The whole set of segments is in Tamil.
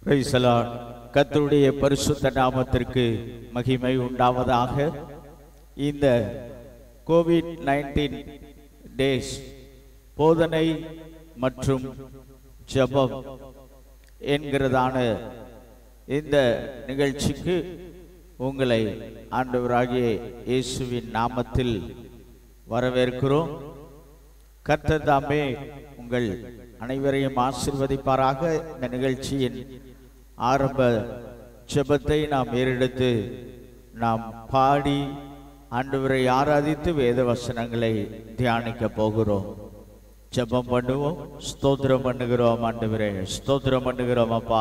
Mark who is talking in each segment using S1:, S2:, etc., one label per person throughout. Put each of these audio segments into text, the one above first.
S1: Praise the Lord. கர்த்தருடைய பரிசுத்த நாமத்திற்கு மகிமை உண்டாவதாக இந்த கோவிட் நைன்டீன் டேஸ் போதனை மற்றும் ஜெபம் என்கிறதான இந்த நிகழ்ச்சிக்கு உங்களை ஆண்டவராகிய இயேசுவின் நாமத்தில் வரவேற்கிறோம் கர்த்தர் தாமே உங்கள் அனைவரையும் ஆசிர்வதிப்பாராக இந்த நிகழ்ச்சியின் ஆரம்ப ஜெபத்தை நாம் ஏறெடுத்து நாம் பாடி ஆண்டவரை ஆராதித்து வேத வசனங்களை தியானிக்க போகிறோம் ஜெபம் பண்ணுவோம் ஸ்தோத்திரம் பண்ணுகிறோம் ஆண்டவரே ஸ்தோத்திரம் பண்ணுகிறோம் அப்பா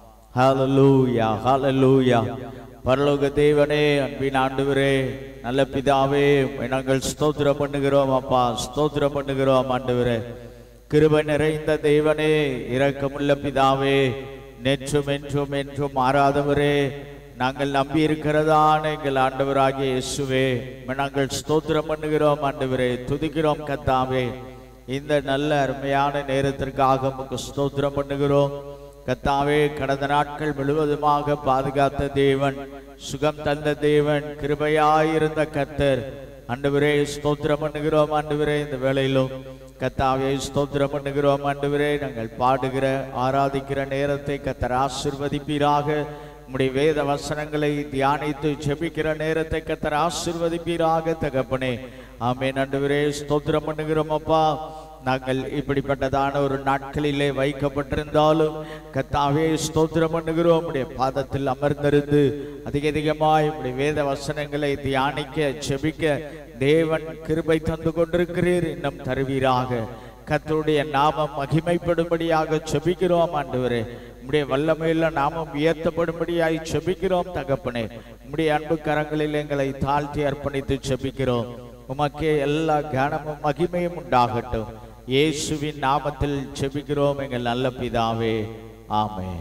S1: ஹalleluya ஹalleluya பரலோக தேவனே அன்பின் ஆண்டவரே நல்ல பிதாவே உம்மை நாங்கள் ஸ்தோத்திரம் பண்ணுகிறோம் அப்பா ஸ்தோத்திரம் பண்ணுகிறோம் ஆண்டவரே கிருபை நிறைந்த தேவனே இரக்கமுள்ள பிதாவே நேற்றும் என்றும் என்றும் மாறாதவரே நாங்கள் நம்பி இருக்கிறதான எங்கள் ஆண்டவராகிய இயேசுவே உம்மை நாங்கள் ஸ்தோத்திரம் பண்ணுகிறோம் ஆண்டவரே துதிக்கிறோம் கத்தாவே இந்த நல்ல அருமையான நேரத்திற்காக உமக்கு ஸ்தோத்திரம் பண்ணுகிறோம் கத்தாவே கடந்த நாட்கள் முழுவதுமாக பாதுகாத்த தேவன் சுகம் தந்த தேவன் கிருபையாயிருந்த கர்த்தர் ஆண்டவரே ஸ்தோத்திரம் பண்ணுகிறோம் ஆண்டவரே இந்த வேளையிலும் கத்தாவே ஸ்தோத்திரம் பண்ணுகிறோம் ஆண்டவரே நாங்கள் பாடுகிற ஆராதிக்கிற நேரத்தை கத்தர் ஆசிர்வதிப்பீராக உம்முடைய வேத வசனங்களை தியானித்து ஜெபிக்கிற நேரத்தை கத்தர் ஆசிர்வதிப்பீராக தகப்பனே ஆமென் ஆண்டவரே ஸ்தோத்திரம் பண்ணுகிறோம் அப்பா நாங்கள் இப்படிப்பட்டதான ஒரு நாட்களிலே வைக்கப்பட்டிருந்தாலும் கத்தாவே ஸ்தோத்திரம் பண்ணுகிறோம் உடைய பாதத்தில் அமர்ந்திருந்து அதிக அதிகமாய் உடைய வேத வசனங்களை தியானிக்க செபிக்க தேவன் கிருபை தந்து கொண்டிருக்கிறீர் இன்னும் தருவீராக கர்த்தருடைய நாமம் மகிமைப்படும்படியாக செபிக்கிறோம் ஆண்டவரே உம்முடைய வல்லமையில நாமம் உயர்த்தப்படும்படியாய் செபிக்கிறோம் தகப்பனே உம்முடைய அன்பு கரங்களில் எங்களை தாழ்த்தி அர்ப்பணித்து செபிக்கிறோம் உமக்கே எல்லா கனமும் மகிமையும் உண்டாகட்டும் இயேசுவின் நாமத்தில் செபிக்கிறோம் எங்கள் நல்ல பிதாவே ஆமென்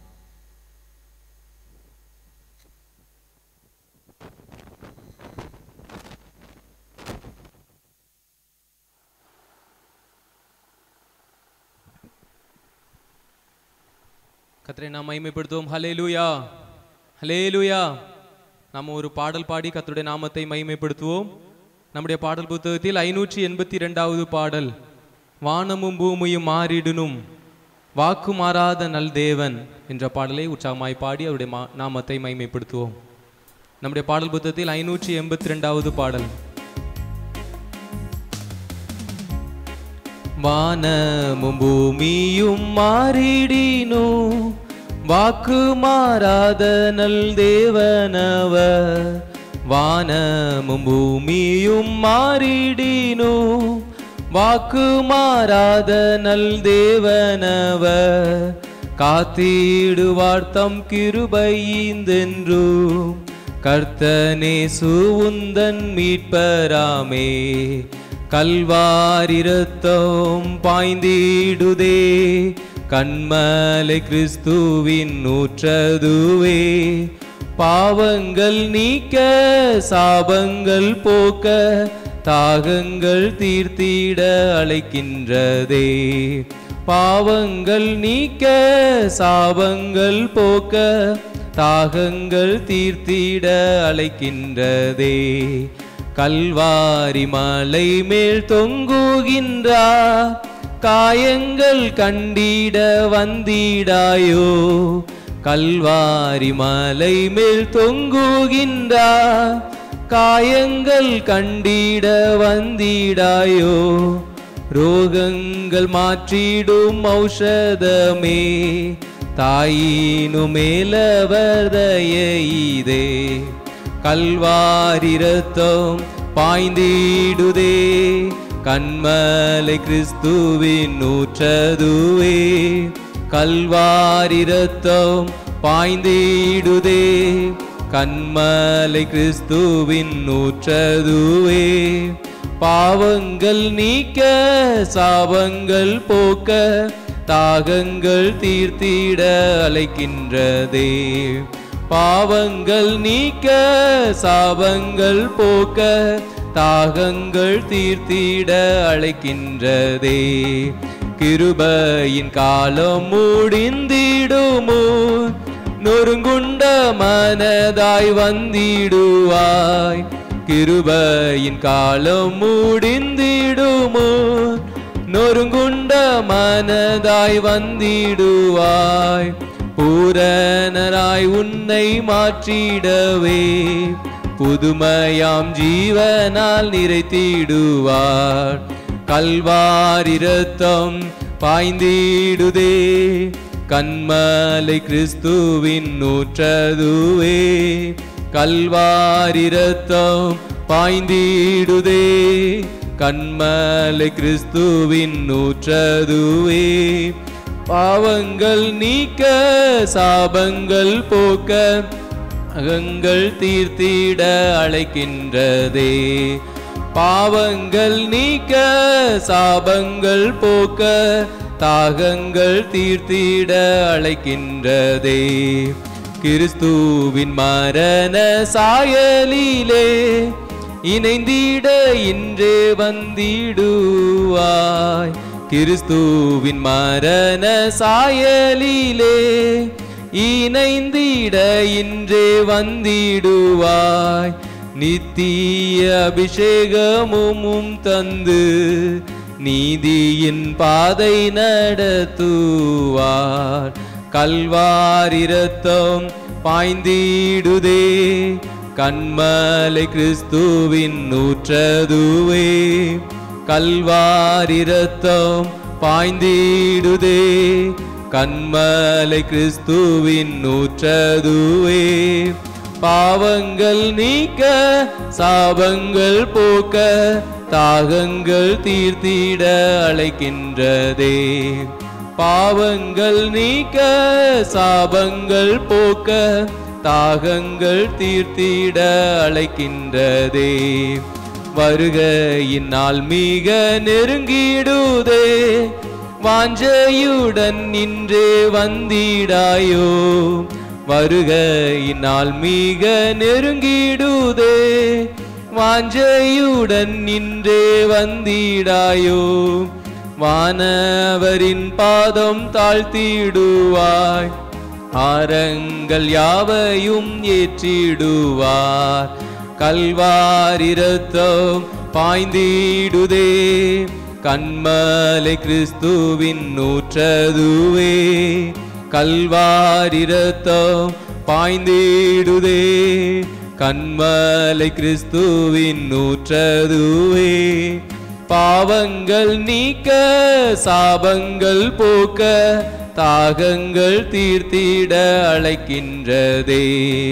S2: கத்தரை நாம் மகிமைப்படுத்துவோம் ஹலேலூயா ஹலேலூயா நாம் ஒரு பாடல் பாடி கத்தருடைய நாமத்தை மகிமைப்படுத்துவோம் நம்முடைய பாடல் புத்தகத்தில் ஐநூற்றி எண்பத்தி ரெண்டாவது பாடல் வானமும் பூமியும் மாறிடுனும் வாக்கு மாறாத நல் தேவன் என்ற பாடலை உற்சாகமாய் பாடி அவருடைய மா- நாமத்தை மகிமைப்படுத்துவோம் நம்முடைய பாடல் புத்தகத்தில் ஐநூற்றி எண்பத்தி ரெண்டாவது பாடல் வானமும் பூமியும் மாறிடினோ வாக்கு மாறாத நல் தேவனவர் வானமும் பூமியும் மாறிடினோ வாக்கு மாறாத நல் தேவனவர் காத்திடுவார் தம் கிருபையிந்தென்றும் கர்த்தனே சுவுந்தன் மீட்பராமே கல்வாரிரத்தம் பாய்ந்திடுதே கண்மலை கிறிஸ்துவின் நூற்றதுவே பாவங்கள் நீக்க சாபங்கள் போக்க தாகங்கள் தீர்த்திட அழைக்கின்றதே பாவங்கள் நீக்க சாபங்கள் போக்க தாகங்கள் தீர்த்திட அழைக்கின்றதே கல்வாரி மலை மேல் தொங்குகின்றார் காயங்கள் கண்டிட வந்திடாயோ கல்வாரி மலை மேல் தொங்குகின்றார் காயங்கள் கண்டிட வந்திடாயோ ரோகங்கள் மாற்றிடும் ஔஷதமே தாயினு மேலவர் தயைதே கல்வாரி ரத்தம் பாய்ந்திடுதே கண்மலை கிறிஸ்துவின் நூற்றதுவே கல்வாரி ரத்தம் பாய்ந்திடுதே கண்மலை கிறிஸ்துவின் நூற்றதுவே பாவங்கள் நீக்க சாபங்கள் போக்க தாகங்கள் தீர்த்திட அழைக்கின்றதே பாவங்கள் நீக்க சாபங்கள் போக்க தாகங்கள் தீர்த்திட அழைக்கின்றதே கிருபையின் காலம் முடிந்திடுமோ நொறுங்குண்ட மனதாய் வந்திடுவாய் கிருபையின் காலம் முடிந்திடுமோ நொறுங்குண்ட மனதாய் வந்திடுவாய் பூரணராய் உன்னை மாற்றிடவே புதுமையாம் ஜீவனால் நிறைத்திடுவார் கல்வாரி ரத்தம் பாய்ந்திடுதே கண்மலை கிறிஸ்துவின் நூற்றதுவே கல்வாரி ரத்தம் பாய்ந்திடுதே கண்மலை கிறிஸ்துவின் நூற்றதுவே பாவங்கள் நீக்க சாபங்கள் போக்க அகங்கள் தீர்த்திட அழைக்கின்றதே பாவங்கள் நீக்க சாபங்கள் போக்க தாகங்கள் தீர்த்திட அழைக்கின்றதே கிறிஸ்துவின் மரண சாயலிலே இணைந்திட இன்றே வந்திடுவாய் கிறிஸ்துவின் மரண சாயலிலே இணைந்திட இன்றே வந்திடுவாய் நித்திய அபிஷேகமும் தந்து நீதியின் பாதை நடத்துவார் கல்வாரி ரத்தம் பாய்ந்திடுதே கண்மலை கிறிஸ்துவின் நூற்றதுவே கல்வாரி ரத்தம் பாய்ந்திடுதே கண்மலை கிறிஸ்துவின் நூற்றதுவே பாவங்கள் நீக்க சாபங்கள் போக்க தாகங்கள் தீர்த்திட அழைக்கின்றதே பாவங்கள் நீக்க சாபங்கள் போக்க தாகங்கள் தீர்த்திட அழைக்கின்றதே வருகையின் நாள் மிக நெருங்கிடுதே வாஞ்சையுடன் நின்றே வந்திடாயோ வருகையின் நாள் மிக நெருங்கிடுதே வாஞ்சையுடன் நின்றே வந்திடாயோ வானவரின் பாதம் தாழ்த்திடுவாய் ஆரங்கள் யாவையும் ஏற்றிடுவார் கல்வாரி ரத்தம் பாய்ந்திடுதே கண்மலை கிறிஸ்துவின் நூற்றதுவே கல்வாரி ரத்தம் பாய்ந்திடுதே கண்மலை கிறிஸ்துவின் நூற்றதுவே பாவங்கள் நீக்க சாபங்கள் போக்க தாகங்கள் தீர்த்திட அழைக்கின்றதே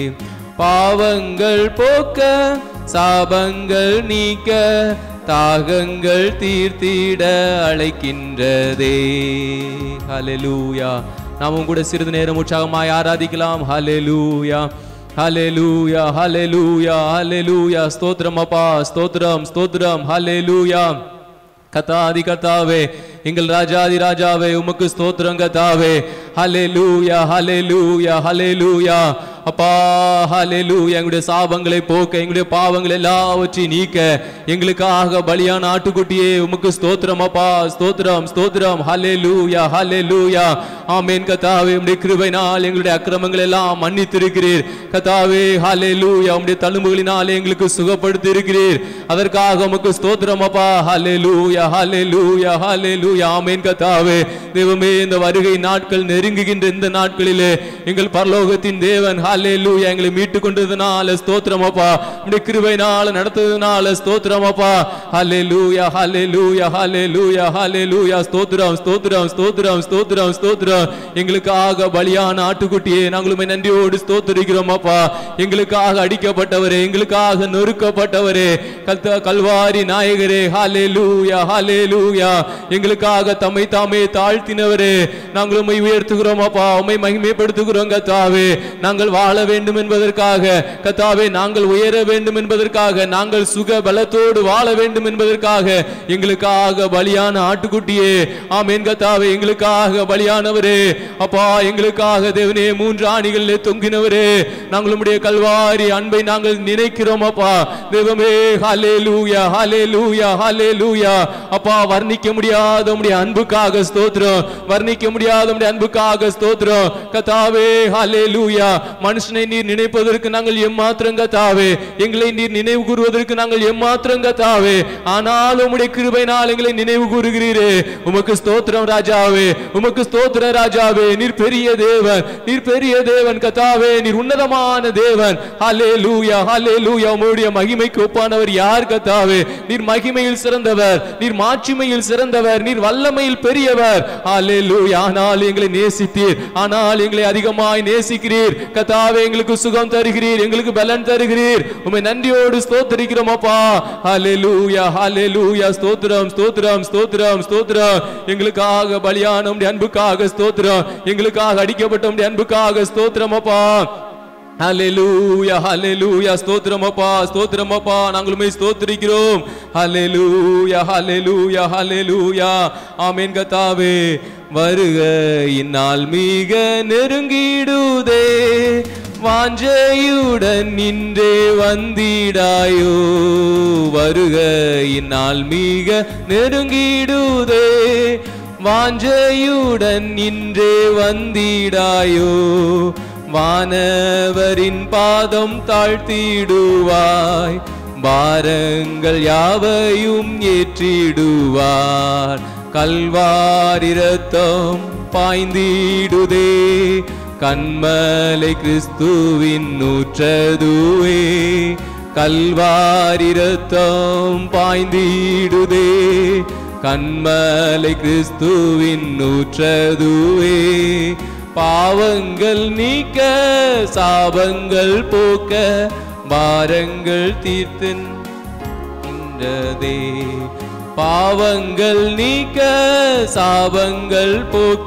S2: பாவங்கள் போக்க சாபங்கள் நீக்க தாகங்கள் தீர்த்திட அழைக்கின்றதே ஹalleluya நாமும் கூட சிறிது நேரம் உற்சாகமாய் ஆராதிக்கலாம் ஹalleluya ஹalleluya ஹalleluya ஹalleluya ஸ்தோத்திரம் அப்பா ஸ்தோத்திரம் ஸ்தோத்திரம் ஹalleluya கத்தாதி கத்தாவே எங்கள் ராஜாதி ராஜாவே உமக்கு ஸ்தோத்திரம் கத்தாவே ஹalleluya ஹalleluya ஹalleluya அப்பா ஹalleluya எங்களுடைய சாபங்களை போக்க எங்களுடைய பாவங்களை எல்லாவற்றையும் நீக்க எங்களுக்காக பலியான ஆட்டுக்குட்டியே உமக்கு ஸ்தோத்திரம் அப்பா ஸ்தோத்திரம் ஸ்தோத்திரம் ஹalleluya ஹalleluya ஆமென் கத்தாவே உம்முடைய கிருபையினால் எங்களுடைய அக்கிரமங்கள் எல்லாம் மன்னித்திருக்கிறீர் கத்தாவே ஹalleluya உம்முடைய தழும்புகளினால் எங்களுக்கு சுகப்படுத்தி இருக்கிறீர் அதற்காக உமக்கு ஸ்தோத்திரம் அப்பா ஹalleluya ஹalleluya ஹalleluya ஆமென் கத்தாவே தேவமே இந்த வருகை நாட்கள் நெருங்குகின்ற இந்த நாட்களிலே எங்கள் பரலோகத்தின் தேவன் ஹalleluya எங்களை மீட்டு கொண்டதுனால ஸ்தோத்திரம் அப்பா உம்முடைய கிருபையினால நடத்துவதனால ஸ்தோத்திரம் அப்பா ஹalleluya ஹalleluya ஹalleluya ஹalleluya ஸ்தோத்திரம் ஸ்தோத்திரம் ஸ்தோத்திரம் ஸ்தோத்திரம் ஸ்தோத்திரம் எங்களுக்காக பலியான ஆட்டுக்குட்டியே நாங்கள் உம்மை நன்றியோடு ஸ்தோத்திரிக்கிறோம் அப்பா எங்களுக்காக அடிக்கப்பட்டவரே எங்களுக்காக நொறுக்கப்பட்டவரே கல்த கல்வாரி நாயகரே ஹalleluya ஹalleluya எங்களுக்காக தம்மை தாமே தாழ்த்தினவரே நாங்கள் உம்மை உயர்த்துகிறோம் அப்பா உம்மை மகிமைப்படுத்துகிறோம் கத்தாவே நாங்கள் வாழ வேண்டும் என்பதற்காக கத்தாவே நாங்கள் உயர வேண்டும் என்பதற்காக நாங்கள் சுக பலத்தோடு வாழ வேண்டும் என்பதற்காக எங்களுக்காக பலியான ஆட்டுக்குட்டியே ஆமென் கத்தாவே எங்களுக்காக பலியானவரே அப்பா எங்களுக்காக தேவனே மூன்று ஆணிகளிலே தொங்கினவரே நாங்கள் உம்முடைய கல்வாரி அன்பை நாங்கள் நினைக்கிறோம் அப்பா தேவமே ஹலே லூயா ஹலே லூயா ஹலே லூயா அப்பா வர்ணிக்க முடியாத உம்முடைய அன்புக்காக ஸ்தோத்திரம் வர்ணிக்க முடியாத உம்முடைய அன்புக்காக ஸ்தோத்திரம் கத்தாவே ஹலே லூயா மனுஷனை நீர் நினைப்பதற்கு நாங்கள் எம்மாத்திரம் கத்தாவே எங்களை நீர் நினைவு கூறுவதற்கு நாங்கள் எம்மாத்திரம் கத்தாவே ஆனால் உம்முடைய கிருபையினால் எங்களை நினைவு கூறுகிறீரே உமக்கு ஸ்தோத்திரம் ராஜாவே உமக்கு ஸ்தோத்திரம் ராஜாவே நீர் பெரிய தேவன் நீர் பெரிய தேவன் கத்தாவே நீர் உன்னதமான தேவன் ஹலே லூயா ஹலே லூயா உம்முடைய மகிமைக்கு ஒப்பானவர் யார் கத்தாவே நீர் மகிமையில் சிறந்தவர் நீர் மாட்சிமையில் சிறந்தவர் நீர் வல்லமையில் பெரியவர் ஹலே லூயா ஆனால் எங்களை நேசித்தீர் ஆனால் எங்களை அதிகமாய் நேசிக்கிறீர் கத்தாவே எங்களுக்கு சுகம் தருகிறீர் எங்களுக்கு பலன் தருகிறீர் உம்மை நன்றியோடு ஸ்தோத்தரிக்கிறோம் அப்பா ஹalleluya ஹalleluya ஸ்தோத்திரம் ஸ்தோத்திரம் ஸ்தோத்திரம் ஸ்தோத்திரம் எங்களுக்காக பலியான உம்முடைய அன்புக்காக ஸ்தோத்திரம் எங்களுக்காக அடிக்கப்பட்ட உம்முடைய அன்புக்காக ஸ்தோத்திரம் அப்பா ஹalleluya ஹalleluya ஸ்தோத்திரம் அப்பா ஸ்தோத்திரம் அப்பா நாங்கள் உம்மை ஸ்தோத்திரிக்கிறோம் ஹalleluya ஹalleluya ஹalleluya ஆமென் கர்த்தாவே வருக இந்நாள் மிக நெருங்கிடுதே வாஞ்சையுடன் நின்றே வந்திடாயோ வருக இந்நாள் மிக நெருங்கிடுதே வாஞ்சையுடன் நின்றே வந்திடாயோ வானவரின் பாதம் தாழ்த்திடுவாய் பாரங்கள் யாவையும் ஏற்றிடுவார் கல்வாரி ரத்தம் பாய்ந்திடுதே கண்மலை கிறிஸ்துவின் நூற்றதுவே கல்வாரி ரத்தம் பாய்ந்திடுதே கண்மலை கிறிஸ்துவின் நூற்றதுவே பாவங்கள் நீக்க சாபங்கள் போக்க பாரங்கள் தீர்த்தின்றதே பாவங்கள் நீக்க சாபங்கள் போக்க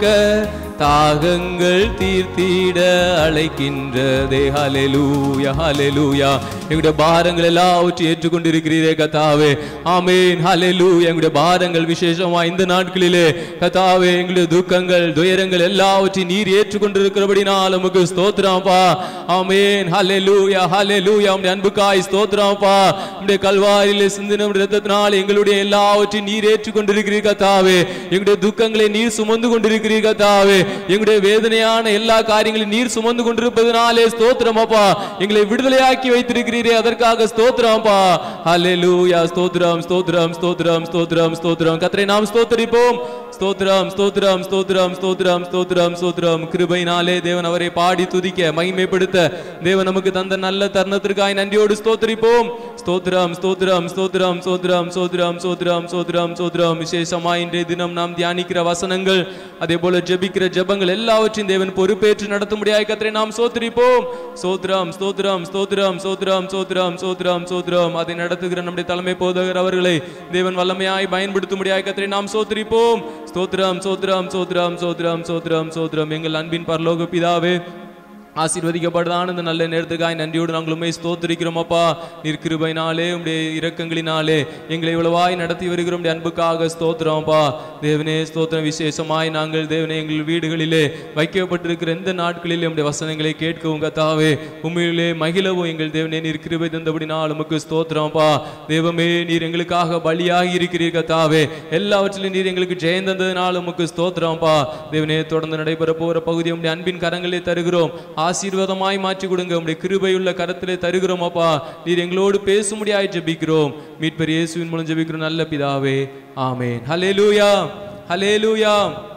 S2: தாகங்கள் தீர்த்திட அழைக்கின்றதே ஹalleluya ஹalleluya எங்களுடைய பாரங்கள் எல்லாவற்றையும் ஏற்றுக்கொண்டிருக்கிறீரே கத்தாவே ஆமென் ஹalleluya எங்களுடைய பாரங்கள் விசேஷமா இந்த நாட்களிலே கத்தாவே எங்களுடைய துக்கங்கள் துயரங்கள் எல்லாவற்றையும் நீர் ஏற்றுக்கொண்டிருக்கிறபடினால் உமக்கு ஸ்தோத்திரம்ப்பா ஆமென் ஹalleluya ஹalleluya உம்முடைய அன்புக்காய் ஸ்தோத்திரம்ப்பா உம்முடைய கல்வாரியிலே சிந்தின ரத்தத்தினால் எங்களுடைய எல்லாவற்றையும் நீர் ஏற்றுக்கொண்டிருக்கிறீர் கத்தாவே எங்களுடைய துக்கங்களை நீர் சுமந்து கொண்டிருக்கிறீர் கத்தாவே எங்களுடைய வேதனையான எல்லா காரியங்களையும் நீர் சுமந்து கொண்டிருப்பதனாலே ஸ்தோத்திரம் அப்பா எங்களை விடுதலையாக்கி வைத்திருக்கிறீரே அதற்காக ஸ்தோத்திரம் அப்பா ஹalleluya ஸ்தோத்திரம் ஸ்தோத்திரம் ஸ்தோத்திரம் ஸ்தோத்திரம் ஸ்தோத்திரம் கர்த்தரை நாம் ஸ்தோத்திரிப்போம் ஸ்தோத்திரம் ஸ்தோத்திரம் ஸ்தோத்திரம் ஸ்தோத்திரம் ஸ்தோத்திரம் ஸ்தோத்திரம் கிருபையினாலே தேவன் அவரை பாடி துதிக்க மகிமைப்படுத்த தேவன் நமக்கு தந்த நல்ல தருணத்திற்காய் நன்றியோடு ஸ்தோத்திரிப்போம் ஸ்தோத்திரம் ஸ்தோத்திரம் ஸ்தோத்திரம் ஸ்தோத்திரம் ஸ்தோத்திரம் ஸ்தோத்திரம் ஸ்தோத்திரம் ஸ்தோத்திரம் விசேஷமா இன்றைய தினம் நாம் தியானிக்கிற வசனங்கள் அதே போல ஜெபிக்கிற ஜெபங்கள் எல்லாவற்றையும் தேவன் பொறுப்பேற்று நடத்தும்படியாய் கத்தரை நாம் சோத்திரிப்போம் ஸ்தோத்திரம் ஸ்தோத்திரம் ஸ்தோத்திரம் ஸ்தோத்திரம் ஸ்தோத்திரம் ஸ்தோத்திரம் ஸ்தோத்திரம் அதை நடத்துகிற நம்முடைய தலைமை போதகர் அவர்களை தேவன் வல்லமையாய் பயன்படுத்தும்படியாய் கத்தரை நாம் சோத்திரிப்போம் ஸ்தோத்திரம் ஸ்தோத்திரம் ஸ்தோத்திரம் ஸ்தோத்திரம் ஸ்தோத்திரம் ஸ்தோத்திரம் எங்கள் அன்பின் பரலோக பிதாவே ஆசீர்வதிக்கப்பட்டதான இந்த நல்ல நேரத்துக்காய் நன்றியோடு நாங்கள் உண்மை ஸ்தோத்திரிக்கிறோம் அப்பா நீர் கிருபையினாலே உடைய இரக்கங்களினாலே எங்களை இவ்வளவாய் நடத்தி வருகிறோம் உடைய அன்புக்காக ஸ்தோத்திரம்ப்பா தேவனே ஸ்தோத்திரம் விசேஷமாய் நாங்கள் தேவனே எங்கள் வீடுகளிலே வைக்கப்பட்டிருக்கிற எந்த நாட்களிலே உடைய வசனங்களை கேட்கவும் கத்தாவே உண்மையிலே மகிழவும் எங்கள் தேவனே நீர் கிருபை தந்தபடினால் உமக்கு ஸ்தோத்திரம்ப்பா தேவமே நீர் எங்களுக்காக பலியாகி இருக்கிறீர் கத்தாவே எல்லாவற்றிலும் நீர் எங்களுக்கு ஜெயம் தந்ததினால் உமக்கு ஸ்தோத்திரம்ப்பா தேவனே தொடர்ந்து நடைபெற போகிற பகுதி உடைய அன்பின் கரங்களே தருகிறோம் ஆசீர்வாதமாய் மாற்றி கொடுங்க உடைய கிருபையுள்ள கரத்திலே தருகிறோம் அப்பா நீர் எங்களோடு பேசும்படியாய் ஜெபிக்கிறோம் மீட்பர் இயேசுவின் மூலம் ஜெபிக்கிறோம் நல்ல பிதாவே ஆமென் ஹalleluya ஹalleluya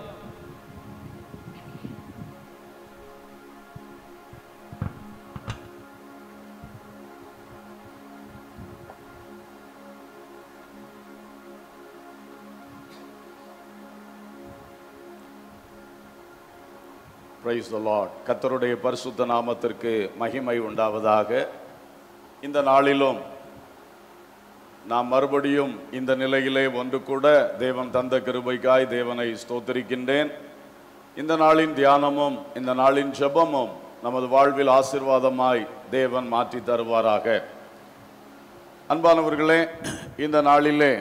S3: பிரைஸ் த லார்ட் கர்த்தருடைய பரிசுத்த நாமத்திற்கு மகிமை உண்டாவதாக இந்த நாளிலும் நாம் மறுபடியும் இந்த நிலையிலே ஒன்று கூட தேவன் தந்த கிருபைக்காய் தேவனை ஸ்தோத்திரிக்கின்றேன் இந்த நாளின் தியானமும் இந்த நாளின் ஜெபமும் நமது வாழ்வில் ஆசீர்வாதமாய் தேவன் மாற்றி தருவாராக அன்பானவர்களே இந்த நாளிலே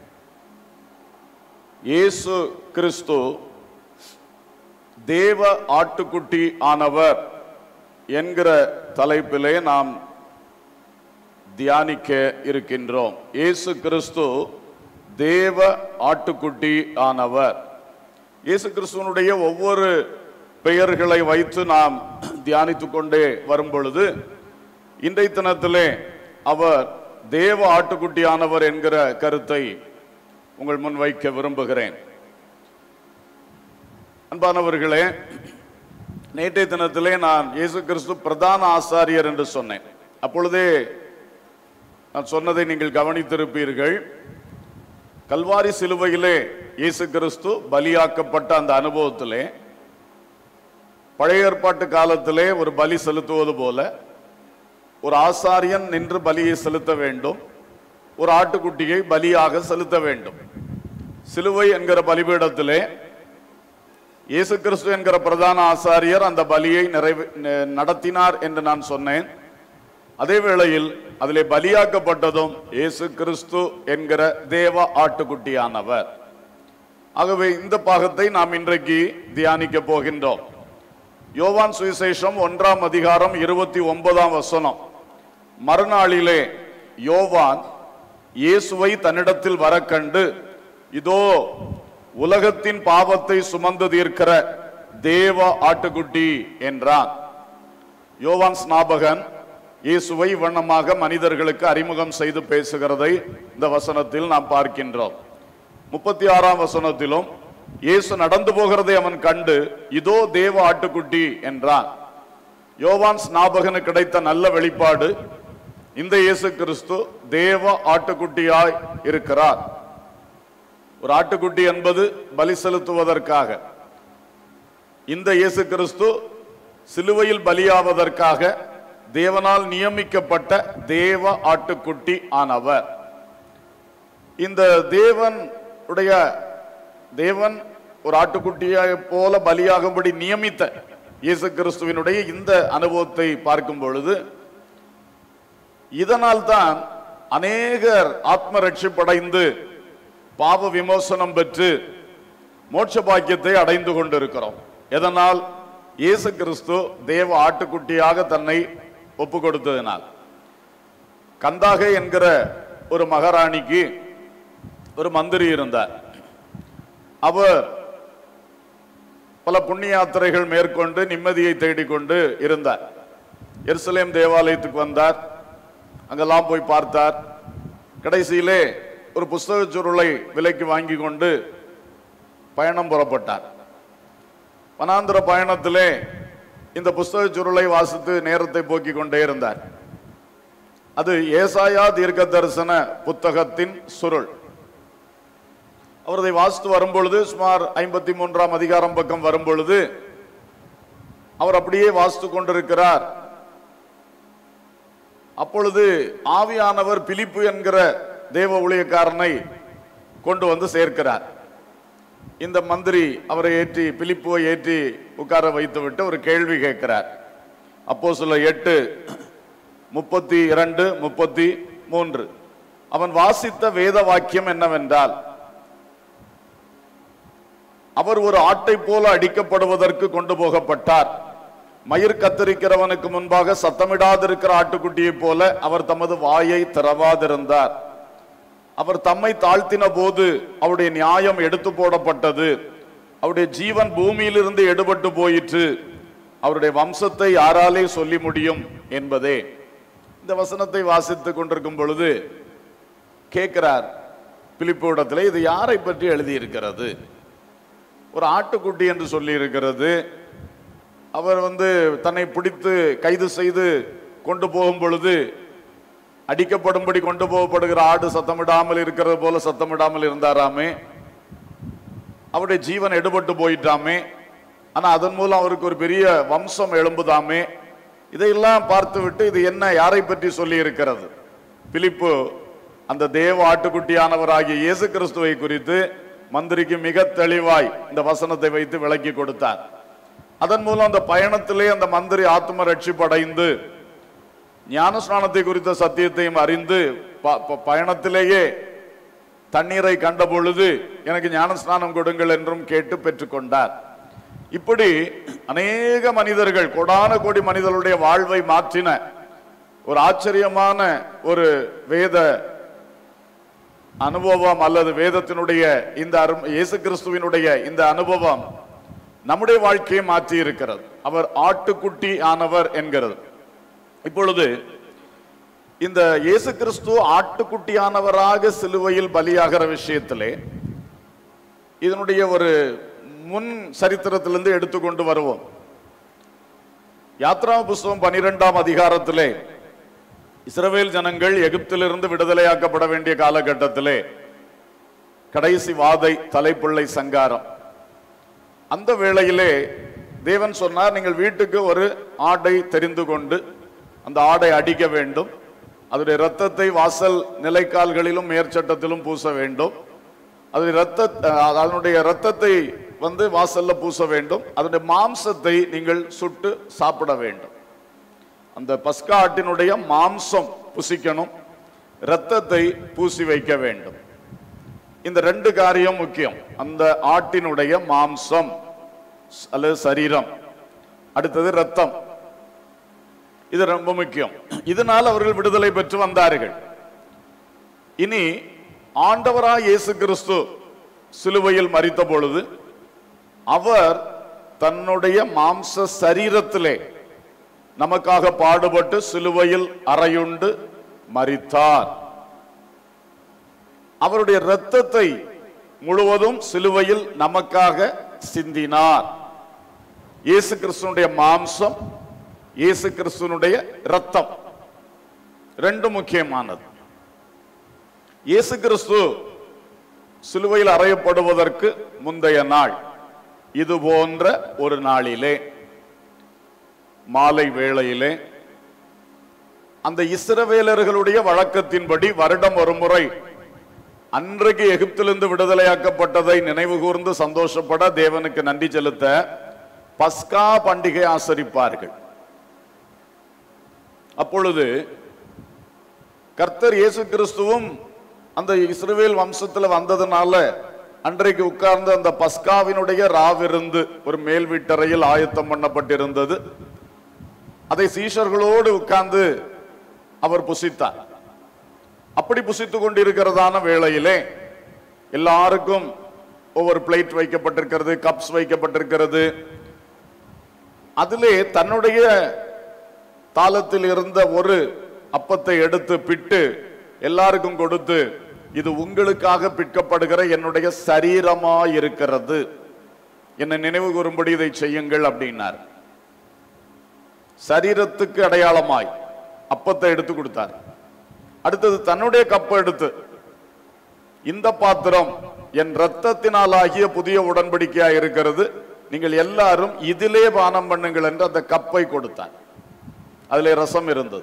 S3: இயேசு கிறிஸ்து தேவ ஆட்டுக்குட்டி ஆனவர் என்கிற தலைப்பிலே நாம் தியானிக்க இருக்கின்றோம் இயேசு கிறிஸ்து தேவ ஆட்டுக்குட்டி ஆனவர் இயேசு கிறிஸ்துவனுடைய ஒவ்வொரு பெயர்களை வைத்து நாம் தியானித்துக் கொண்டே வரும் பொழுது இன்றைய தினத்திலே அவர் தேவ ஆட்டுக்குட்டியானவர் என்கிற கருத்தை உங்கள் முன் வைக்க விரும்புகிறேன் அன்பானவர்களே நேற்றைய தினத்திலே நான் இயேசு கிறிஸ்து பிரதான ஆசாரியர் என்று சொன்னேன் அப்பொழுதே நான் சொன்னதை நீங்கள் கவனித்திருப்பீர்கள் கல்வாரி சிலுவையிலே இயேசு கிறிஸ்து பலியாக்கப்பட்ட அந்த அனுபவத்திலே பழைய ஏற்பாட்டு காலத்திலே ஒரு பலி செலுத்துவது போல ஒரு ஆசாரியன் நின்று பலியை செலுத்த வேண்டும் ஒரு ஆட்டுக்குட்டியை பலியாக செலுத்த வேண்டும் சிலுவை என்கிற பலிபீடத்திலே இயேசு கிறிஸ்து என்கிற பிரதான ஆசாரியர் அந்த பலியை நிறைவே ந- நடத்தினார் என்று நான் சொன்னேன் அதே வேளையில் அதிலே பலியாக்கப்பட்டதும் இயேசு கிறிஸ்து என்கிற தேவ ஆட்டுக்குட்டியானவர் ஆகவே இந்த பாகத்தை நாம் இன்றைக்கு தியானிக்க போகின்றோம் யோவான் சுவிசேஷம் ஒன்றாம் அதிகாரம் இருபத்தி ஒன்பதாம் வசனம் மறுநாளிலே யோவான் இயேசுவை தன்னிடத்தில் வர கண்டு இதோ உலகத்தின் பாவத்தை சுமந்து தீர்க்கிற தேவ ஆட்டுக்குட்டி என்றான் யோவான் ஸ்நாபகன் இயேசுவை வண்ணமாக மனிதர்களுக்கு அறிமுகம் செய்து பேசுகிறதை இந்த வசனத்தில் நாம் பார்க்கின்றோம் முப்பத்தி ஆறாம் வசனத்திலும் இயேசு நடந்து போகிறதை அவன் கண்டு இதோ தேவ ஆட்டுக்குட்டி என்றான் யோவான் ஸ்நாபகனு கிடைத்த நல்ல வெளிப்பாடு இந்த இயேசு கிறிஸ்து தேவ ஆட்டுக்குட்டியாய் இருக்கிறார் ஒரு ஆட்டுக்குட்டி என்பது பலி செலுத்துவதற்காக இந்த இயேசு கிறிஸ்து சிலுவையில் பலியாவதற்காக தேவனால் நியமிக்கப்பட்ட தேவ ஆட்டுக்குட்டி ஆனவர் இந்த தேவன் உடைய தேவன் ஒரு ஆட்டுக்குட்டியை போல பலியாகும்படி நியமித்த இயேசு கிறிஸ்துவினுடைய இந்த அனுபவத்தை பார்க்கும் பொழுது இதனால் தான் அநேகர் ஆத்ம ரட்சிப்படைந்து பாவ விமோசனம் பெற்று மோட்ச பாக்கியத்தை அடைந்து கொண்டிருக்கிறோம் எதனால் இயேசு கிறிஸ்து தேவ ஆட்டுக்குட்டியாக தன்னை ஒப்பு கொடுத்ததினால் கந்தாகை என்கிற ஒரு மகாராணிக்கு ஒரு மந்திரி இருந்தார் அவர் பல புண்ணிய யாத்திரைகள் மேற்கொண்டு நிம்மதியை தேடிக்கொண்டு இருந்தார் எருசலேம் தேவாலயத்துக்கு வந்தார் அங்கெல்லாம் போய் பார்த்தார் கடைசியிலே ஒரு புஸ்தகச் சுருளை விலைக்கு வாங்கி கொண்டு பயணம் புறப்பட்டார் வனாந்திர பயணத்திலே இந்த புஸ்தகச் சுருளை வாசித்து நேரத்தை போக்கிக் கொண்டே இருந்தார் அது ஏசாயா தீர்க்க தரிசன புத்தகத்தின் சுருள் அவர் அதை வாசித்து வரும்பொழுது சுமார் ஐம்பத்தி மூன்றாம் அதிகாரம் பக்கம் வரும்பொழுது அவர் அப்படியே வாசித்து கொண்டிருக்கிறார் அப்பொழுது ஆவியானவர் பிலிப்பு என்கிற தேவ ஊழியக்காரனை கொண்டு வந்து சேர்க்கிறார் இந்த மந்திரி அவரை ஏற்றி பிலிப்புவை ஏற்றி உட்கார வைத்துவிட்டு ஒரு கேள்வி கேட்கிறார் அப்போ சில எட்டு முப்பத்தி இரண்டு முப்பத்தி மூன்று அவன் வாசித்த வேத வாக்கியம் என்னவென்றால் அவர் ஒரு ஆட்டை போல அடிக்கப்படுவதற்கு கொண்டு போகப்பட்டார் மயிர் கத்தரிக்கிறவனுக்கு முன்பாக சத்தமிடாதிருக்கிற ஆட்டுக்குட்டியைப் போல அவர் தமது வாயை திறவாதிருந்தார் அவர் தம்மை தாழ்த்தின போது அவருடைய நியாயம் எடுத்து போடப்பட்டது அவருடைய ஜீவன் பூமியிலிருந்து எடுபட்டு போயிற்று அவருடைய வம்சத்தை யாராலே சொல்லி முடியும் என்பதே இந்த வசனத்தை வாசித்துக் கொண்டிருக்கும் பொழுது கேட்கிறார் பிலிப்போடத்தில் இது யாரை பற்றி எழுதியிருக்கிறது ஒரு ஆட்டுக்குட்டி என்று சொல்லி இருக்கிறது அவர் வந்து தன்னை பிடித்து கைது செய்து கொண்டு போகும் பொழுது அடிக்கப்படும்படி கொண்டு போகப்படுகிற ஆடு சத்தமிடாமல் இருக்கிறது போல சத்தமிடாமல் இருந்தாராமே அவருடைய ஜீவன் எடுபட்டு போயிட்டாமே ஆனா அதன் மூலம் அவருக்கு ஒரு பெரிய வம்சம் எழும்புதாமே இதையெல்லாம் பார்த்துவிட்டு இது என்ன யாரை பற்றி சொல்லி இருக்கிறது பிலிப்பு அந்த தேவ ஆட்டுக்குட்டியானவராகிய இயேசு கிறிஸ்துவை குறித்து மந்திரிக்கு மிக தெளிவாய் இந்த வசனத்தை வைத்து விளக்கி கொடுத்தார் அதன் மூலம் அந்த பயணத்திலே அந்த மந்திரி ஆத்ம ரட்சிப்படைந்து ஞானஸ்நானத்தை குறித்த சத்தியத்தையும் அறிந்து ப- ப- பயணத்திலேயே தண்ணீரை கண்ட பொழுது எனக்கு ஞானஸ்நானம் கொடுங்கள் என்றும் கேட்டு பெற்றுக்கொண்டார் இப்படி அநேக மனிதர்கள் கொடான கோடி மனிதர்களுடைய வாழ்வை மாற்றின ஒரு ஆச்சரியமான ஒரு வேத அனுபவம் அல்லது வேதத்தினுடைய இந்த அரும் இயேசு கிறிஸ்துவினுடைய இந்த அனுபவம் நம்முடைய வாழ்க்கையை மாற்றி இருக்கிறது அவர் ஆட்டுக்குட்டி ஆனவர் என்கிறது இப்பொழுது இந்த இயேசு கிறிஸ்து ஆட்டுக்குட்டியானவராக சிலுவையில் பலியாகிற விஷயத்திலே இதனுடைய ஒரு முன் சரித்திரத்திலிருந்து எடுத்துக்கொண்டு வருவோம் யாத்ரா புஸ்தகம் பனிரெண்டாம் அதிகாரத்திலே இஸ்ரவேல் ஜனங்கள் எகிப்திலிருந்து விடுதலையாக்கப்பட வேண்டிய காலகட்டத்திலே கடைசி வாதை தலைப்பிள்ளை சங்காரம் அந்த வேளையிலே தேவன் சொன்னார் நீங்கள் வீட்டுக்கு ஒரு ஆடை தெரிந்து கொண்டு அந்த ஆடை அடிக்க வேண்டும் அதனுடைய இரத்தத்தை வாசல் நிலைக்கால்களிலும் மேற்சட்டத்திலும் பூச வேண்டும் அதனுடைய ரத்த அதனுடைய இரத்தத்தை வந்து வாசல்ல பூச வேண்டும் அதனுடைய மாம்சத்தை நீங்கள் சுட்டு சாப்பிட வேண்டும் அந்த பஸ்கா ஆட்டினுடைய மாம்சம் புசிக்கணும் இரத்தத்தை பூசி வைக்க வேண்டும் இந்த ரெண்டு காரியம் முக்கியம் அந்த ஆட்டினுடைய மாம்சம் ஸ்- அல்லது சரீரம் அடுத்தது ரத்தம் இது ரொம்ப முக்கியம் இதனால் அவர்கள் விடுதலை பெற்று வந்தார்கள் இனி ஆண்டவராய் இயேசு கிறிஸ்து சிலுவையில் மரித்த பொழுது அவர் தன்னுடைய மாம்ச சரீரத்திலே நமக்காக பாடுபட்டு சிலுவையில் அறையுண்டு மரித்தார் அவருடைய இரத்தத்தை முழுவதும் சிலுவையில் நமக்காக சிந்தினார் இயேசு கிறிஸ்துனுடைய மாம்சம் இயேசு கிறிஸ்துனுடைய இரத்தம் ரெண்டு முக்கியமானது இயேசு கிறிஸ்து சிலுவையில் அறையப்படுவதற்கு முந்தைய நாள் இது போன்ற ஒரு நாளிலே மாலை வேளையிலே அந்த இஸ்ரவேலர்களுடைய வழக்கத்தின்படி வருடம் ஒரு முறை அன்றைக்கு எகிப்திலிருந்து விடுதலையாக்கப்பட்டதை நினைவு கூர்ந்து சந்தோஷப்பட தேவனுக்கு நன்றி செலுத்த பஸ்கா பண்டிகை ஆசரிப்பார்கள் அப்பொழுது கர்த்தர் இயேசு கிறிஸ்துவும் அந்த இஸ்ரவேல் வம்சத்துல வந்ததுனால அன்றைக்கு உட்கார்ந்த அந்த பஸ்காவினுடைய ராவிருந்து ஒரு மேல் வீட்டறையில் ஆயத்தம் பண்ணப்பட்டிருந்தது அதை சீஷர்களோடு உட்கார்ந்து அவர் புசித்தார் அப்படி புசித்துக் கொண்டிருக்கிறதான வேளையிலே எல்லாருக்கும் ஒவ்வொரு பிளேட் வைக்கப்பட்டிருக்கிறது கப்ஸ் வைக்கப்பட்டிருக்கிறது அதிலே தன்னுடைய தாளத்தில் இருந்த ஒரு அப்பத்தை எடுத்து பிட்டு எல்லாருக்கும் கொடுத்து இது உங்களுக்காக பிற்கப்படுகிற என்னுடைய சரீரமா இருக்கிறது என்னை நினைவு கூறும்படி இதை செய்யுங்கள் அப்படின்னார் சரீரத்துக்கு அடையாளமாய் அப்பத்தை எடுத்து கொடுத்தார் அடுத்தது தன்னுடைய கப்பை எடுத்து இந்த பாத்திரம் என் இரத்தத்தினாலாகிய புதிய உடன்படிக்கையா இருக்கிறது நீங்கள் எல்லாரும் இதிலே பானம் பண்ணுங்கள் என்று அந்த கப்பை கொடுத்தார் அதிலே ரசம் இருந்தது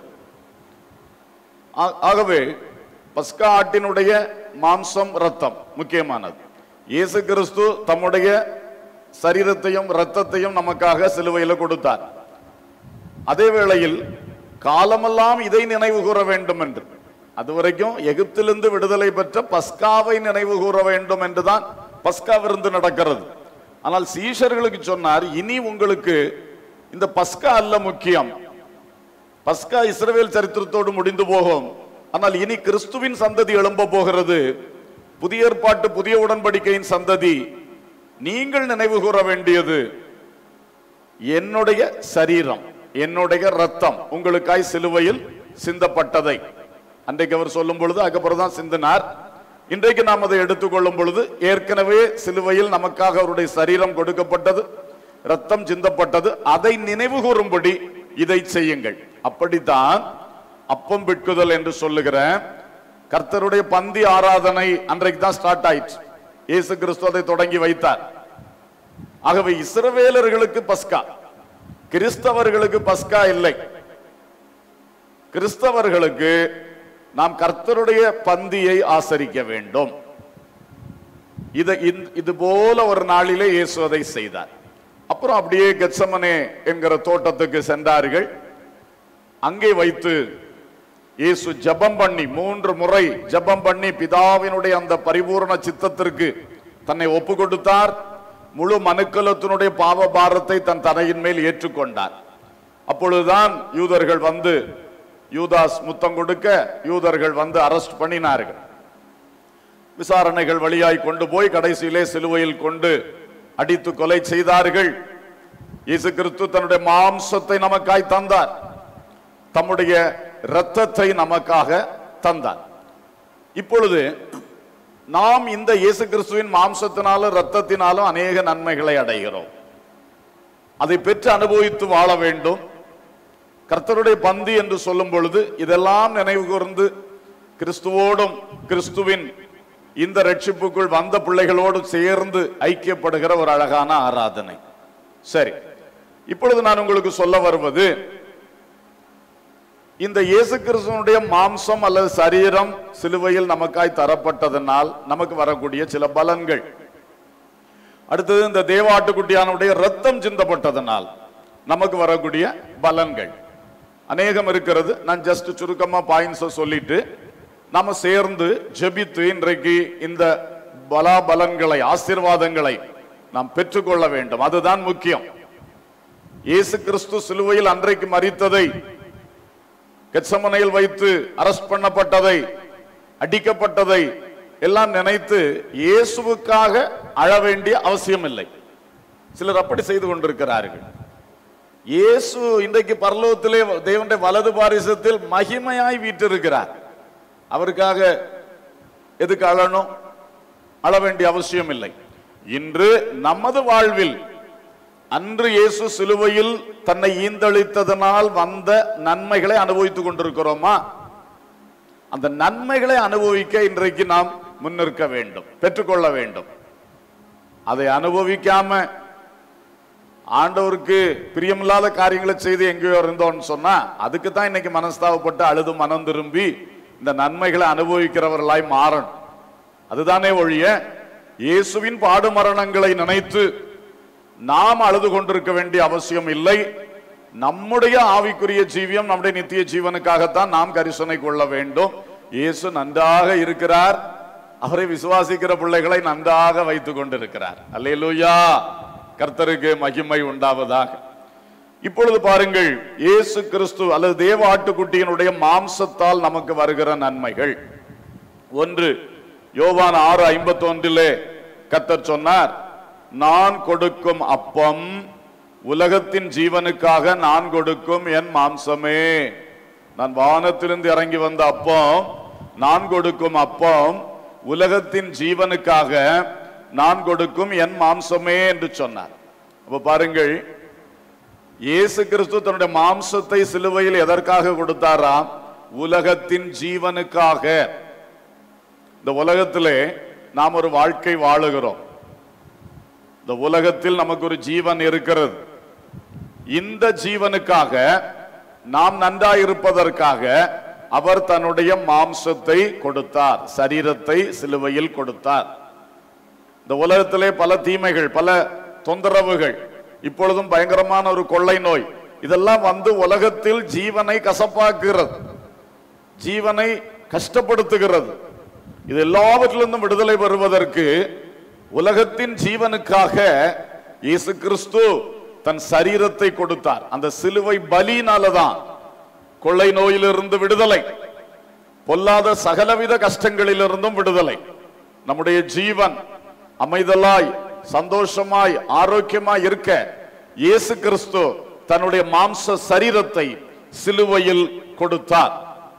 S3: ஆ- ஆகவே பஸ்கா ஆட்டினுடைய மாம்சம் ரத்தம் முக்கியமானது இயேசு கிறிஸ்து தம்முடைய சரீரத்தையும் இரத்தத்தையும் நமக்காக சிலுவையில கொடுத்தார் அதே வேளையில் காலமெல்லாம் இதை நினைவு கூற வேண்டும் என்று அதுவரைக்கும் எகிப்திலிருந்து விடுதலை பெற்ற பஸ்காவை நினைவு கூற வேண்டும் என்றுதான் பஸ்கா விருந்து நடக்கிறது ஆனால் சீஷர்களுக்கு சொன்னார் இனி உங்களுக்கு இந்த பஸ்கா அல்ல முக்கியம் பஸ்கா இஸ்ரவேல் சரித்திரத்தோடு முடிந்து போகும் ஆனால் இனி கிறிஸ்துவின் சந்ததி எழும்ப போகிறது புதிய ஏற்பாட்டு புதிய உடன்படிக்கையின் சந்ததி நீங்கள் நினைவு கூற வேண்டியது என்னுடைய சரீரம் என்னுடைய ரத்தம் உங்களுக்காய் சிலுவையில் சிந்தப்பட்டதை அன்றைக்கு அவர் சொல்லும் பொழுது அதுக்கப்புறம் தான் சிந்தினார் இன்றைக்கு நாம் அதை எடுத்துக்கொள்ளும் பொழுது ஏற்கனவே சிலுவையில் நமக்காக அவருடைய சரீரம் கொடுக்கப்பட்டது ரத்தம் சிந்தப்பட்டது அதை நினைவு கூறும்படி இதை செய்யுங்கள் அப்படித்தான் அப்பம் பிட்குதல் என்று சொல்லுகிற கர்த்தருடைய பந்தி ஆராதனை அன்றைக்கு தான் ஸ்டார்ட் ஆயிற்று இயேசு கிறிஸ்து அதை தொடங்கி வைத்தார் ஆகவே இஸ்ரவேலர்களுக்கு பஸ்கா கிறிஸ்தவர்களுக்கு பஸ்கா இல்லை கிறிஸ்தவர்களுக்கு நாம் கர்த்தருடைய பந்தியை ஆசரிக்க வேண்டும் இது இந்த- இது போல ஒரு நாளிலே இயேசு அதை செய்தார் அப்புறம் அப்படியே கெத்சமனே என்கிற தோட்டத்துக்கு சென்றார்கள் அங்கே வைத்து இயேசு ஜெபம் பண்ணி மூன்று முறை ஜெபம் பண்ணி பிதாவினுடைய அந்த பரிபூரண சித்தத்திற்கு தன்னை ஒப்பு கொடுத்தார் முழு மனுக்குலத்தினுடைய பாவ பாரத்தை தன் தலையின் மேல் ஏற்றுக்கொண்டார் அப்பொழுதுதான் யூதர்கள் வந்து யூதாஸ் முத்தம் கொடுக்க யூதர்கள் வந்து அரெஸ்ட் பண்ணினார்கள் விசாரணைகள் வழியாய் கொண்டு போய் கடைசியிலே சிலுவையில் கொண்டு அடித்து கொலை செய்தார்கள் இயேசு கிறிஸ்து தன்னுடைய மாம்சத்தை நமக்காய் தந்தார் தம்முடைய இரத்தத்தை நமக்காக தந்தார் இப்பொழுது நாம் இந்த இயேசு கிறிஸ்துவின் மாம்சத்தினாலும் இரத்தத்தினாலும் அநேக நன்மைகளை அடைகிறோம் அதை பெற்று அனுபவித்து வாழ வேண்டும் கர்த்தருடைய பந்தி என்று சொல்லும் பொழுது இதெல்லாம் நினைவு கூர்ந்து கிறிஸ்துவோடும் கிறிஸ்துவின் இந்த ரட்சிப்புக்குள் வந்த பிள்ளைகளோடு சேர்ந்து ஐக்கியப்படுகிற ஒரு அழகான ஆராதனை சரி இப்பொழுது நான் உங்களுக்கு சொல்ல வருவது இந்த இயேசு கிறிஸ்துவனுடைய மாம்சம் அல்லது சரீரம் சிலுவையில் நமக்காய் தரப்பட்டதனால் நமக்கு வரக்கூடிய சில பலன்கள் அடுத்தது இந்த தேவாட்டுக்குட்டியானுடைய ரத்தம் சிந்தப்பட்டதனால் நமக்கு வரக்கூடிய பலன்கள் அநேகம் இருக்கிறது நான் ஜஸ்ட் சுருக்கமா பாயிண்ட்ஸை சொல்லிட்டு நாம சேர்ந்து ஜெபித்து இன்றைக்கு இந்த பலாபலன்களை ஆசீர்வாதங்களை நாம் பெற்றுக்கொள்ள வேண்டும் அதுதான் முக்கியம் இயேசு கிறிஸ்து சிலுவையில் அன்றைக்கு மறித்ததை கெட்சமனையில் வைத்து அரஸ்ட் பண்ணப்பட்டதை அடிக்கப்பட்டதை எல்லாம் நினைத்து இயேசுவுக்காக அழ வேண்டிய அவசியம் இல்லை சிலர் அப்படி செய்து கொண்டிருக்கிறார்கள் இயேசு இன்றைக்கு பரலோகத்திலே தேவனுடைய வலது பாரிசத்தில் மகிமையாய் வீற்றிருக்கிறார் அவருக்காக எதுக்கு அழணும் அழ வேண்டிய அவசியம் இல்லை இன்று நமது வாழ்வில் அன்று இயேசு சிலுவையில் தன்னை ஈந்தளித்ததனால் வந்த நன்மைகளை அனுபவித்துக் கொண்டிருக்கிறோமா அந்த நன்மைகளை அனுபவிக்க இன்றைக்கு நாம் முன்னிற்க வேண்டும் பெற்றுக்கொள்ள வேண்டும் அதை அனுபவிக்காம ஆண்டவருக்கு பிரியமில்லாத காரியங்களை செய்து எங்கேயோ இருந்தோம்னு சொன்னா அதுக்கு தான் இன்னைக்கு மனஸ்தாபப்பட்டு அழுது மனம் திரும்பி இந்த நன்மைகளை அனுபவிக்கிறவர்களாய் மாறணும் அதுதானே ஒழிய இயேசுவின் பாடு மரணங்களை நினைத்து நாம் அழுது கொண்டிருக்க வேண்டிய அவசியம் இல்லை நம்முடைய ஆவிக்குரிய ஜீவியம் நம்முடைய நித்திய ஜீவனுக்காகத்தான் நாம் கரிசனை கொள்ள வேண்டும் இயேசு நன்றாக இருக்கிறார் அவரை விசுவாசிக்கிற பிள்ளைகளை நன்றாக வைத்துக் கொண்டிருக்கிறார் அல்லேலூயா கர்த்தருக்கு மகிமை உண்டாவதாக இப்பொழுது பாருங்கள் இயேசு கிறிஸ்து அல்லது தேவ ஆட்டுக்குட்டியினுடைய மாம்சத்தால் நமக்கு வருகிற நன்மைகள் ஒன்று யோவான் ஆறு ஐம்பத்தி ஒன்றிலே கத்தர் சொன்னார் நான் கொடுக்கும் அப்பம் உலகத்தின் ஜீவனுக்காக நான் கொடுக்கும் என் மாம்சமே நான் வானத்திலிருந்து இறங்கி வந்த அப்பம் நான் கொடுக்கும் அப்பம் உலகத்தின் ஜீவனுக்காக நான் கொடுக்கும் என் மாம்சமே என்று சொன்னார் அப்ப பாருங்கள் இயேசு கிறிஸ்து தன்னுடைய மாம்சத்தை சிலுவையில் எதற்காக கொடுத்தாராம் உலகத்தின் ஜீவனுக்காக இந்த உலகத்திலே நாம் ஒரு வாழ்க்கை வாழுகிறோம் இந்த உலகத்தில் நமக்கு ஒரு ஜீவன் இருக்கிறது இந்த ஜீவனுக்காக நாம் நன்றாயிருப்பதற்காக அவர் தன்னுடைய மாம்சத்தை கொடுத்தார் சரீரத்தை சிலுவையில் கொடுத்தார் இந்த உலகத்திலே பல தீமைகள் பல தொந்தரவுகள் இப்பொழுதும் பயங்கரமான ஒரு கொள்ளை நோய் இதெல்லாம் வந்து உலகத்தில் ஜீவனை கசப்பாக்குகிறது ஜீவனை கஷ்டப்படுத்துகிறது இது எல்லாவற்றிலிருந்தும் விடுதலை பெறுவதற்கு உலகத்தின் ஜீவனுக்காக இயேசு கிறிஸ்து தன் சரீரத்தை கொடுத்தார் அந்த சிலுவை பலினாலதான் கொள்ளை நோயிலிருந்து விடுதலை பொல்லாத சகலவித கஷ்டங்களிலிருந்தும் விடுதலை நம்முடைய ஜீவன் அமைதலாய் சந்தோஷமாய் ஆரோக்கியமாய் இருக்க இயேசு கிறிஸ்து தன்னுடைய மாம்ச சரீரத்தை சிலுவையில் கொடுத்தார்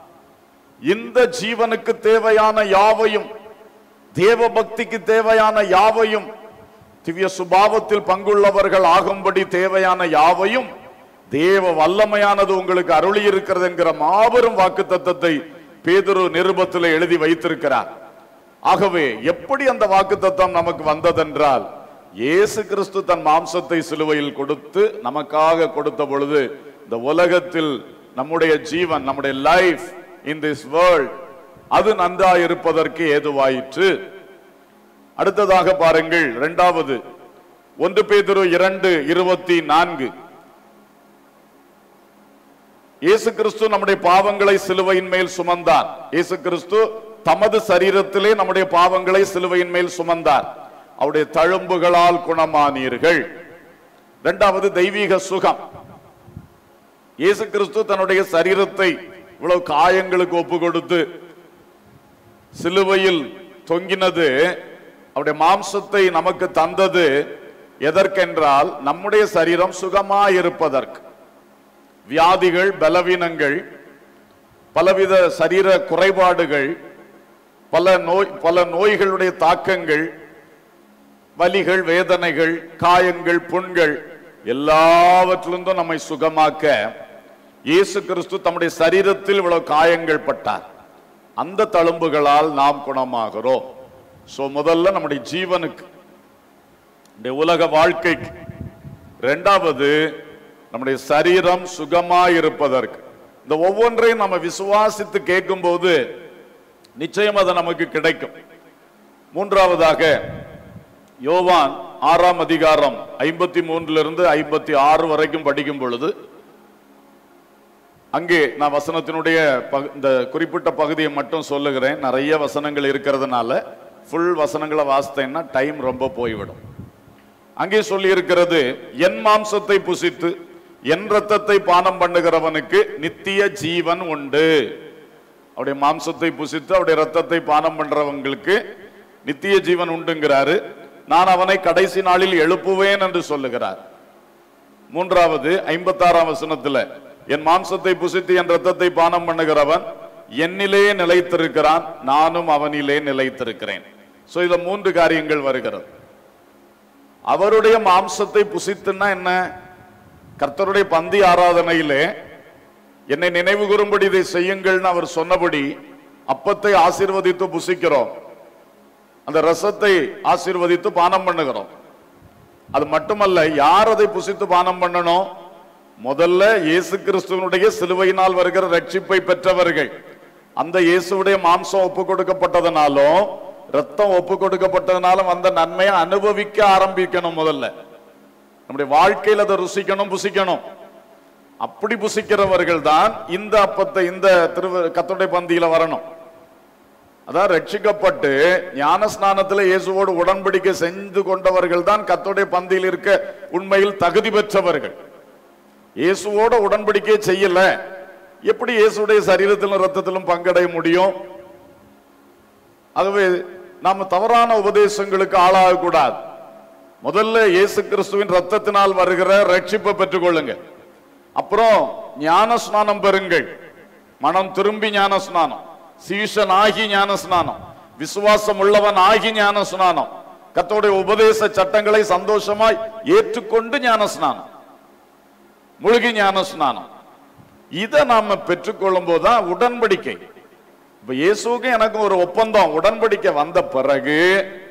S3: இந்த ஜீவனுக்கு தேவையான யாவையும் தேவ பக்திக்கு தேவையான யாவையும் திவ்ய சுபாவத்தில் பங்குள்ளவர்கள் ஆகும்படி தேவையான யாவையும் தேவ வல்லமையானது உங்களுக்கு அருளி இருக்கிறது என்கிற மாபெரும் வாக்கு தத்தத்தை பேதுரு நிருபத்தில் எழுதி வைத்திருக்கிறார் ஆகவே எப்படி அந்த வாக்கு தத்தம் நமக்கு வந்ததென்றால் இயேசு கிறிஸ்து தன் மாம்சத்தை சிலுவையில் கொடுத்து நமக்காக கொடுத்த பொழுது இந்த உலகத்தில் நம்முடைய ஜீவன் நம்முடைய லைஃப் இன் திஸ் வேர்ல்ட் அது நன்றாயிருப்பதற்கு ஏதுவாயிற்று அடுத்ததாக பாருங்கள் இரண்டாவது ஒன்று பேதுரு இரண்டு இருபத்தி நான்கு இயேசு கிறிஸ்து நம்முடைய பாவங்களை சிலுவையின் மேல் சுமந்தார் இயேசு கிறிஸ்து தமது சரீரத்திலே நம்முடைய பாவங்களை சிலுவையின் மேல் சுமந்தார் அவருடைய தழும்புகளால் குணமானீர்கள் இரண்டாவது தெய்வீக சுகம் இயேசு கிறிஸ்து தன்னுடைய சரீரத்தை இவ்வளவு காயங்களுக்கு ஒப்பு கொடுத்து சிலுவையில் தொங்கினது அவருடைய மாம்சத்தை நமக்கு தந்தது எதற்கென்றால் நம்முடைய சரீரம் சுகமாயிருப்பதற்கு வியாதிகள் பலவீனங்கள் பலவித சரீர குறைபாடுகள் பல நோய் பல நோய்களுடைய தாக்கங்கள் வலிகள் வேதனைகள் காயங்கள் புண்கள் எல்லாவற்றிலிருந்தும் நம்மை சுகமாக்க இயேசு கிறிஸ்து தம்முடைய சரீரத்தில் இவ்வளவு காயங்கள் பட்டார் அந்த தழும்புகளால் நாம் குணமாகிறோம் சோ முதல்ல நம்முடைய ஜீவனுக்கு இந்த உலக வாழ்க்கைக்கு இரண்டாவது நம்முடைய சரீரம் சுகமாயிருப்பதற்கு இந்த ஒவ்வொன்றையும் நம்ம விசுவாசித்து கேட்கும்போது நிச்சயம் அது நமக்கு கிடைக்கும் மூன்றாவதாக யோவான் ஆறாம் அதிகாரம் ஐம்பத்தி மூன்றிலிருந்து ஐம்பத்தி ஆறு வரைக்கும் படிக்கும் பொழுது அங்கே நான் வசனத்தினுடைய பகு- இந்த குறிப்பிட்ட பகுதியை மட்டும் சொல்லுகிறேன் நிறைய வசனங்கள் இருக்கிறதுனால ஃபுல் வசனங்களை வாசித்தேன்னா டைம் ரொம்ப போய்விடும் அங்கே சொல்லி இருக்கிறது என் மாம்சத்தை புசித்து என் ரத்தத்தை பானம் பண்ணுகிறவனுக்கு நித்திய ஜீவன் உண்டு அவருடைய மாம்சத்தை புசித்து அவருடைய ரத்தத்தை பானம் பண்றவங்களுக்கு நித்திய ஜீவன் உண்டுங்கிறாரு நான் அவனை கடைசி நாளில் எழுப்புவேன் என்று சொல்லுகிறார் மூன்றாவது ஐம்பத்தாறாம் வசனத்துல என் மாம்சத்தை புசித்து என் ரத்தத்தை பானம் பண்ணுகிறவன் என்னிலே நிலைத்திருக்கிறான் நானும் அவனிலே நிலைத்திருக்கிறேன் சோ இதுல மூன்று காரியங்கள் வருகிறது அவருடைய மாம்சத்தை புசித்துன்னா என்ன கர்த்தருடைய பந்தி ஆராதனையிலே என்னை நினைவு கூறும்படி இதை செய்யுங்கள்னு அவர் சொன்னபடி அப்பத்தை ஆசீர்வதித்து புசிக்கிறோம் அந்த ரசத்தை ஆசீர்வதித்து பானம் பண்ணுகிறோம் அது மட்டுமல்ல யார் அதை புசித்து பானம் பண்ணணும் முதல்ல இயேசு கிறிஸ்துவனுடைய சிலுவையினால் வருகிற ரட்சிப்பை பெற்றவர்கள் அந்த இயேசுவுடைய மாம்சம் ஒப்பு கொடுக்கப்பட்டதுனாலும் ரத்தம் ஒப்பு கொடுக்கப்பட்டதுனாலும் அந்த நன்மையை அனுபவிக்க ஆரம்பிக்கணும் முதல்ல நம்முடைய வாழ்க்கையில் அதை ருசிக்கணும் புசிக்கணும் அப்படி புசிக்கிறவர்கள் தான் இந்த அப்பத்தை இந்த திரு கத்தோடைய பந்தியில வரணும் அதான் ரட்சிக்கப்பட்டு ஞான ஸ்நானத்துல இயேசுவோடு உடன்படிக்கை செஞ்சு கொண்டவர்கள் தான் கத்தோடைய பந்தியில் இருக்க உண்மையில் தகுதி பெற்றவர்கள் இயேசுவோட உடன்படிக்கை செய்யல எப்படி இயேசுடைய சரீரத்திலும் ரத்தத்திலும் பங்கடைய முடியும் ஆகவே நாம தவறான உபதேசங்களுக்கு ஆளாக கூடாது முதல்ல இயேசு கிறிஸ்துவின் ரத்தத்தினால் வருகிற ரட்சிப்பை பெற்றுக்கொள்ளுங்க அப்புறம் ஞான ஸ்நானம் பெறுங்கள் மனம் திரும்பி ஞான ஸ்நானம் சீஷன் ஆகி ஞான ஸ்நானம் விசுவாசம் உள்ளவன் ஆகி ஞான ஸ்நானம் கத்தோடைய உபதேச சட்டங்களை சந்தோஷமாய் ஏற்றுக்கொண்டு ஞான ஸ்நானம் முழுகி ஞான ஸ்நானம் இதை நாம பெற்றுக்கொள்ளும் போதுதான் உடன்படிக்கை இப்ப இயேசுக்கும் எனக்கும் ஒரு ஒப்பந்தம் உடன்படிக்கை வந்த பிறகு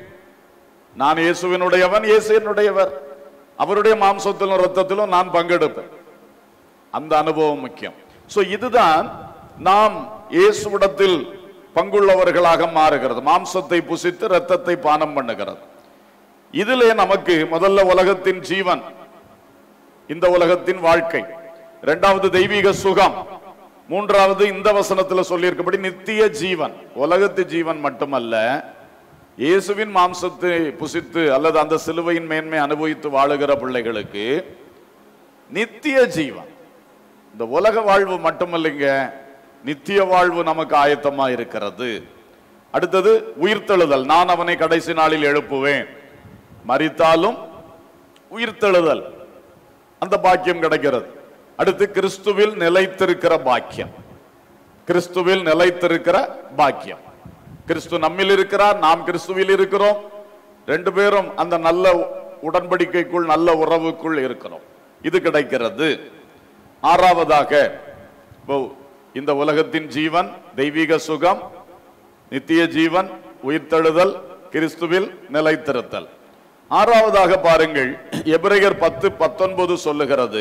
S3: நான் இயேசுவினுடையவன் இயேசு என்னுடையவர் அவருடைய மாம்சத்திலும் ரத்தத்திலும் நான் பங்கெடுப்பேன் அந்த அனுபவம் முக்கியம் சோ இதுதான் நாம் இயேசுவிடத்தில் பங்குள்ளவர்களாக மாறுகிறது மாம்சத்தை புசித்து ரத்தத்தை பானம் பண்ணுகிறது இதிலே நமக்கு முதல்ல உலகத்தின் ஜீவன் இந்த உலகத்தின் வாழ்க்கை இரண்டாவது தெய்வீக சுகம் மூன்றாவது இந்த வசனத்துல சொல்லியிருக்கபடி நித்திய ஜீவன் உலகத்து ஜீவன் மட்டுமல்ல இயேசுவின் மாம்சத்தை புசித்து அல்லது அந்த சிலுவையின் மேன்மை அனுபவித்து வாழுகிற பிள்ளைகளுக்கு நித்திய ஜீவன் இந்த உலக வாழ்வு மட்டுமல்லைங்க நித்திய வாழ்வு நமக்கு ஆயத்தமா இருக்கிறது அடுத்தது உயிர்த்தெழுதல் நான் அவனை கடைசி நாளில் எழுப்புவேன் மரித்தாலும் உயிர்த்தெழுதல் அந்த பாக்கியம் கிடைக்கிறது அடுத்து கிறிஸ்துவில் நிலைத்திருக்கிற பாக்கியம் கிறிஸ்துவில் நிலைத்திருக்கிற பாக்கியம் கிறிஸ்து நம்மில் இருக்கிறார் நாம் கிறிஸ்துவில் இருக்கிறோம் ரெண்டு பேரும் அந்த நல்ல உடன்படிக்கைக்குள் நல்ல உறவுக்குள் இருக்கிறோம் இது கிடைக்கிறது ஆறாவதாக இப்போ இந்த உலகத்தின் ஜீவன் தெய்வீக சுகம் நித்திய ஜீவன் உயிர்த்தெழுதல் கிறிஸ்துவில் நிலைத்திருத்தல் ஆறாவதாக பாருங்கள் எபிரேயர் பத்து பத்தொன்பது சொல்லுகிறது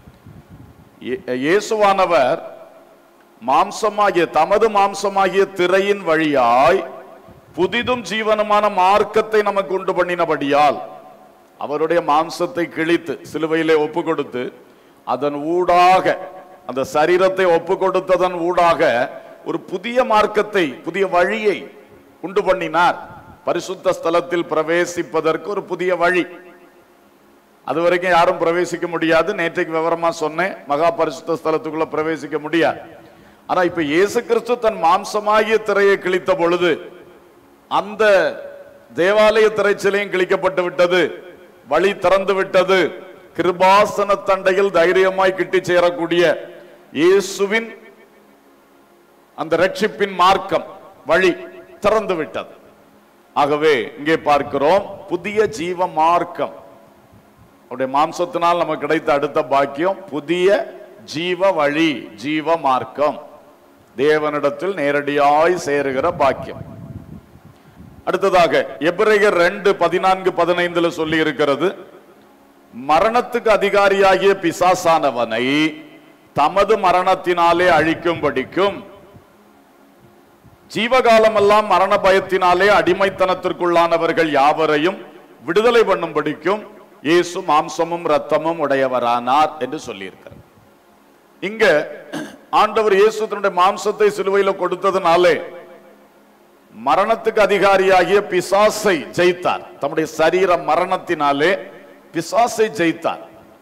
S3: இயே- இயேசுவானவர் மாம்சமாகிய தமது மாம்சமாகிய திரையின் வழியாய் புதிதும் ஜீவனுமான மார்க்கத்தை நமக்கு உண்டு பண்ணினபடியால் அவருடைய மாம்சத்தை கிழித்து சிலுவையிலே ஒப்பு கொடுத்து அதன் ஊடாக அந்த சரீரத்தை ஒப்பு கொடுத்ததன் ஊடாக ஒரு புதிய மார்க்கத்தை புதிய வழியை உண்டு பண்ணினார் பரிசுத்த ஸ்தலத்தில் பிரவேசிப்பதற்கு ஒரு புதிய வழி அது வரைக்கும் யாரும் பிரவேசிக்க முடியாது நேற்றைக்கு விவரமா சொன்னேன் மகா பரிசுத்த ஸ்தலத்துக்குள்ள பிரவேசிக்க முடியாது ஆனா இப்ப இயேசு கிறிஸ்து தன் மாம்சமாகிய திரையை கிழித்த பொழுது அந்த தேவாலய திரைச்சலையும் கிழிக்கப்பட்டு விட்டது வழி திறந்து விட்டது கிருபாசன தண்டையில் தைரியமாய் கிட்டி சேரக்கூடிய இயேசுவின் அந்த ரட்சிப்பின் மார்க்கம் வழி திறந்து விட்டது ஆகவே இங்கே பார்க்கிறோம் புதிய ஜீவ மார்க்கம் அவருடைய மாம்சத்தினால் நமக்கு கிடைத்த அடுத்த பாக்கியம் புதிய ஜீவ வழி ஜீவ மார்க்கம் தேவனிடத்தில் நேரடியாய் சேருகிற பாக்கியம் அடுத்ததாக எபிரேயர் ரெண்டு பதினான்கு பதினைந்துல சொல்லி இருக்கிறது மரணத்துக்கு அதிகாரியாகிய பிசாசானவனை தமது மரணத்தினாலே அழிக்கும்படிக்கும் ஜீவகாலமெல்லாம் மரண பயத்தினாலே அடிமைத்தனத்திற்குள்ளானவர்கள் யாவரையும் விடுதலை பண்ணும்படிக்கும் இயேசு மாம்சமும் இரத்தமும் உடையவரானார் என்று சொல்லியிருக்கிறார் இங்க ஆண்டவர் இயேசு தன்னுடைய மாம்சத்தை சிலுவையில கொடுத்ததுனாலே மரணத்துக்கு அதிகாரியாகிய பிசாசை ஜெயித்தார் தம்முடைய சரீர மரணத்தினாலே பிசாசை ஜெயித்தார்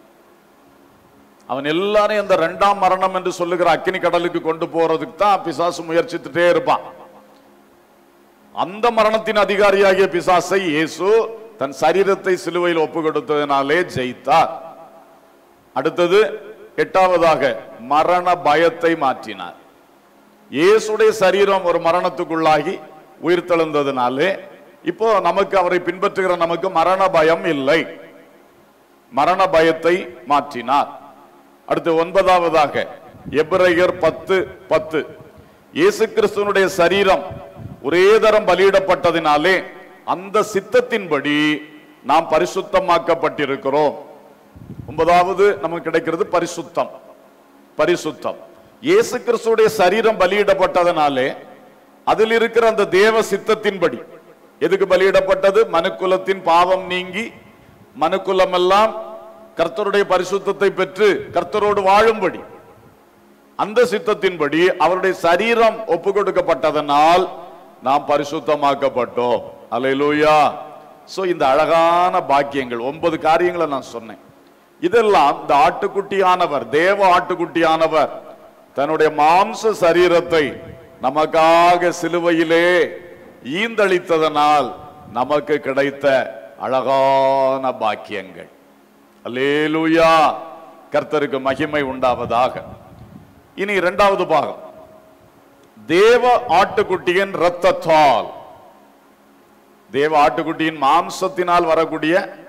S3: அவன் எல்லாரையும் அந்த இரண்டாம் மரணம் என்று சொல்லுகிற அக்கினி கடலுக்கு கொண்டு போறதுக்கு தான் பிசாசு முயற்சித்துட்டே இருப்பான் அந்த மரணத்தின் அதிகாரியாகிய பிசாசை இயேசு தன் சரீரத்தை சிலுவையில் ஒப்பு கொடுத்ததினாலே ஜெயித்தார் அடுத்தது எட்டாவதாக மரண பயத்தை மாற்றினார் இயேசுடைய சரீரம் ஒரு மரணத்துக்குள்ளாகி உயிர் தெழுந்ததினாலே இப்போ நமக்கு அவரை பின்பற்றுகிற நமக்கு மரண பயம் இல்லை மரண பயத்தை மாற்றினார் அடுத்து ஒன்பதாவதாக எபிரேயர் பத்து பத்து இயேசு கிறிஸ்துவனுடைய சரீரம் ஒரே தரம் பலியிடப்பட்டதினாலே அந்த சித்தத்தின்படி நாம் பரிசுத்தமாக்கப்பட்டிருக்கிறோம் ஒன்பதாவது நமக்கு கிடைக்கிறது பரிசுத்தம் பரிசுத்தம் இயேசு கிறிஸ்துடைய சரீரம் பலியிடப்பட்டதனாலே அதில் இருக்கிற அந்த தேவ சித்தத்தின்படி எதுக்கு பலியிடப்பட்டது மனுக்குலத்தின் பாவம் நீங்கி மனுக்குலம் எல்லாம் கர்த்தருடைய பரிசுத்தத்தை பெற்று கர்த்தரோடு வாழும்படி அந்த சித்தத்தின்படி அவருடைய சரீரம் ஒப்பு கொடுக்கப்பட்டதனால் நாம் பரிசுத்தமாக்கப்பட்டோம் அலையிலூயா சோ இந்த அழகான பாக்கியங்கள் ஒன்பது காரியங்களை நான் சொன்னேன் இதெல்லாம் இந்த ஆட்டுக்குட்டியானவர் தேவ ஆட்டுக்குட்டியானவர் தன்னுடைய மாம்ச சரீரத்தை நமக்காக சிலுவையிலே ஈந்தளித்ததனால் நமக்கு கிடைத்த அழகான பாக்கியங்கள் அல்லேலூயா கர்த்தருக்கு மகிமை உண்டாவதாக இனி இரண்டாவது பாகம் தேவ ஆட்டுக்குட்டியின் இரத்தத்தால் தேவ ஆட்டுக்குட்டியின் மாம்சத்தினால் வரக்கூடிய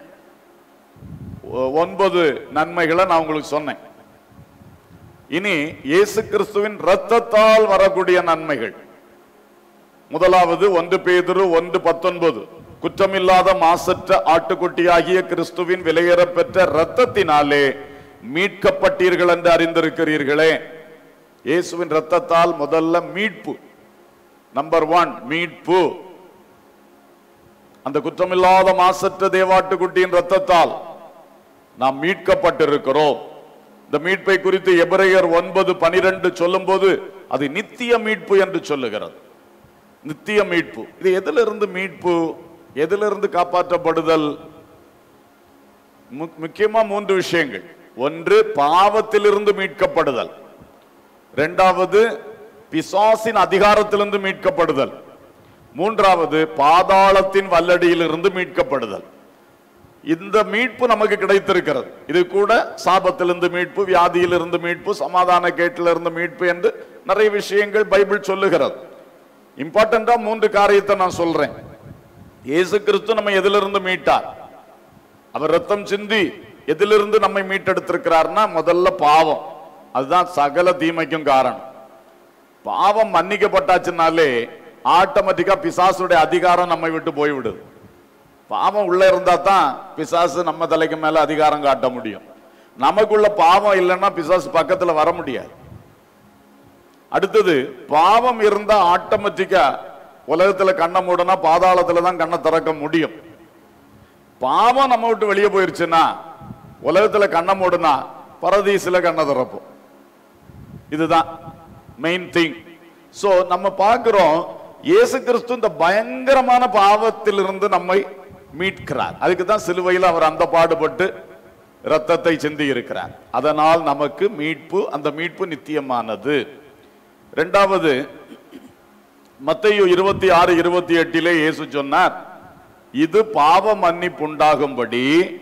S3: ஒ- ஒன்பது நன்மைகளை நான் உங்களுக்கு சொன்னேன் இனி இயேசு கிறிஸ்துவின் இரத்தத்தால் வரக்கூடிய நன்மைகள் முதலாவது ஒன்று பேதுரு ஒன்று பத்தொன்பது குற்றமில்லாத மாசற்ற ஆட்டுக்குட்டியாகிய கிறிஸ்துவின் விலையேறப் பெற்ற இரத்தத்தினாலே மீட்கப்பட்டீர்கள் என்று அறிந்திருக்கிறீர்களே இயேசுவின் இரத்தத்தால் முதல்ல மீட்பு நம்பர் ஒன் மீட்பு அந்த குற்றமில்லாத மாசற்ற தேவாட்டுக்குட்டியின் இரத்தத்தால் நாம் மீட்கப்பட்டிருக்கிறோம் இந்த மீட்பை குறித்து எபிரேயர் ஒன்பது பனிரெண்டு சொல்லும்போது அது நித்திய மீட்பு என்று சொல்லுகிறது நித்திய மீட்பு இது எதிலிருந்து மீட்பு எதிலிருந்து காப்பாற்றப்படுதல் மு- முக்கியமா மூன்று விஷயங்கள் ஒன்று பாவத்திலிருந்து மீட்கப்படுதல் இரண்டாவது பிசாசின் அதிகாரத்திலிருந்து மீட்கப்படுதல் மூன்றாவது பாதாளத்தின் வல்லடியிலிருந்து மீட்கப்படுதல் இந்த மீட்பு நமக்கு கிடைத்திருக்கிறது இது கூட சாபத்திலிருந்து மீட்பு வியாதியிலிருந்து மீட்பு சமாதான கேட்டிலிருந்து மீட்பு என்று நிறைய விஷயங்கள் பைபிள் சொல்லுகிறது இம்பார்ட்டண்டா மூன்று காரியத்தை நான் சொல்றேன் இயேசு கிறிஸ்து நம்ம எதிலிருந்து மீட்டார் அவர் ரத்தம் சிந்தி எதிலிருந்து நம்மை மீட்டெடுத்திருக்கிறார்னா முதல்ல பாவம் அதுதான் சகல தீமைக்கும் காரணம் பாவம் மன்னிக்கப்பட்டாச்சுனாலே ஆட்டோமேட்டிக்கா பிசாசுடைய அதிகாரம் நம்மை விட்டு போய்விடுது பாவம் உள்ள இருந்தா தான் பிசாசு நம்ம தலைக்கு மேல அதிகாரம் காட்ட முடியும் நமக்குள்ள பாவம் இல்லைன்னா பிசாசு பக்கத்துல வர முடியாது அடுத்தது பாவம் இருந்தா ஆட்டோமேட்டிக்கா உலகத்துல கண்ணை மூடனா பாதாளத்துல தான் கண்ணை திறக்க முடியும் பாவம் நம்ம விட்டு வெளியே போயிருச்சுன்னா உலகத்துல கண்ணை மூடுனா பரதீசுல கண்ணை திறப்போம் இதுதான் மெயின் திங் சோ நம்ம பார்க்கிறோம் இயேசு கிறிஸ்து இந்த பயங்கரமான பாவத்திலிருந்து நம்மை மீட்கிறார் அதுக்கு தான் சிலுவையில் அவர் அந்த பாடுபட்டு ரத்தத்தை சிந்தி இருக்கிறார் அதனால் நமக்கு மீட்பு அந்த மீட்பு நித்தியமானது இரண்டாவது மத்தேயு இருபத்தி ஆறு இருபத்தி எட்டிலே இயேசு சொன்னார் இது பாவ மன்னிப்பு உண்டாகும்படி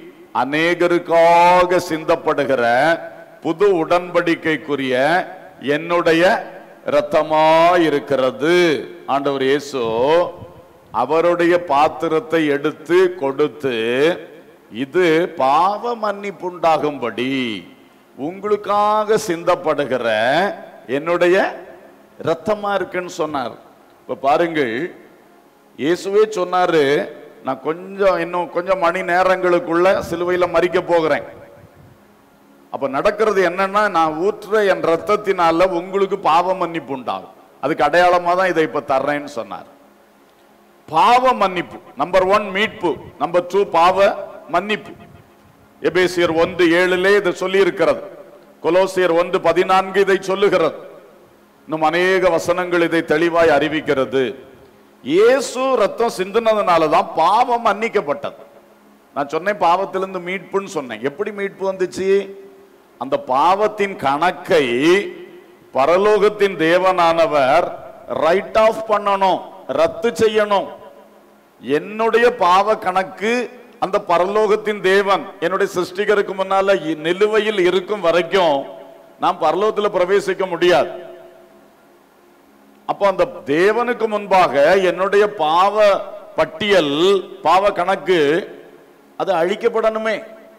S3: அநேகருக்காக சிந்தப்படுகிற புது உடன்படிக்கைக்குரிய என்னுடைய இரத்தமாயிருக்கிறது ஆண்டவர் இயேசு அவருடைய பாத்திரத்தை எடுத்து கொடுத்து இது பாவ மன்னிப்பு உண்டாகும்படி உங்களுக்காக சிந்தப்படுகிற என்னுடைய இரத்தமா இருக்குன்னு சொன்னார் இப்ப பாருங்கள் இயேசுவே சொன்னாரு நான் கொஞ்சம் இன்னும் கொஞ்சம் மணி நேரங்களுக்குள்ள சிலுவையில மறிக்க போகிறேன் அப்ப நடக்கிறது என்னன்னா நான் ஊற்றுற என் ரத்தத்தினால உங்களுக்கு பாவ மன்னிப்பு உண்டாகும் அதுக்கு அடையாளமா தான் இதை இப்ப தர்றேன்னு சொன்னார் பாவ மன்னிப்பு நம்பர் ஒன் மீட்பு நம்பர் டூ பாவ மன்னிப்பு எபேசியர் ஒன்று ஏழிலே இதை சொல்லி இருக்கிறது கொலோசியர் ஒன்று பதினான்கு இதை சொல்லுகிறது இன்னும் அநேக வசனங்கள் இதை தெளிவாய் அறிவிக்கிறது இயேசு ரத்தம் சிந்தினதுனால தான் பாவம் மன்னிக்கப்பட்டது நான் சொன்னேன் பாவத்திலிருந்து மீட்புன்னு சொன்னேன் எப்படி மீட்பு வந்துச்சு அந்த பாவத்தின் கணக்கை பரலோகத்தின் தேவனானவர் ரைட் ஆஃப் பண்ணணும் ரத்து செய்யணும் என்னுடைய பாவ கணக்கு அந்த பரலோகத்தின் தேவன் என்னுடைய சிருஷ்டிகருக்கு முன்னால இ- நிலுவையில் இருக்கும் வரைக்கும் நான் பரலோகத்துல பிரவேசிக்க முடியாது அப்போ அந்த தேவனுக்கு முன்பாக என்னுடைய பாவ பட்டியல் பாவ கணக்கு அது அழிக்கப்படணுமே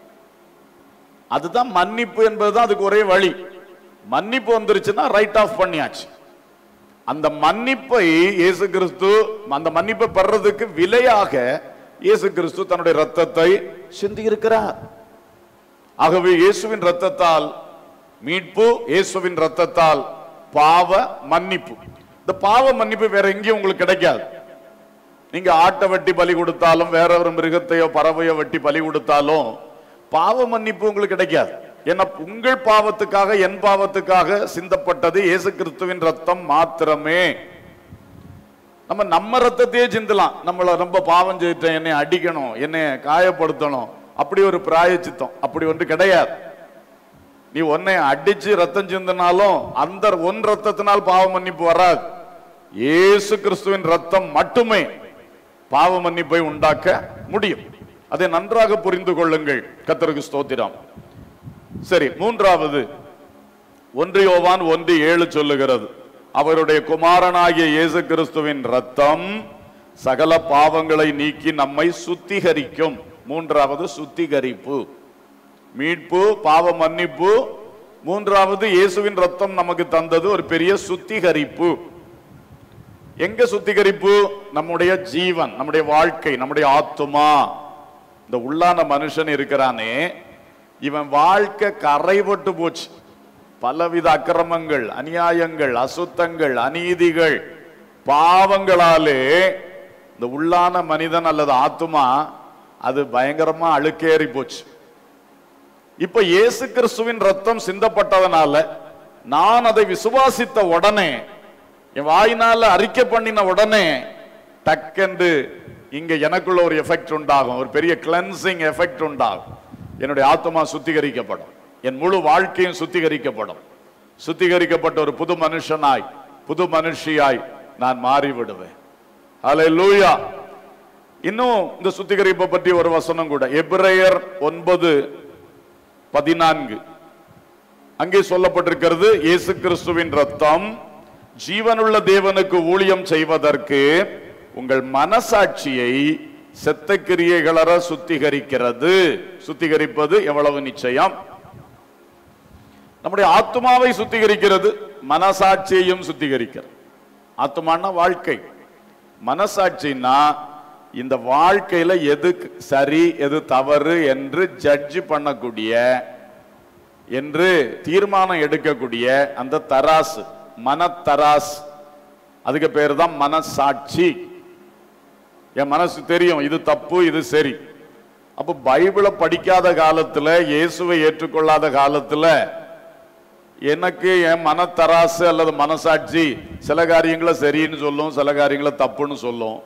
S3: அதுதான் மன்னிப்பு என்பதுதான் அதுக்கு ஒரே வழி மன்னிப்பு வந்துருச்சுன்னா ரைட் ஆஃப் பண்ணியாச்சு அந்த மன்னிப்பை இயேசு கிறிஸ்து அந்த மன்னிப்பை பெறதுக்கு விலையாக இயேசு கிறிஸ்து தன்னுடைய ரத்தத்தை சிந்தி இருக்கிறார் ஆகவே இயேசுவின் ரத்தத்தால் மீட்பு இயேசுவின் ரத்தத்தால் பாவ மன்னிப்பு இந்த பாவ மன்னிப்பு வேற எங்கேயும் உங்களுக்கு கிடைக்காது நீங்க ஆட்டை வெட்டி பலி கொடுத்தாலும் வேற ஒரு மிருகத்தையோ பறவையோ வெட்டி பலி கொடுத்தாலும் பாவ மன்னிப்பு உங்களுக்கு கிடைக்காது ஏன்னா உங்கள் பாவத்துக்காக என் பாவத்துக்காக சிந்தப்பட்டது இயேசு கிறிஸ்துவின் ரத்தம் மாத்திரமே நம்ம நம்ம ரத்தத்தையே சிந்தலாம் நம்மள ரொம்ப பாவம் செய்துட்டேன் என்னை அடிக்கணும் என்னை காயப்படுத்தணும் அப்படி ஒரு பிராயச்சித்தம் அப்படி ஒன்று கிடையாது நீ உன்னை அடிச்சு ரத்தம் சிந்தினாலும் அந்த ஒன் ரத்தத்தினால் பாவ மன்னிப்பு வராது இயேசு கிறிஸ்துவின் ரத்தம் மட்டுமே பாவ மன்னிப்பை உண்டாக்க முடியும் அதை நன்றாக புரிந்து கொள்ளுங்கள் கத்தருக்கு ஸ்தோத்திரம் சரி மூன்றாவது ஒன்று யோவான் ஒன்று ஏழு சொல்லுகிறது அவருடைய குமாரனாகிய இயேசு கிறிஸ்துவின் ரத்தம் சகல பாவங்களை நீக்கி நம்மை சுத்திகரிக்கும் மூன்றாவது சுத்திகரிப்பு மீட்பு பாவ மன்னிப்பு மூன்றாவது இயேசுவின் ரத்தம் நமக்கு தந்தது ஒரு பெரிய சுத்திகரிப்பு எங்க சுத்திகரிப்பு நம்முடைய ஜீவன் நம்முடைய வாழ்க்கை நம்முடைய ஆத்துமா இந்த உள்ளான மனுஷன் இருக்கிறானே இவன் வாழ்க்கை கரைபட்டு போச்சு பலவித அக்கிரமங்கள் அநியாயங்கள் அசுத்தங்கள் அநீதிகள் பாவங்களாலே இந்த உள்ளான மனிதன் அல்லது ஆத்துமா அது பயங்கரமா அழுக்கேறி போச்சு இப்ப இயேசு கிறிஸ்துவின் ரத்தம் சிந்தப்பட்டதனால நான் அதை விசுவாசித்த உடனே என் வாயினால அறிக்கை பண்ணின உடனே டக்கென்று இங்க எனக்குள்ள ஒரு எஃபெக்ட் உண்டாகும் ஒரு பெரிய கிளென்சிங் எஃபெக்ட் உண்டாகும் என்னுடைய ஆத்மா சுத்திகரிக்கப்படும் என் முழு வாழ்க்கையும் சுத்திகரிக்கப்படும் சுத்திகரிக்கப்பட்ட ஒரு புது மனுஷனாய் புது மனுஷியாய் நான் மாறி விடுவேன் ஹalleluya இன்னும் இந்த சுத்திகரிப்பை பற்றி ஒரு வசனம் கூட எபிரேயர் ஒன்பது பதினான்கு அங்கே சொல்லப்பட்டிருக்கிறது இயேசு கிறிஸ்துவின் ரத்தம் ஜீவனுள்ள தேவனுக்கு ஊழியம் செய்வதற்கு உங்கள் மனசாட்சியை செத்த கிரியைகளற சுத்திகரிக்கிறது சுத்திகரிப்பது எவ்வளவு நிச்சயம் நம்முடைய ஆத்மாவை சுத்திகரிக்கிறது மனசாட்சியையும் சுத்திகரிக்கிறது ஆத்மானா வாழ்க்கை மனசாட்சின்னா இந்த வாழ்க்கையில எது சரி எது தவறு என்று ஜட்ஜ் பண்ணக்கூடிய என்று தீர்மானம் எடுக்கக்கூடிய அந்த தராசு மனத்தராஸ் அதுக்கு பேர் தான் மனசாட்சி என் மனசு தெரியும் இது தப்பு இது சரி அப்ப பைபிளை படிக்காத காலத்துல இயேசுவை ஏற்றுக்கொள்ளாத காலத்துல எனக்கு என் மனத்தராசு அல்லது மனசாட்சி சில காரியங்களை சரின்னு சொல்லும் சில காரியங்களை தப்புன்னு சொல்லும்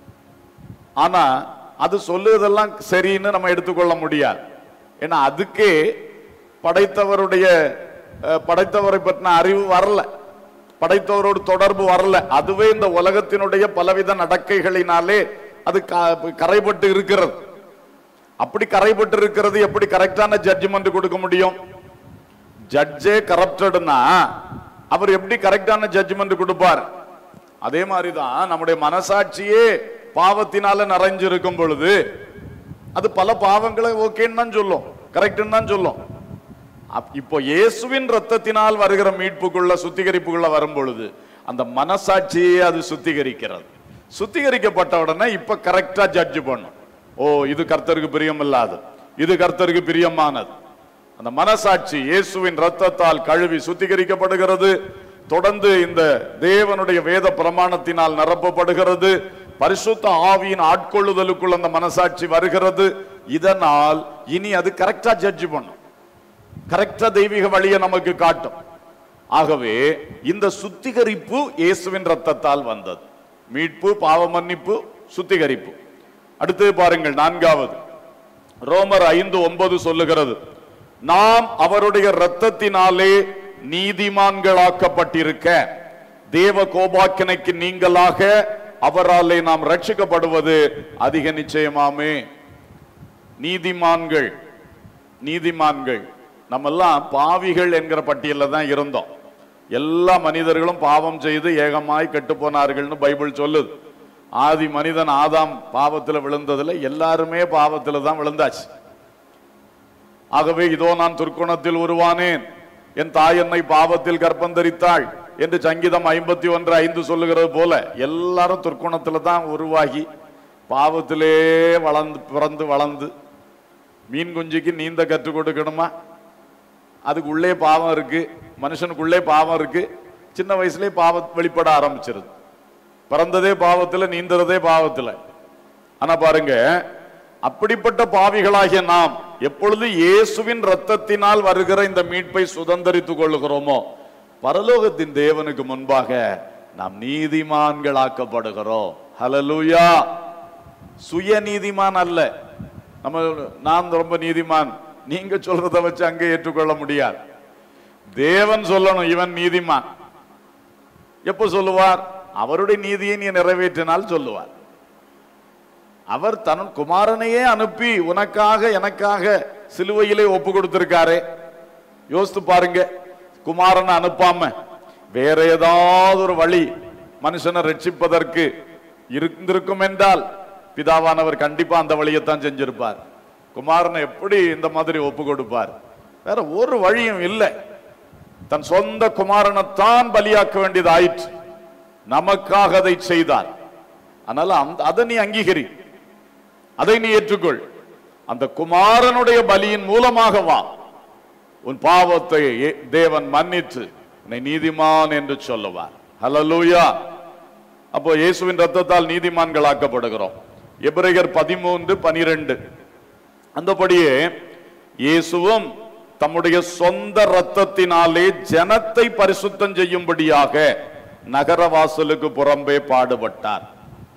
S3: ஆனா அது சொல்லுவதெல்லாம் சரின்னு நம்ம எடுத்துக்கொள்ள முடியாது ஏன்னா அதுக்கே படைத்தவருடைய அஹ், படைத்தவரை பற்றின அறிவு வரல படைத்தவரோடு தொடர்பு வரல அதுவே இந்த உலகத்தினுடைய பலவித நடக்கைகளினாலே அது க- கரைபட்டு இருக்கிறது அப்படி கரைபட்டு இருக்கிறது எப்படி கரெக்டான ஜட்ஜ்மெண்ட் கொடுக்க முடியும் ஜட்ஜே கரப்டட்னா அவர் எப்படி கரெக்டான ஜட்ஜ்மெண்ட் கொடுப்பார் அதே மாதிரிதான் நம்முடைய மனசாட்சியே பாவத்தினால நிறைஞ்சிருக்கும் பொழுது அது பல பாவங்களை ஓகேன்னு தான் சொல்லும் கரெக்ட்னு தான் சொல்லும் அப்- இப்போ இயேசுவின் ரத்தத்தினால் வருகிற மீட்புக்குள்ள சுத்திகரிப்புக்குள்ள வரும் பொழுது அந்த மனசாட்சியே அது சுத்திகரிக்கிறது சுத்திகரிக்கப்பட்ட உடனே இப்ப கரெக்டா ஜட்ஜ் பண்ணும் ஓ இது கர்த்தருக்கு பிரியமில்லாது இது கர்த்தருக்கு பிரியமானது அந்த மனசாட்சி இயேசுவின் ரத்தத்தால் கழுவி சுத்திகரிக்கப்படுகிறது தொடர்ந்து இந்த தேவனுடைய வேத பிரமாணத்தினால் நிரப்பப்படுகிறது பரிசுத்த ஆவியின் ஆட்கொள்ளுதலுக்குள் அந்த மனசாட்சி வருகிறது இதனால் இனி அது கரெக்டா ஜட்ஜ் பண்ணும் கரெக்டா தெய்வீக வழியை நமக்கு காட்டும் ஆகவே இந்த சுத்திகரிப்பு இயேசுவின் ரத்தத்தால் வந்தது மீட்பு பாவ மன்னிப்பு சுத்திகரிப்பு அடுத்து பாருங்கள் நான்காவது ரோமர் ஐந்து ஒன்பது சொல்லுகிறது நாம் அவருடைய இரத்தத்தினாலே நீதிமான்களாக்கப்பட்டிருக்க தேவ கோபாக்கினைக்கு நீங்களாக அவராலே நாம் ரட்சிக்கப்படுவது அதிக நிச்சயமாமே நீதிமான்கள் நீதிமான்கள் நம்மெல்லாம் பாவிகள் என்கிற பட்டியலில் தான் இருந்தோம் எல்லா மனிதர்களும் பாவம் செய்து ஏகமாய் கெட்டு போனார்கள்னு பைபிள் சொல்லுது ஆதி மனிதன் ஆதாம் பாவத்தில் விழுந்ததுல எல்லாருமே பாவத்தில் தான் விழுந்தாச்சு ஆகவே இதோ நான் துர்க்குணத்தில் உருவானேன் என் தாய் என்னை பாவத்தில் கற்பந்தரித்தாள் என்று சங்கீதம் ஐம்பத்தி ஒன்று ஐந்து சொல்லுகிறது போல எல்லாரும் துர்க்குணத்துல தான் உருவாகி பாவத்திலே வளர்ந்து பிறந்து வளர்ந்து மீன் குஞ்சுக்கு நீந்த கற்றுக் கொடுக்கணுமா அதுக்கு உள்ளே பாவம் இருக்கு மனுஷனுக்குள்ளே பாவம் இருக்கு சின்ன வயசுலயே பாவம் வெளிப்பட ஆரம்பிச்சிருது பிறந்ததே பாவத்துல நீந்துறதே பாவத்துல ஆனா பாருங்க அப்படிப்பட்ட பாவிகளாகிய நாம் எப்பொழுது இயேசுவின் ரத்தத்தினால் வருகிற இந்த மீட்பை சுதந்தரித்துக் கொள்ளுகிறோமோ பரலோகத்தின் தேவனுக்கு முன்பாக நாம் நீதிமான்களாக்கப்படுகிறோம் ஹalleluya சுய நீதிமான் அல்ல நம்ம நான் ரொம்ப நீதிமான் நீங்க சொல்றத வச்சு அங்க ஏற்றுக்கொள்ள முடியாது தேவன் சொல்லணும் இவன் நீதிமான் எப்ப சொல்லுவார் அவருடைய நீதியை நீ நிறைவேற்றினால் சொல்லுவார் அவர் தன் குமாரனையே அனுப்பி உனக்காக எனக்காக சிலுவையிலே ஒப்பு கொடுத்திருக்காரே யோசித்து பாருங்க குமாரனை அனுப்பாம வேற ஏதாவது ஒரு வழி மனுஷனை ரட்சிப்பதற்கு இருந்திருக்கும் என்றால் பிதாவானவர் கண்டிப்பா அந்த வழியைத்தான் செஞ்சிருப்பார் குமாரனை எப்படி இந்த மாதிரி ஒப்பு கொடுப்பார் வேற ஒரு வழியும் இல்லை தன் சொந்த குமாரனைத்தான் பலியாக்க வேண்டியது ஆயிற்று நமக்காக அதை செய்தார் அதனால அந்த அதை நீ அங்கீகரி அதை நீ ஏற்றுக்கொள் அந்த குமாரனுடைய பலியின் மூலமாக வா உன் பாவத்தை ஏ- தேவன் மன்னித்து உன்னை நீதிமான் என்று சொல்லுவார் ஹalleluya அப்போ இயேசுவின் ரத்தத்தால் நீதிமான்கள் ஆக்கப்படுகிறோம் எபிரேயர் பதிமூன்று பனிரெண்டு அந்தபடியே இயேசுவும் தம்முடைய சொந்த ரத்தத்தினாலே ஜனத்தை பரிசுத்தம் செய்யும்படியாக நகரவாசலுக்கு புறம்பே பாடுபட்டார்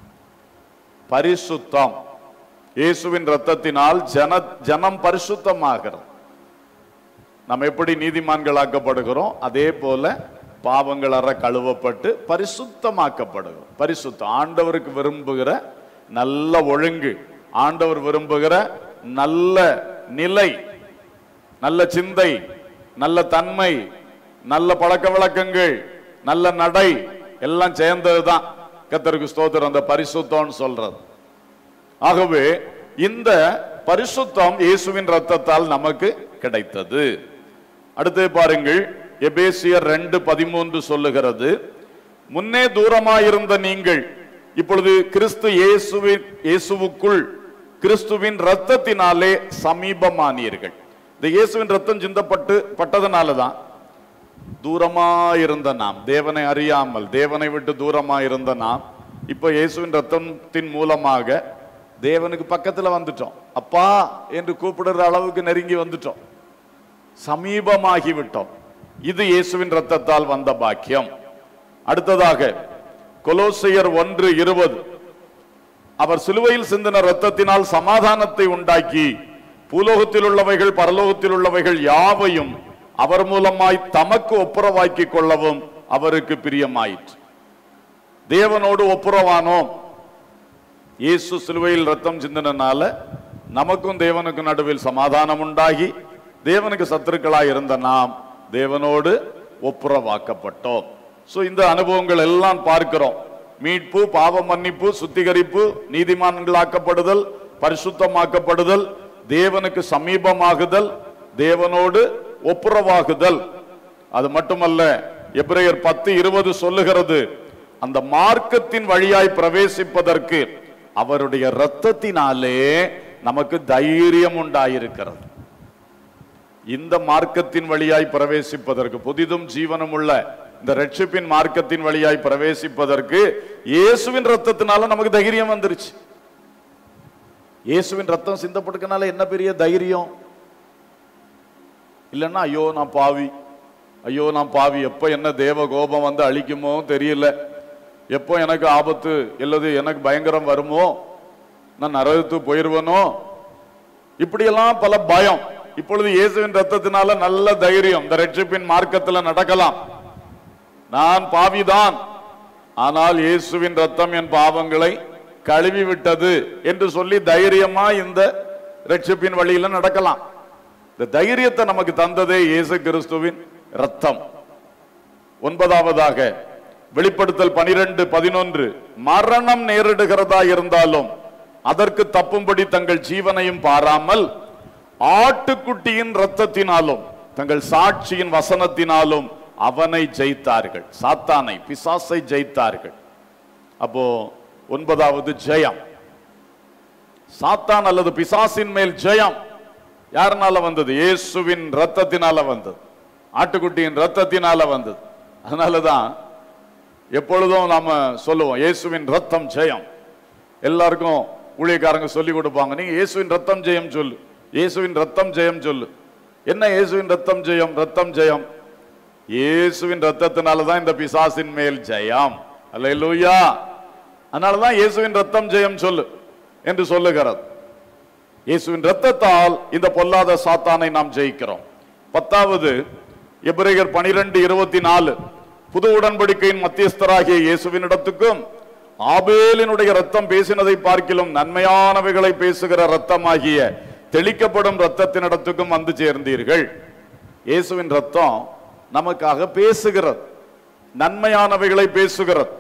S3: பரிசுத்தம் இயேசுவின் ரத்தத்தினால் ஜன ஜனம் பரிசுத்தமாகிறது நம்ம எப்படி நீதிமான்களாக்கப்படுகிறோம் அதே போல பாவங்கள் அற கழுவப்பட்டு பரிசுத்தமாக்கப்படுகிறோம் பரிசுத்தம் ஆண்டவருக்கு விரும்புகிற நல்ல ஒழுங்கு ஆண்டவர் விரும்புகிற நல்ல நிலை நல்ல சிந்தை நல்ல தன்மை நல்ல பழக்க வழக்கங்கள் நல்ல நடை எல்லாம் சேர்ந்ததுதான் கத்தருக்கு ஸ்தோத்திரம் அந்த பரிசுத்தம்னு சொல்றது ஆகவே இந்த பரிசுத்தம் இயேசுவின் ரத்தத்தால் நமக்கு கிடைத்தது அடுத்து பாருங்கள் எபேசியர் ரெண்டு பதிமூன்று சொல்லுகிறது முன்னே தூரமாயிருந்த நீங்கள் இப்பொழுது கிறிஸ்து இயேசுவின் இயேசுவுக்குள் கிறிஸ்துவின் ரத்தத்தினாலே சமீபமானீர்கள் இந்த இயேசுவின் ரத்தம் சிந்தப்பட்டு பட்டதனால தான் தூரமாயிருந்த நாம் தேவனை அறியாமல் தேவனை விட்டு தூரமாயிருந்த நாம் இப்ப இயேசுவின் ரத்தத்தின் மூலமாக தேவனுக்கு பக்கத்துல வந்துட்டோம் அப்பா என்று கூப்பிடுற அளவுக்கு நெருங்கி வந்துட்டோம் சமீபமாகி விட்டோம் இது இயேசுவின் ரத்தத்தால் வந்த பாக்கியம் அடுத்ததாக கொலோசையர் ஒன்று இருபது அவர் சிலுவையில் சிந்தின ரத்தத்தினால் சமாதானத்தை உண்டாக்கி பூலோகத்தில் உள்ளவைகள் பரலோகத்தில் உள்ளவைகள் யாவையும் அவர் மூலமாய் தமக்கு ஒப்புரவாக்கி கொள்ளவும் அவருக்கு பிரியமாயிற்று தேவனோடு ஒப்புரவானோம் இயேசு சிலுவையில் ரத்தம் சிந்தினால நமக்கும் தேவனுக்கும் நடுவில் சமாதானம் உண்டாகி தேவனுக்கு சத்துருக்களாய் இருந்த நாம் தேவனோடு ஒப்புரவாக்கப்பட்டோம் சோ இந்த அனுபவங்கள் எல்லாம் பார்க்கிறோம் மீட்பு பாவ மன்னிப்பு சுத்திகரிப்பு நீதிமான்களாக்கப்படுதல் பரிசுத்தமாக்கப்படுதல் தேவனுக்கு சமீபமாகுதல் தேவனோடு ஒப்புரவாகுதல் அது மட்டுமல்ல எபிரேயர் பத்து இருபது சொல்லுகிறது அந்த மார்க்கத்தின் வழியாய் பிரவேசிப்பதற்கு அவருடைய இரத்தத்தினாலே நமக்கு தைரியம் உண்டாயிருக்கிறது இந்த மார்க்கத்தின் வழியாய் பிரவேசிப்பதற்கு புதிதும் ஜீவனும் உள்ள இந்த ரட்சிப்பின் மார்க்கத்தின் வழியாய் பிரவேசிப்பதற்கு இயேசுவின் ரத்தத்தினால நமக்கு தைரியம் வந்துருச்சு இயேசுவின் ரத்தம் சிந்தப்படுக்கனால என்ன பெரிய தைரியம் இல்லைன்னா ஐயோ நான் பாவி ஐயோ நான் பாவி எப்போ என்ன தேவ கோபம் வந்து அழிக்குமோ தெரியல எப்போ எனக்கு ஆபத்து இல்லது எனக்கு பயங்கரம் வருமோ நான் நரகத்துக்கு போயிருவனோ இப்படியெல்லாம் பல பயம் இப்பொழுது இயேசுவின் ரத்தத்தினால நல்ல தைரியம் இந்த ரட்சிப்பின் மார்க்கத்துல நடக்கலாம் நான் பாவிதான் ஆனால் இயேசுவின் ரத்தம் என் பாவங்களை கழுவி விட்டது என்று சொல்லி தைரியமா இந்த ரட்சிப்பின் வழியில நடக்கலாம் இந்த தைரியத்தை நமக்கு தந்ததே இயேசு கிறிஸ்துவின் ரத்தம் ஒன்பதாவதாக வெளிப்படுத்தல் பனிரெண்டு பதினொன்று மரணம் நேரிடுகிறதா இருந்தாலும் அதற்கு தப்பும்படி தங்கள் ஜீவனையும் பாராமல் ஆட்டுக்குட்டியின் ரத்தத்தினாலும் தங்கள் சாட்சியின் வசனத்தினாலும் அவனை ஜெயித்தார்கள் சாத்தானை பிசாசை ஜெயித்தார்கள் அப்போ ஒன்பதாவது ஜெயம் சாத்தான் அல்லது பிசாசின் மேல் ஜெயம் யாருனால வந்தது இயேசுவின் ரத்தத்தினால வந்தது ஆட்டுக்குட்டியின் ரத்தத்தினால வந்தது அதனாலதான் எப்பொழுதும் நாம சொல்லுவோம் இயேசுவின் ரத்தம் ஜெயம் எல்லாருக்கும் ஊழியக்காரங்க சொல்லி கொடுப்பாங்க நீங்க இயேசுவின் ரத்தம் ஜெயம் சொல்லு இயேசுவின் ரத்தம் ஜெயம் சொல்லு என்ன இயேசுவின் ரத்தம் ஜெயம் ரத்தம் ஜெயம் இயேசுவின் ரத்தத்தினால தான் இந்த பிசாசின் மேல் ஜெயம் அல்லேலூயா அதனாலதான் இயேசுவின் ரத்தம் ஜெயம் சொல்லு என்று சொல்லுகிறது இயேசுவின் ரத்தத்தால் இந்த பொல்லாத சாத்தானை நாம் ஜெயிக்கிறோம் பத்தாவது எபிரேயர் பனிரெண்டு இருபத்தி நாலு புது உடன்படிக்கையின் மத்தியஸ்தராகிய இயேசுவின் இடத்துக்கும் ஆபேலினுடைய ரத்தம் பேசினதை பார்க்கிலும் நன்மையானவைகளை பேசுகிற ரத்தமாகிய தெளிக்கப்படும் ரத்தத்தினிடத்துக்கும் வந்து சேர்ந்தீர்கள் இயேசுவின் ரத்தம் நமக்காக பேசுகிறது நன்மையானவைகளை பேசுகிறது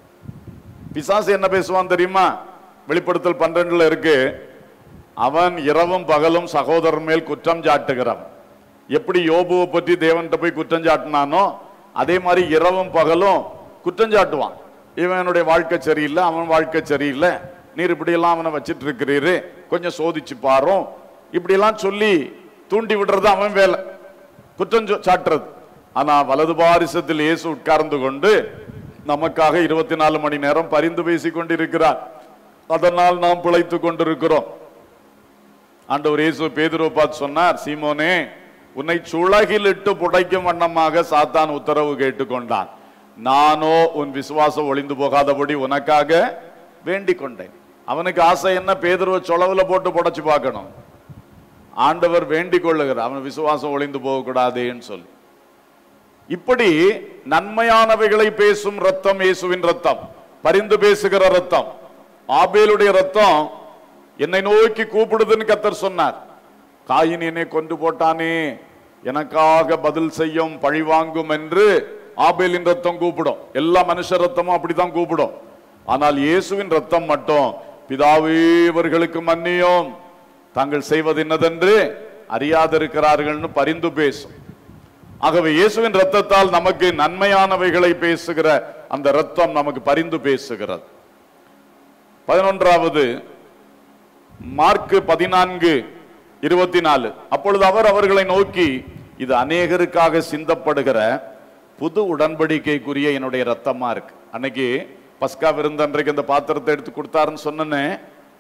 S3: பிசாசு என்ன பேசுவான் தெரியுமா வெளிப்படுத்தல் பன்னிரெண்டுல இருக்கு அவன் இரவும் பகலும் சகோதரர் மேல் குற்றம் சாட்டுகிறான் எப்படி யோபுவை பற்றி தேவன்கிட்ட போய் குற்றம் சாட்டினானோ அதே மாதிரி இரவும் பகலும் குற்றம் சாட்டுவான் இவனுடைய வாழ்க்கை சரியில்லை அவன் வாழ்க்கை சரியில்லை நீர் இப்படியெல்லாம் அவனை வச்சிட்டு இருக்கிறீரு கொஞ்சம் சோதிச்சு பாரும் இப்படியெல்லாம் சொல்லி தூண்டி விடுறது அவன் வேலை குற்றம் சா- சாட்டுறது ஆனா வலது பாரிசத்தில் இயேசு உட்கார்ந்து கொண்டு நமக்காக இருபத்தி நாலு மணி நேரம் பரிந்து பேசிக் கொண்டிருக்கிறார் அதனால் நாம் பிழைத்துக் கொண்டிருக்கிறோம் ஆண்டவர் இயேசு பேதுருவை பார்த்து சொன்னார் சீமோனே உன்னை சுழகில் இட்டு புடைக்கும் வண்ணமாக சாத்தான் உத்தரவு கேட்டுக்கொண்டான் நானோ உன் விசுவாசம் ஒளிந்து போகாதபடி உனக்காக வேண்டிக் கொண்டேன் அவனுக்கு ஆசை என்ன பேதுருவை சொலவுல போட்டு புடைச்சு பார்க்கணும் ஆண்டவர் வேண்டிக் கொள்ளுகிறார் அவன் விசுவாசம் ஒளிந்து போகக்கூடாதேன்னு சொல்லி இப்படி நன்மையானவைகளை பேசும் ரத்தம் இயேசுவின் ரத்தம் பரிந்து பேசுகிற ரத்தம் ஆபேலுடைய ரத்தம் என்னை நோக்கி கூப்பிடுதுன்னு கத்தர் சொன்னார் காயின் என்னை கொண்டு போட்டானே எனக்காக பதில் செய்யும் பழி வாங்கும் என்று ஆபேலின் ரத்தம் கூப்பிடும் எல்லா மனுஷ ரத்தமும் அப்படித்தான் கூப்பிடும் ஆனால் இயேசுவின் ரத்தம் மட்டும் பிதாவே இவர்களுக்கு மன்னியும் தாங்கள் செய்வது என்னதென்று அறியாதிருக்கிறார்கள்னு பரிந்து பேசும் ஆகவே இயேசுவின் ரத்தத்தால் நமக்கு நன்மையானவைகளை பேசுகிற அந்த ரத்தம் நமக்கு பரிந்து பேசுகிறது பதினொன்றாவது மார்க்கு பதினான்கு இருபத்தி நாலு அப்பொழுது அவர் அவர்களை நோக்கி இது அநேகருக்காக சிந்தப்படுகிற புது உடன்படிக்கைக்குரிய என்னுடைய ரத்தமா இருக்கு அன்னைக்கு பஸ்கா விருந்தன்றைக்கு இந்த பாத்திரத்தை எடுத்து கொடுத்தாருன்னு சொன்னேனே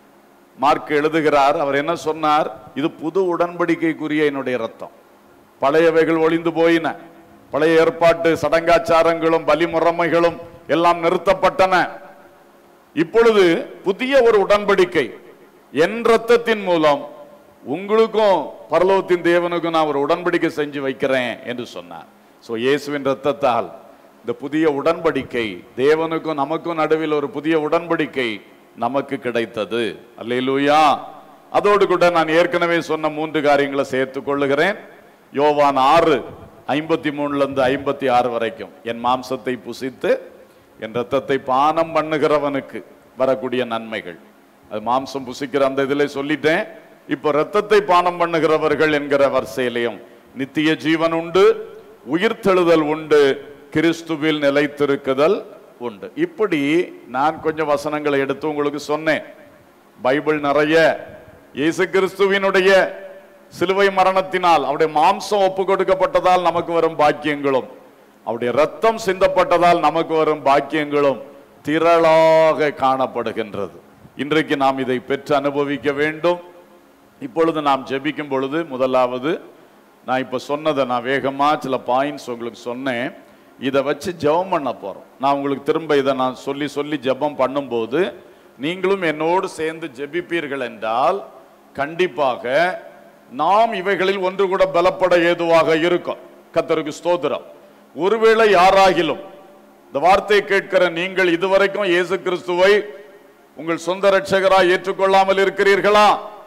S3: மார்க் எழுதுகிறார் அவர் என்ன சொன்னார் இது புது உடன்படிக்கைக்குரிய என்னுடைய ரத்தம் பழையவைகள் ஒளிந்து போயின பழைய ஏற்பாட்டு சடங்காச்சாரங்களும் பலிமுறைமைகளும் எல்லாம் நிறுத்தப்பட்டன இப்பொழுது புதிய ஒரு உடன்படிக்கை என் ரத்தத்தின் மூலம் உங்களுக்கும் பரலோகத்தின் தேவனுக்கும் நான் ஒரு உடன்படிக்கை செஞ்சு வைக்கிறேன் என்று சொன்னார் சோ இயேசுவின் ரத்தத்தால் இந்த புதிய உடன்படிக்கை தேவனுக்கும் நமக்கும் நடுவில் ஒரு புதிய உடன்படிக்கை நமக்கு கிடைத்தது அல்லேலூயா அதோடு கூட நான் ஏற்கனவே சொன்ன மூன்று காரியங்களை சேர்த்துக் கொள்ளுகிறேன் யோவான் ஆறு ஐம்பத்தி மூணுல இருந்து ஐம்பத்தி ஆறு வரைக்கும் என் மாம்சத்தை புசித்து என் ரத்தத்தை பானம் பண்ணுகிறவனுக்கு வரக்கூடிய நன்மைகள் அது மாம்சம் புசிக்கிற அந்த இதிலே சொல்லிட்டேன் இப்போ ரத்தத்தை பானம் பண்ணுகிறவர்கள் என்கிற வரிசையிலையும் நித்திய ஜீவன் உண்டு உயிர்த்தெழுதல் உண்டு கிறிஸ்துவில் நிலைத்திருக்குதல் உண்டு இப்படி நான் கொஞ்சம் வசனங்களை எடுத்து உங்களுக்கு சொன்னேன் பைபிள் நிறைய இயேசு கிறிஸ்துவினுடைய சிலுவை மரணத்தினால் அவருடைய மாம்சம் ஒப்பு கொடுக்கப்பட்டதால் நமக்கு வரும் பாக்கியங்களும் அவருடைய ரத்தம் சிந்தப்பட்டதால் நமக்கு வரும் பாக்கியங்களும் திரளாக காணப்படுகின்றது இன்றைக்கு நாம் இதை பெற்று அனுபவிக்க வேண்டும் இப்பொழுது நாம் ஜெபிக்கும் பொழுது முதலாவது நான் இப்ப சொன்னதை நான் வேகமா சில பாயிண்ட்ஸ் உங்களுக்கு சொன்னேன் இதை வச்சு ஜெபம் பண்ண போறோம் நான் உங்களுக்கு திரும்ப இதை நான் சொல்லி சொல்லி ஜெபம் பண்ணும்போது நீங்களும் என்னோடு சேர்ந்து ஜெபிப்பீர்கள் என்றால் கண்டிப்பாக நாம் இவைகளில் ஒன்று கூட பலப்பட ஏதுவாக இருக்கும் கத்தருக்கு ஸ்தோத்திரம் ஒருவேளை யாராகிலும் இந்த வார்த்தையை கேட்கிற நீங்கள் இதுவரைக்கும் இயேசு கிறிஸ்துவை உங்கள் சொந்த ரட்சகராய் ஏற்றுக்கொள்ளாமல் இருக்கிறீர்களா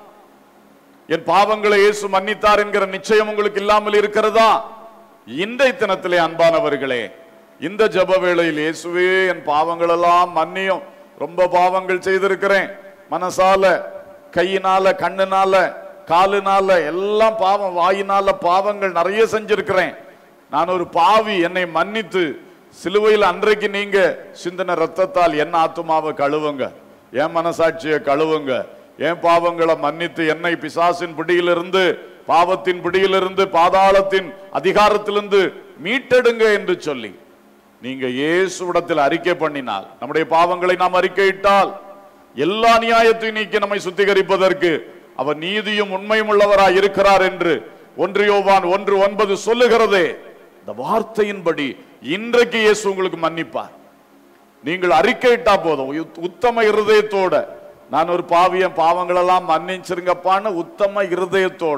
S3: என் பாவங்களை இயேசு மன்னித்தார் என்கிற நிச்சயம் உங்களுக்கு இல்லாமல் இருக்கிறதா இன்றைய தினத்திலே அன்பானவர்களே இந்த ஜெப வேளையில் இயேசுவே என் பாவங்கள் எல்லாம் மன்னியும் ரொம்ப பாவங்கள் செய்திருக்கிறேன் மனசால கையினால கண்ணுனால காலுனால எல்லாம் பாவம் வாயினால பாவங்கள் நிறைய செஞ்சிருக்கிறேன் நான் ஒரு பாவி என்னை மன்னித்து சிலுவையில் அன்றைக்கு நீங்க சிந்தன ரத்தத்தால் என் ஆத்துமாவை கழுவுங்க என் மனசாட்சியை கழுவுங்க என் பாவங்களை மன்னித்து என்னை பிசாசின் பிடியிலிருந்து பாவத்தின் பிடியிலிருந்து பாதாளத்தின் அதிகாரத்திலிருந்து மீட்டெடுங்க என்று சொல்லி நீங்க இயேசுவிடத்தில் அறிக்கை பண்ணினால் நம்முடைய பாவங்களை நாம் அறிக்கையிட்டால் எல்லா நியாயத்தையும் நீக்கி நம்மை சுத்திகரிப்பதற்கு அவர் நீதியும் உண்மையும் உள்ளவராய் இருக்கிறார் என்று ஒன்று யோவான் ஒன்று ஒன்பது சொல்லுகிறதே இந்த வார்த்தையின்படி இன்றைக்கு இயேசு உங்களுக்கு மன்னிப்பார் நீங்கள் அறிக்கையிட்டா போதும் உத்- உத்தம இருதயத்தோட நான் ஒரு பாவியன் பாவங்களெல்லாம் மன்னிச்சிருங்கப்பான்னு உத்தம இருதயத்தோட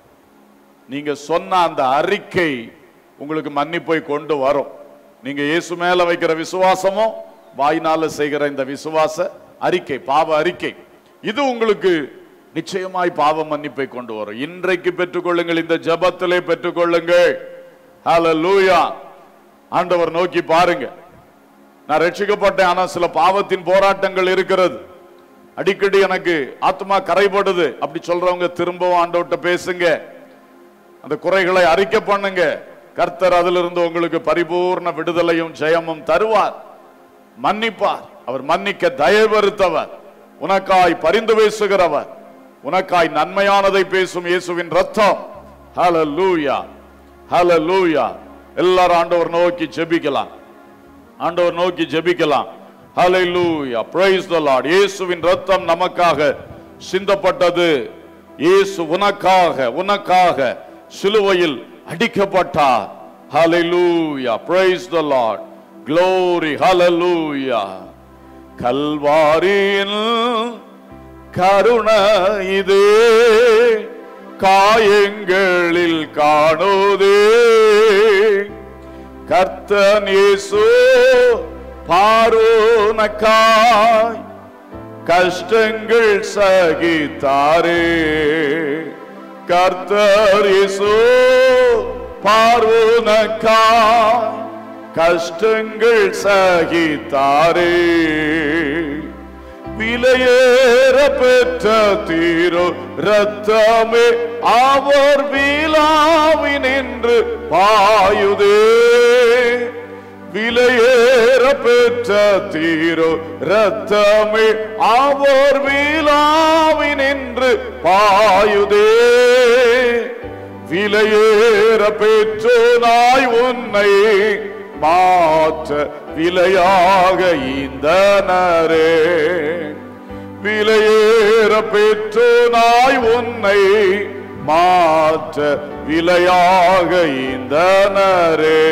S3: நீங்க சொன்ன அந்த அறிக்கை உங்களுக்கு மன்னிப்பை கொண்டு வரும் நீங்க இயேசு மேல வைக்கிற விசுவாசமும் வாயினால செய்கிற இந்த விசுவாச அறிக்கை பாவ அறிக்கை இது உங்களுக்கு நிச்சயமாய் பாவ மன்னிப்பை கொண்டு வரும் இன்றைக்கு பெற்றுக்கொள்ளுங்கள் இந்த ஜெபத்திலே பெற்றுக்கொள்ளுங்கள் ஹalleluya ஆண்டவர் நோக்கி பாருங்க நான் ரட்சிக்கப்பட்டேன் ஆனா சில பாவத்தின் போராட்டங்கள் இருக்கிறது அடிக்கடி எனக்கு ஆத்மா கரைபடுது அப்படி சொல்றவங்க திரும்பவும் ஆண்டவர்கிட்ட பேசுங்க அந்த குறைகளை அறிக்கை பண்ணுங்க கர்த்தர் அதிலிருந்து உங்களுக்கு பரிபூர்ண விடுதலையும் ஜெயமும் தருவார் மன்னிப்பார் அவர் மன்னிக்க தயவருத்தவர் உனக்காய் பரிந்து பேசுகிறவர் உனக்காய் நன்மையானதை பேசும் இயேசுவின் ரத்தம் ஹalleluya ஹalleluya எல்லாரும் ஆண்டவர் நோக்கி ஜெபிக்கலாம் ஆண்டவர் நோக்கி ஜெபிக்கலாம் ஹalleluya praise the lord இயேசுவின் ரத்தம் நமக்காக சிந்தப்பட்டது இயேசு உனக்காக உனக்காக சிலுவையில் அடிக்கப்பட்டார் ஹalleluya praise the lord glory hallelujah கல்வாரியில் கருணை இதே காயங்களில் காணோதே கர்த்தன் இயேசு பாரோனக்காய் கஷ்டங்கள் சகித்தாரே கர்த்தர் இயேசு பார்வோனக்காய் கஷ்டங்கள் சகித்தாரே விலையேற பெற்ற தீரோ ரத்தமே அவர் விழாவினின்று பாயுதே விலையேற பெற்ற தீரோ ரத்தமே அவர் விழாவினின்று பாயுதே விலையேற பெற்றோனாய் உன்னை மாற்ற விலையாக ஈந்தனரே விலையேற பெற்று நாய் உன்னை மாற்ற விலையாக இந்தனரே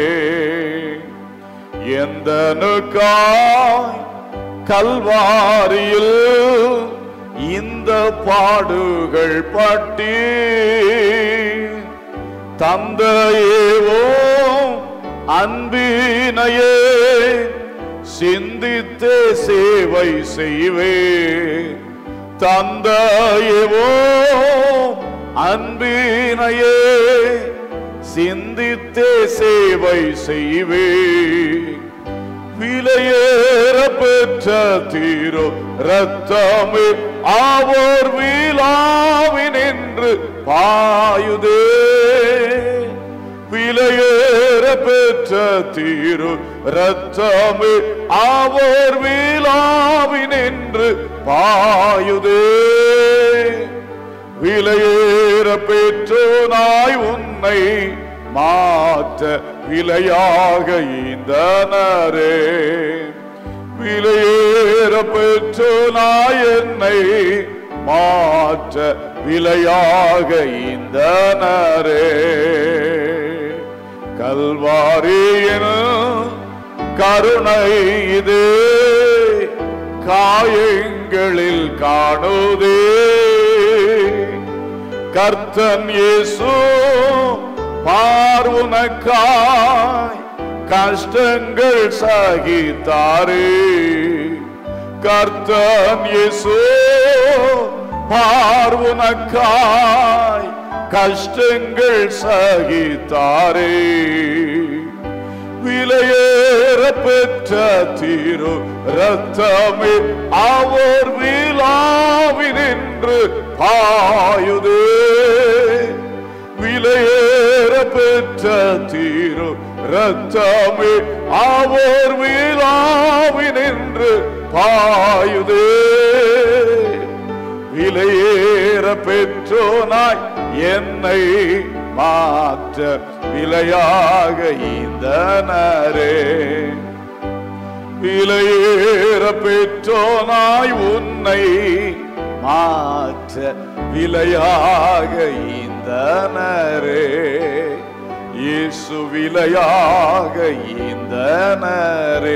S3: எந்தனுக்காய் கல்வாரியில் இந்த பாடுகள் பட்டி தந்தையேவோ அன்பினையே சிந்தித்தே சேவை செய்வே தந்தையேவோ அன்பினையே சிந்தித்தே சேவை செய்வே விலையேற பெற்ற தீரோ ரத்தமே ஆவோர் வீழாவினின்று பாயுதே விலையேற பெற்ற தீரு ரத்தமே ஆவோர் வீழாவினின்று பாயுதே விலையேற பெற்றோனாய் உன்னை மாற்ற விலையாக ஈந்தனரே விலையேற பெற்றோனாய் என்னை மாற்ற விலையாக ஈந்தனரே கல்வாரியின் கருணை இது காயங்களில் காணுதே கர்த்தன் இயேசு பார்வுனக்காய் கஷ்டங்கள் சகித்தாரே கர்த்தன் இயேசு பார்வுனக்காய் கஷ்டங்கள் சகித்தாரே விலையேற பெற்ற தீரு ரத்தமே அவர் விழாவினின்று பாயுதே விலையேற பெற்ற தீரு ரத்தமே அவர் விழாவினின்று பாயுதே விலையேற பெற்றோனாய் என்னை மாற்ற விலையாக இந்தனரே விலையேற பெற்றோனாய் உன்னை மாற்ற விலையாக இந்தனரே இயேசு விலையாக இந்தனரே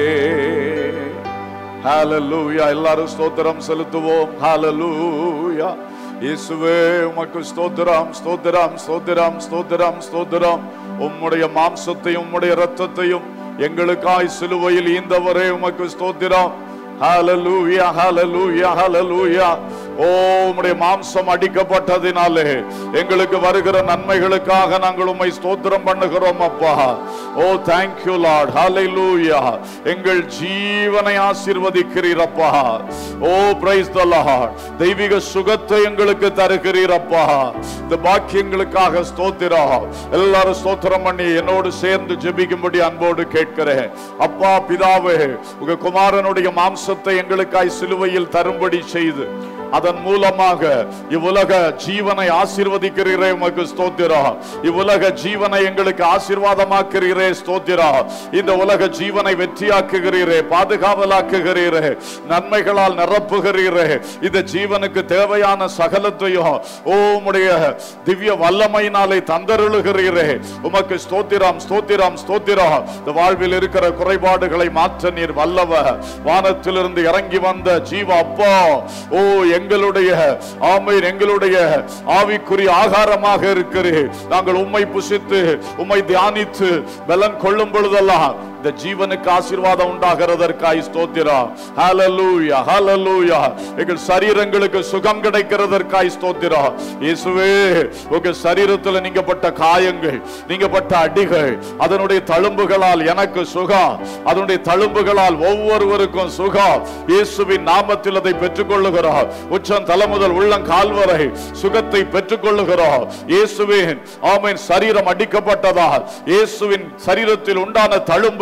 S3: ஹalleluya எல்லாரும் ஸ்தோத்திரம் செலுத்துவோம் ஹalleluya இயேசுவே உமக்கு ஸ்தோத்திரம் ஸ்தோத்திரம் ஸ்தோத்திரம் ஸ்தோத்திரம் ஸ்தோத்திரம் உம்முடைய மாம்சத்தையும் உம்முடைய இரத்தத்தையும் எங்களுக்காய் சிலுவையில் ஈந்தவரே உமக்கு ஸ்தோத்திரம் ஹalleluya ஹalleluya ஹalleluya ஓ உம்முடைய மாம்சம் அடிக்கப்பட்டதினாலே எங்களுக்கு வருகிற நன்மைகளுக்காக நாங்கள் உம்மை ஸ்தோத்திரம் பண்ணுகிறோம் அப்பா oh thank you lord hallelujah எங்கள் ஜீவனை ஆசீர்வதிக்கிறீரப்பா ஓ praise the lord தெய்வீக சுகத்தை எங்களுக்கு தருகிறீரப்பா இந்த பாக்கியங்களுக்காக ஸ்தோத்திரம் எல்லாரும் ஸ்தோத்திரம் பண்ணி என்னோடு சேர்ந்து ஜெபிக்கும்படி அன்போடு கேட்கிறேன் அப்பா பிதாவே உங்க குமாரனுடைய மாம்சத்தை எங்களுக்காய் சிலுவையில் தரும்படி செய்து அதன் மூலமாக இவ்வுலக ஜீவனை ஆசீர்வதிக்கிறீரே உமக்கு ஸ்தோத்திரம் இவ்வுலக ஜீவனை எங்களுக்கு ஆசீர்வாதமாக்குகிறீரே ஸ்தோத்திரம் இந்த உலக ஜீவனை வெற்றியாக்குகிறீரே பாதுகாவலாக்குகிறீரே நன்மைகளால் நிரப்புகிறீரே இந்த ஜீவனுக்கு தேவையான சகலத்தையும் ஓ உம்முடைய திவ்ய வல்லமையினாலே தந்தருளுகிறீரே உமக்கு ஸ்தோத்திரம் ஸ்தோத்திரம் ஸ்தோத்திரம் இந்த வாழ்வில் இருக்கிற குறைபாடுகளை மாற்ற நீர் வல்லவ வானத்திலிருந்து இறங்கி வந்த ஜீவ அப்பா ஓ எங்களுடைய ஆமையின் எங்களுடைய ஆவிக்குரிய ஆகாரமாக இருக்கிறீர் நாங்கள் உம்மை புசித்து உம்மை தியானித்து பலன் கொள்ளும் பொழுதெல்லாம் இந்த ஜீவனுக்கு ஆசீர்வாதம் உண்டாகிறதற்காய் ஸ்தோத்திரம் ஹalleluya ஹalleluya எங்கள் சரீரங்களுக்கு சுகம் கிடைக்கிறதற்காய் ஸ்தோத்திரம் இயேசுவே உங்க சரீரத்தில் நீங்கப்பட்ட காயங்கள் நீங்கப்பட்ட அடிகள் அதனுடைய தழும்புகளால் எனக்கு சுகம் அதனுடைய தழும்புகளால் ஒவ்வொருவருக்கும் சுகம் இயேசுவின் நாமத்தில் அதை பெற்றுக்கொள்ளுகிறோம் உச்சம் தலை முதல் உள்ளம் கால் வரை சுகத்தை பெற்றுக்கொள்ளுகிறோம் இயேசுவின் ஆமென் சரீரம் அடிக்கப்பட்டதால் இயேசுவின் சரீரத்தில் உண்டான தழும்புகள்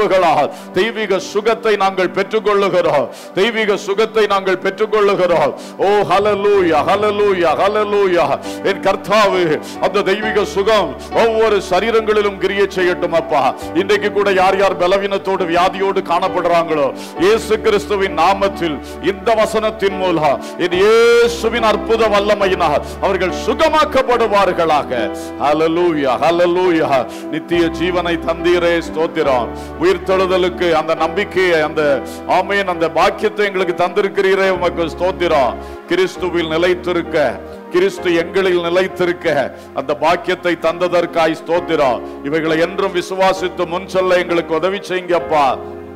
S3: உணர்வுகளால் தெய்வீக சுகத்தை நாங்கள் பெற்றுக்கொள்ளுகிறோம் தெய்வீக சுகத்தை நாங்கள் பெற்றுக்கொள்ளுகிறோம் ஓ ஹalleluya ஹalleluya ஹalleluya என் கர்த்தாவே அந்த தெய்வீக சுகம் ஒவ்வொரு சரீரங்களிலும் கிரியை செய்யட்டும் அப்பா இன்றைக்கு கூட யார் யார் பலவீனத்தோடு வியாதியோடு காணப்படுறாங்களோ இயேசு கிறிஸ்துவின் நாமத்தில் இந்த வசனத்தின் மூலம் என் இயேசுவின் அற்புத வல்லமையினால் அவர்கள் சுகமாக்கப்படுவார்களாக ஹalleluya ஹalleluya நித்திய ஜீவனை தந்தீரே ஸ்தோத்திரம் உயிர்த்தெழுதலுக்கு அந்த நம்பிக்கையை அந்த ஆமென் அந்த பாக்கியத்தை எங்களுக்கு தந்திருக்கிறீரே உமக்கு ஸ்தோத்திரம் கிறிஸ்துவில் நிலைத்திருக்க கிறிஸ்து எங்களில் நிலைத்திருக்க அந்த பாக்கியத்தை தந்ததற்காய் ஸ்தோத்திரம் இவைகளை என்றும் விசுவாசித்து முன் சொல்ல எங்களுக்கு உதவி செய்யுங்கப்பா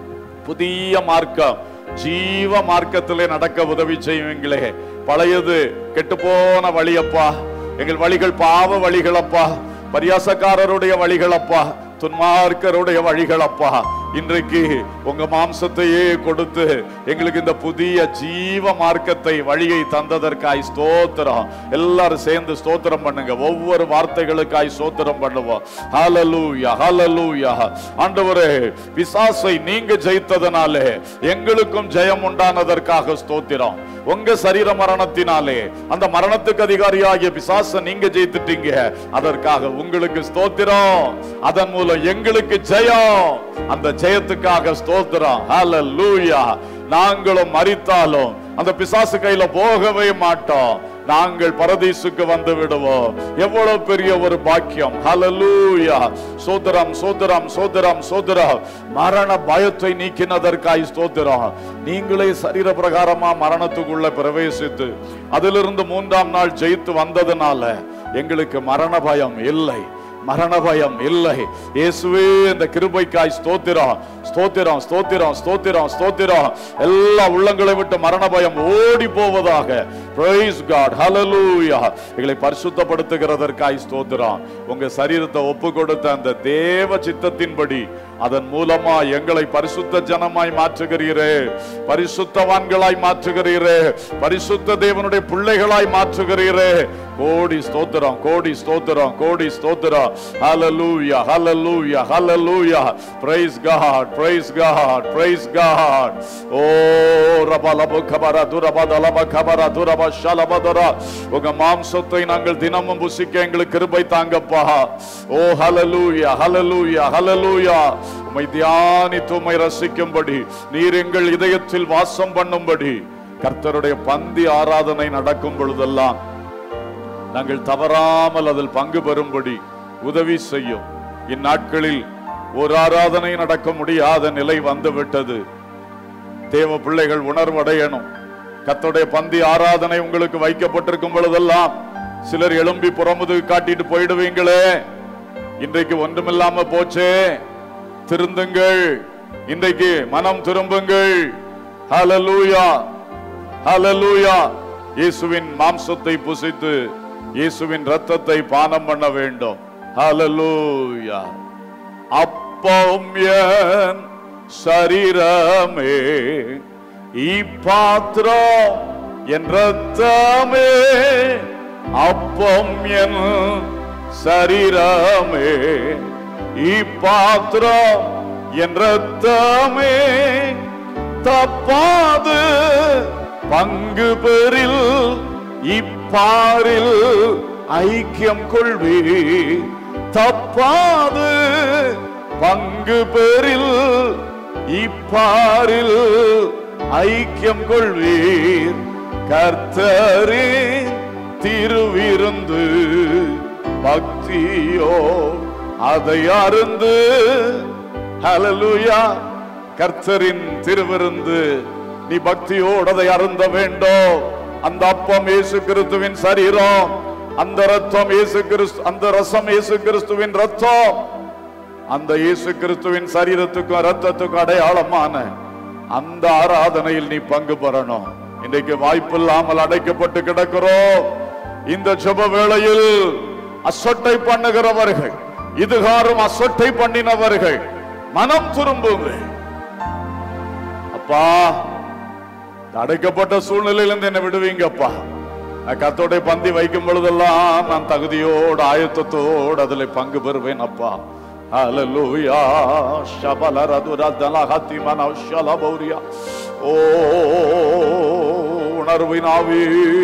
S3: புதிய மார்க்கம் ஜீவ மார்க்கத்திலே நடக்க உதவி செய்வீங்களே பழையது கெட்டுப்போன வழியப்பா எங்கள் வழிகள் பாவ வழிகளப்பா பரியாசக்காரருடைய வழிகளப்பா துன்மார்க்கருடைய வழிகளப்பா இன்றைக்கு உங்க மாம்சத்தையே கொடுத்து எங்களுக்கு இந்த புதிய ஜீவ மார்க்கத்தை வழியை தந்ததற்காய் ஸ்தோத்திரம் எல்லாரும் சேர்ந்து ஸ்தோத்திரம் பண்ணுங்க ஒவ்வொரு வார்த்தைகளுக்காய் ஸ்தோத்திரம் பண்ணுவோம் ஹalleluya ஹalleluya ஆண்டவரே பிசாசை நீங்க ஜெயித்ததனாலே எங்களுக்கும் ஜெயம் உண்டானதற்காக ஸ்தோத்திரம் உங்க சரீர மரணத்தினாலே அந்த மரணத்துக்கு அதிகாரியாகிய பிசாசை நீங்க ஜெயித்துட்டீங்க அதற்காக உங்களுக்கு ஸ்தோத்திரம் அதன் மூலம் எங்களுக்கு ஜெயம் அந்த ஜெயத்துக்காக ஸ்தோத்திரம் ஹalleluya நாங்களும் மரித்தாலும் அந்த பிசாசு கையில போகவே மாட்டோம் நாங்கள் பரதீசுக்கு வந்து விடுவோம் எவ்வளவு பெரிய ஒரு பாக்கியம் ஹalleluya சோதரம் சோதரம் சோதரம் சோதரம் மரண பயத்தை நீக்கினதற்காய் ஸ்தோத்திரம் நீங்களே சரீர பிரகாரமா மரணத்துக்குள்ள பிரவேசித்து அதிலிருந்து மூன்றாம் நாள் ஜெயித்து வந்ததுனால எங்களுக்கு மரண பயம் இல்லை மரண பயம் இல்லை இயேசுவே இந்த கிருபைக்காய் ஸ்தோத்திரம் ஸ்தோத்திரம் ஸ்தோத்திரம் ஸ்தோத்திரம் ஸ்தோத்திரம் எல்லா உள்ளங்களை விட்டு மரண பயம் ஓடி போவதாக பிரைஸ் காட் ஹalleluya எங்களை பரிசுத்தப்படுத்துகிறதற்காய் ஸ்தோத்திரம் உங்க சரீரத்தை ஒப்பு கொடுத்த அந்த தேவ சித்தத்தின்படி அதன் மூலமா எங்களை பரிசுத்த ஜனமாய் மாற்றுகிறீரே பரிசுத்தவான்களாய் மாற்றுகிறீரே பரிசுத்த தேவனுடைய பிள்ளைகளாய் மாற்றுகிறீரே கோடி ஸ்தோத்திரம் கோடி ஸ்தோத்திரம் கோடி ஸ்தோத்திரம் ஹalleluya ஹalleluya ஹalleluya praise god praise god praise god ஓ ரபலப கபர துரபதலப கபர துரப ஷலபதர உங்க மாம்சத்தை நாங்கள் தினமும் புசிக்க எங்களுக்கு கிருபை தாங்கப்பா ஓ ஹalleluya ஹalleluya ஹalleluya உம்மை தியானித்து உம்மை ரசிக்கும்படி நீர் எங்கள் இதயத்தில் வாசம் பண்ணும்படி கர்த்தருடைய பந்தி ஆராதனை நடக்கும் பொழுதெல்லாம் நாங்கள் தவறாமல் அதில் பங்கு பெறும்படி உதவி செய்யும் இந்நாட்களில் ஒரு ஆராதனை நடக்க முடியாத நிலை வந்துவிட்டது தேவ பிள்ளைகள் உணர்வடையணும் கர்த்தருடைய பந்தி ஆராதனை உங்களுக்கு வைக்கப்பட்டிருக்கும் பொழுதெல்லாம் சிலர் எழும்பி புறமுது காட்டிட்டு போயிடுவீங்களே இன்றைக்கு ஒன்றுமில்லாம போச்சே திருந்துங்கள் இன்றைக்கு மனம் திரும்புங்கள் ஹalleluya ஹalleluya இயேசுவின் மாம்சத்தை புசித்து இயேசுவின் ரத்தத்தை பானம் பண்ண வேண்டும் ஹalleluya அப்பம் என் சரீரமே இப்பாத்திரம் என் ரத்தமே அப்பம் என் சரீரமே இப்பாத்திரம் என் ரத்தமே தப்பாது பங்கு பெறில் இப்பாரில் ஐக்கியம் கொள்வி தப்பாது பங்கு பெறில் இப்பாரில் ஐக்கியம் கொள்வீர் கர்த்தரின் திருவிருந்து பக்தியோ அதை அருந்து ஹalleluya கர்த்தரின் திருவிருந்து நீ பக்தியோடு அதை அருந்த வேண்டும் அந்த அப்பம் இயேசு கிறிஸ்துவின் சரீரம் அந்த ரத்தம் இயேசு கிறிஸ்து அந்த ரசம் இயேசு கிறிஸ்துவின் ரத்தம் அந்த இயேசு கிறிஸ்துவின் சரீரத்துக்கும் ரத்தத்துக்கும் அடையாளமான அந்த ஆராதனையில் நீ பங்கு பெறணும் இன்றைக்கு வாய்ப்பில்லாமல் அடைக்கப்பட்டு கிடக்கிறோம் இந்த ஜெப வேளையில் அசட்டை பண்ணுகிறவர்கள் இதுகாரும் அசட்டை பண்ணினவர்கள் மனம் திரும்புங்கள் அப்பா இந்த அடைக்கப்பட்ட சூழ்நிலையிலிருந்து என்னை விடுவீங்கப்பா நான் கத்தோடைய பந்தி வைக்கும் பொழுதெல்லாம் நான் தகுதியோடு ஆயத்தத்தோடு அதில் பங்கு பெறுவேன் அப்பா Hallelujah. Shabalaradu-radala-hatimana shalabauria. ஓ உணர்வினாவே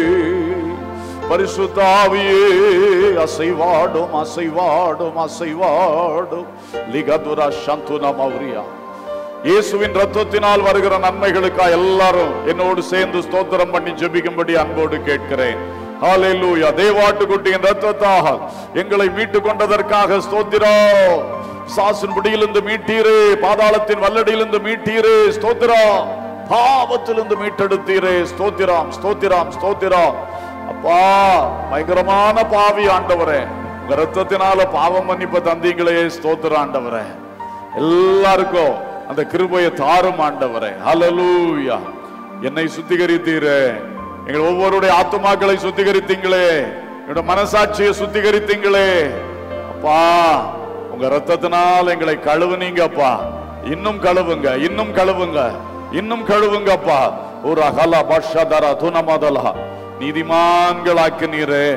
S3: பரிசுத்தாவியே அசைவாடும் அசைவாடும் அசைவாடும் லிகதுரா சந்துன மௌரியா இயேசுவின் ரத்தத்தினால் வருகிற நன்மைகளுக்காக எல்லாரும் என்னோடு சேர்ந்து ஸ்தோத்திரம் பண்ணி ஜெபிக்கும்படி அன்போடு கேட்கிறேன் ஹalleluya தேவாட்டுக்குட்டியின் ரத்தத்தாக எங்களை மீட்டுக் கொண்டதற்காக ஸ்தோத்திரம் சாசின் பிடியிலிருந்து மீட்டீரே பாதாளத்தின் வல்லடியிலிருந்து மீட்டீரே ஸ்தோத்திரம் பாவத்திலிருந்து மீட்டெடுத்தீரே ஸ்தோத்திரம் ஸ்தோத்திரம் ஸ்தோத்திரம் அப்பா பயங்கரமான பாவி ஆண்டவரே உங்க ரத்தத்தினால பாவம் மன்னிப்ப தந்தீங்களே ஸ்தோத்திரம் ஆண்டவரே எல்லாருக்கும் அந்த கிருபையை தாரும் ஆண்டவரே ஹalleluya என்னை சுத்திகரித்தீரே எங்கள் ஒவ்வொருடைய ஆத்துமாக்களை சுத்திகரித்தீங்களே என்னோட மனசாட்சியை சுத்திகரித்தீங்களே அப்பா உங்க ரத்தத்தினால் எங்களை கழுவுனீங்கப்பா இன்னும் கழுவுங்க இன்னும் கழுவுங்க இன்னும் கழுவுங்கப்பா ஒரு அகலா பஷதரா துணமதலா நீதிமான்களாக்கினீரே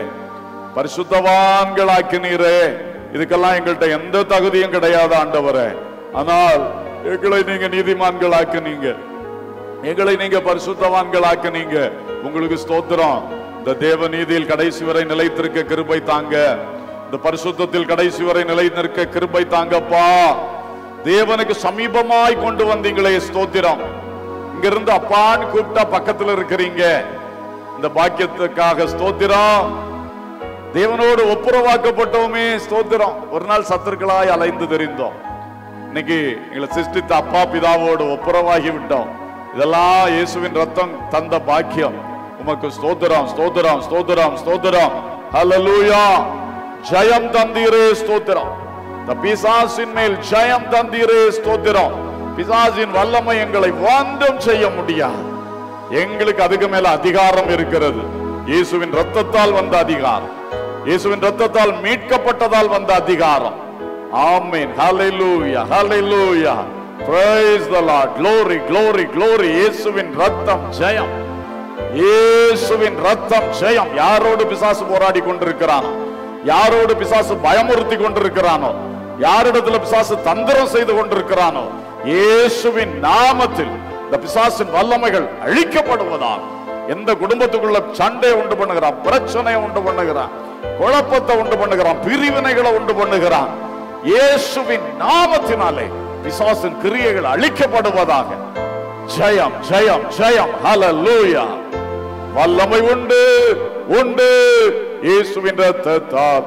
S3: பரிசுத்தவான்களாக்கினீரே இதுக்கெல்லாம் எங்கள்கிட்ட எந்த தகுதியும் கிடையாது ஆண்டவரே ஆனால் எங்களை நீங்க நீதிமான்களாக்குனீங்க எங்களை நீங்க பரிசுத்தவான்களாக்குனீங்க உங்களுக்கு ஸ்தோத்திரம் இந்த தேவ நீதியில் கடைசி வரை நிலைத்திருக்க கிருபை தாங்க இந்த பரிசுத்தத்தில் கடைசி வரை நிலை நிற்க கிருபை தாங்கப்பா தேவனுக்கு சமீபமாய் கொண்டு வந்தீங்களே ஸ்தோத்திரம் இங்க இருந்து அப்பான்னு கூப்பிட்டா பக்கத்துல இருக்கிறீங்க இந்த பாக்கியத்துக்காக ஸ்தோத்திரம் தேவனோடு ஒப்புரவாக்கப்பட்டோமே ஸ்தோத்திரம் ஒரு நாள் சத்துருக்களாய் அலைந்து தெரிந்தோம் இன்னைக்கு எங்களை சிருஷ்டித்த அப்பா பிதாவோடு ஒப்புரவாகி விட்டோம் இதெல்லாம் இயேசுவின் ரத்தம் தந்த பாக்கியம் உமக்கு ஸ்தோத்திரம் ஸ்தோத்திரம் ஸ்தோத்திரம் ஸ்தோத்திரம் ஹalleluya ஜெயம் தந்தீரே ஸ்தோத்திரம் இந்த பிசாசின் மேல் ஜெயம் தந்தீரே ஸ்தோத்திரம் பிசாசின் வல்லமை எங்களை ஒன்றும் செய்ய முடியாது எங்களுக்கு அதுக்கு மேல அதிகாரம் இருக்கிறது இயேசுவின் ரத்தத்தால் வந்த அதிகாரம் இயேசுவின் ரத்தத்தால் மீட்கப்பட்டதால் வந்த அதிகாரம் ஆமென் ஹalleluya ஹalleluya praise the lord glory glory glory இயேசுவின் ரத்தம் ஜெயம் இயேசுவின் ரத்தம் ஜெயம் யாரோடு பிசாசு போராடி கொண்டிருக்கிறானோ யாரோடு பிசாசு பயமுறுத்தி கொண்டிருக்கிறானோ யாரிடத்துல பிசாசு தந்திரம் செய்து கொண்டிருக்கிறானோ இயேசுவின் நாமத்தில் இந்த பிசாசின் வல்லமைகள் அழிக்கப்படுவதால் எந்த குடும்பத்துக்குள்ள சண்டை உண்டு பண்ணுகிறான் பிரச்சனையை உண்டு பண்ணுகிறான் குழப்பத்தை உண்டு பண்ணுகிறான் பிரிவினைகளை உண்டு பண்ணுகிறான் இயேசுவின் நாமத்தினாலே பிசாசின் கிரியைகள் அழிக்கப்படுவதாக ஜெயம் ஜெயம் ஜெயம் ஹalleluya வல்லமை உண்டு உண்டு இயேசுவின் ரத்தத்தால்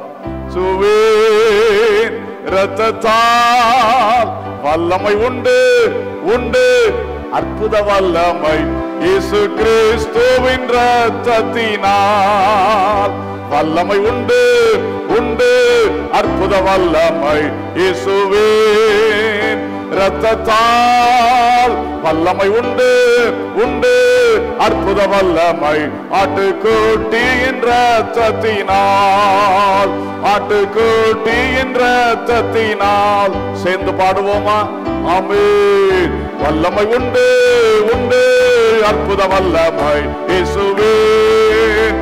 S3: சுவேன் ரத்தத்தால் வல்லமை உண்டு உண்டு அற்புத வல்லமை இயேசு கிறிஸ்துவின் ரத்தத்தினால் வல்லமை உண்டு உண்டு அற்புத வல்லமை இயேசுவின் ரத்தத்தால் வல்லமை உண்டு உண்டு அற்புத வல்லமை ஆட்டுக்குட்டியின் ரத்தத்தினால் ஆட்டுக்குட்டியின் ரத்தத்தினால் சேர்ந்து பாடுவோமா ஆமென் வல்லமை உண்டு உண்டு அற்புத வல்லமை இயேசுவின்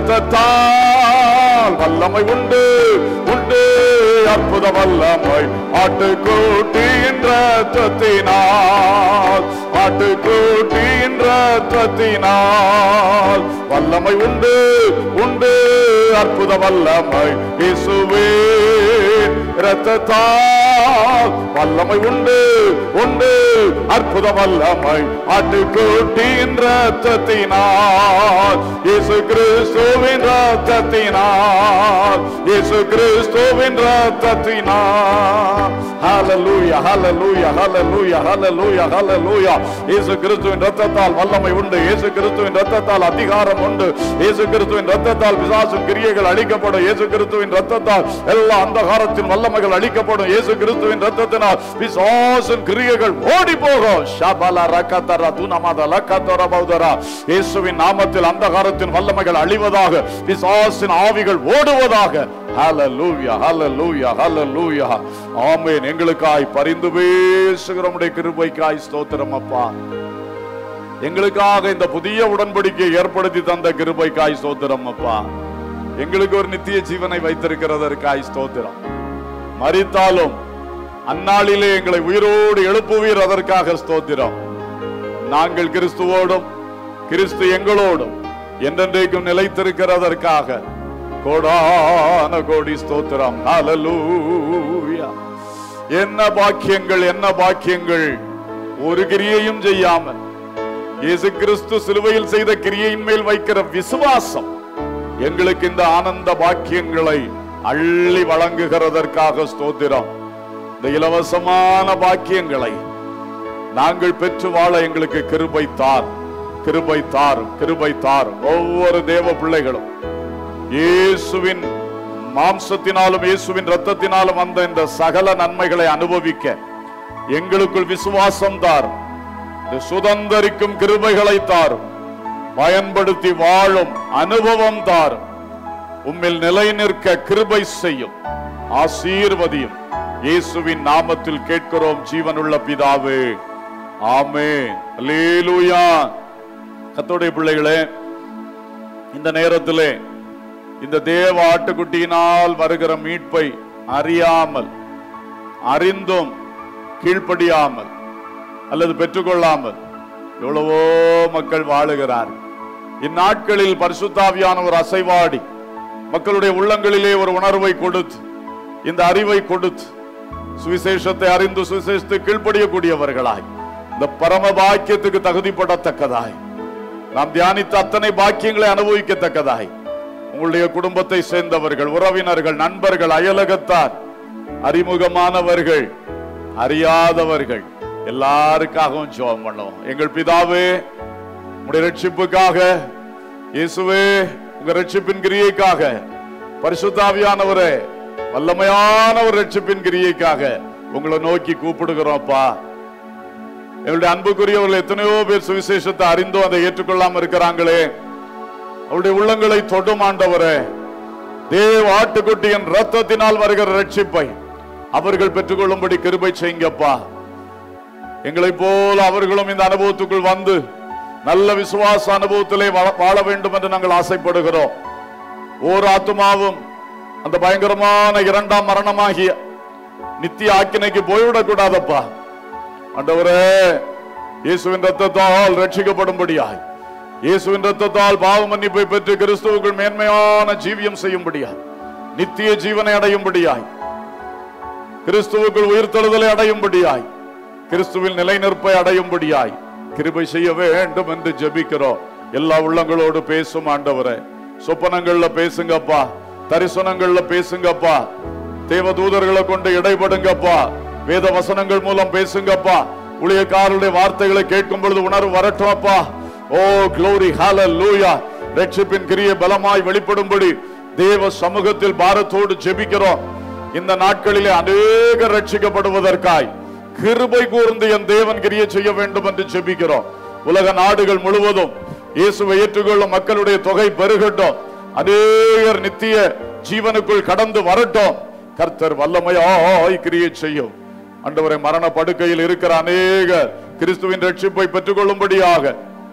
S3: ரத்தத்தால் வல்லமை உண்டு உண்டு அற்புத வல்லமை ஆட்டுக்குட்டியின் ரத்தத்தினால் ஆட்டுக்குட்டியின் ரத்தத்தினால் வல்லமை உண்டு உண்டு அற்புத வல்லமை இயேசுவின் ரத்தத்தால் வல்லமை உண்டு உண்டு அற்புத வல்லமை ஆட்டுக்குட்டியின் ரத்தத்தினால் இயேசு கிறிஸ்துவின் ரத்தத்தினால் இயேசு கிறிஸ்துவின் ரத்தத்தினால் ஹalleluya ஹalleluya ஹalleluya ஹalleluya ஹalleluya இயேசு கிறிஸ்துவின் ரத்தத்தால் வல்லமை உண்டு இயேசு கிறிஸ்துவின் ரத்தத்தால் அதிகாரம் உண்டு இயேசு கிறிஸ்துவின் ரத்தத்தால் பிசாசின் கிரியைகள் அழிக்கப்படும் இயேசு கிறிஸ்துவின் ரத்தத்தால் எல்லா அந்தகாரத்தின் வல்லமைகள் அழிக்கப்படும் இயேசு கிறிஸ்துவின் ரத்தத்தினால் பிசாசின் கிரியைகள் ஓடி போகும் ஷபல ரக்கதர துனமத லக்கதர பௌதரா இயேசுவின் நாமத்தில் அந்தகாரத்தின் வல்லமைகள் அழிவதாக பிசாசின் ஆவிகள் ஓடுவதாக ஹalleluya ஹalleluya ஹalleluya ஆமென் எங்களுக்காய் பரிந்து பேசுகிற உம்முடைய கிருபைக்காய் ஸ்தோத்திரம் அப்பா எங்களுக்காக இந்த புதிய உடன்படிக்கையை ஏற்படுத்தி தந்த கிருபைக்காய் ஸ்தோத்திரம் அப்பா எங்களுக்கு ஒரு நித்திய ஜீவனை வைத்திருக்கிறதற்காய் ஸ்தோத்திரம் மரித்தாலும் அந்நாளிலே எங்களை உயிரோடு எழுப்புவீர் அதற்காக ஸ்தோத்திரம் நாங்கள் கிறிஸ்துவோடும் கிறிஸ்து எங்களோடும் என்றென்றைக்கும் நிலைத்திருக்கிறதற்காக கோடான கோடி ஸ்தோத்திரம் ஹalleluya என்ன பாக்கியங்கள் என்ன பாக்கியங்கள் ஒரு கிரியையும் செய்யாமல் இயேசு கிறிஸ்து சிலுவையில் செய்த கிரியையின் மேல் வைக்கிற விசுவாசம் எங்களுக்கு இந்த ஆனந்த பாக்கியங்களை அள்ளி வழங்குகிறதற்காக ஸ்தோத்திரம் இந்த இலவசமான பாக்கியங்களை நாங்கள் பெற்று வாழ எங்களுக்கு கிருபை தார் கிருபை தார் கிருபை தார் ஒவ்வொரு தேவ பிள்ளைகளும் இயேசுவின் மாம்சத்தினாலும் இயேசுவின் ரத்தத்தினாலும் வந்த இந்த சகல நன்மைகளை அனுபவிக்க எங்களுக்குள் விசுவாசம் தார் இந்த சுதந்தரிக்கும் கிருபைகளை தாரும் பயன்படுத்தி வாழும் அனுபவம் தாரும் உம்மில் நிலை நிற்க கிருபை செய்யும் ஆசீர்வதியும் இயேசுவின் நாமத்தில் கேட்கிறோம் ஜீவனுள்ள பிதாவே ஆமென் அல்லேலூயா கத்தோடைய பிள்ளைகளே இந்த நேரத்திலே இந்த தேவ ஆட்டுக்குட்டியினால் வருகிற மீட்பை அறியாமல் அறிந்தும் கீழ்ப்படியாமல் அல்லது பெற்றுக்கொள்ளாமல் எவ்வளவோ மக்கள் வாழுகிறார் இந்நாட்களில் பரிசுத்தாவியான ஒரு அசைவாடி மக்களுடைய உள்ளங்களிலே ஒரு உணர்வை கொடுத்து இந்த அறிவை கொடுத்து சுவிசேஷத்தை அறிந்து சுவிசேஷத்தை கீழ்ப்படியக்கூடியவர்களாய் இந்த பரம பாக்கியத்துக்கு தகுதிப்படத்தக்கதாய் நாம் தியானித்த அத்தனை பாக்கியங்களை அனுபவிக்கத்தக்கதாய் உங்களுடைய குடும்பத்தை சேர்ந்தவர்கள் உறவினர்கள் நண்பர்கள் அயலகத்தார் அறிமுகமானவர்கள் அறியாதவர்கள் எல்லாருக்காகவும் ஜெபம் பண்ணுவோம் எங்கள் பிதாவே உங்களுடைய ரட்சிப்புக்காக இயேசுவே உங்க ரட்சிப்பின் கிரியைக்காக பரிசுத்தாவியானவரே வல்லமையான ஒரு ரட்சிப்பின் கிரியைக்காக உங்களை நோக்கி கூப்பிடுகிறோம்ப்பா எங்களுடைய அன்புக்குரியவர்கள் எத்தனையோ பேர் சுவிசேஷத்தை அறிந்தும் அதை ஏற்றுக்கொள்ளாம இருக்கிறாங்களே அவருடைய உள்ளங்களை தொடும் ஆண்டவரே தேவ ஆட்டுக்குட்டியின் ரத்தத்தினால் வருகிற ரட்சிப்பை அவர்கள் பெற்றுக்கொள்ளும்படி கிருபை செய்யுங்கப்பா எங்களைப் போல அவர்களும் இந்த அனுபவத்துக்குள் வந்து நல்ல விசுவாச அனுபவத்திலே வாழ- வாழ வேண்டும் என்று நாங்கள் ஆசைப்படுகிறோம் ஓர் ஆத்துமாவும் அந்த பயங்கரமான இரண்டாம் மரணமாகிய நித்திய ஆக்கினைக்கு போய்விடக் கூடாதப்பா ஆண்டவரே இயேசுவின் ரத்தத்தால் ரட்சிக்கப்படும்படியாய் இயேசுவின் ரத்தத்தால் பாவ மன்னிப்பை பெற்று கிறிஸ்துவுக்குள் மேன்மையான ஜீவியம் செய்யும்படியாய் நித்திய ஜீவனை அடையும்படியாய் கிறிஸ்துவுக்குள் உயிர்த்தெழுதலை அடையும்படியாய் கிறிஸ்துவில் நிலைநிற்பை அடையும்படியாய் கிருபை செய்ய வேண்டும் என்று ஜெபிக்கிறோம் எல்லா உள்ளங்களோடு பேசும் ஆண்டவரே சொப்பனங்கள்ல பேசுங்கப்பா தரிசனங்கள்ல பேசுங்கப்பா தேவ தூதர்களை கொண்டு இடைபடுங்கப்பா வேத வசனங்கள் மூலம் பேசுங்கப்பா ஊழியக்காரருடைய வார்த்தைகளை கேட்கும் பொழுது உணர்வு வரட்டும் அப்பா ஓ க்ளோரி ஹalleluya ரட்சிப்பின் கிரியை பலமாய் வெளிப்படும்படி தேவ சமூகத்தில் பாரத்தோடு ஜெபிக்கிறோம் இந்த நாட்களிலே அநேக ரட்சிக்கப்படுவதற்காய் கிருபை கூர்ந்து என் தேவன் கிரியை செய்ய வேண்டும் என்று ஜெபிக்கிறோம் உலக நாடுகள் முழுவதும் இயேசுவை ஏற்றுக்கொள்ளும் மக்களுடைய தொகை பெருகட்டும் அநேகர் நித்திய ஜீவனுக்குள் கடந்து வரட்டும் கர்த்தர் வல்லமையாய் கிரியை செய்யும் ஆண்டவரை மரண படுக்கையில் இருக்கிற அநேக கிறிஸ்துவின் ரட்சிப்பை பெற்றுக்கொள்ளும்படியாக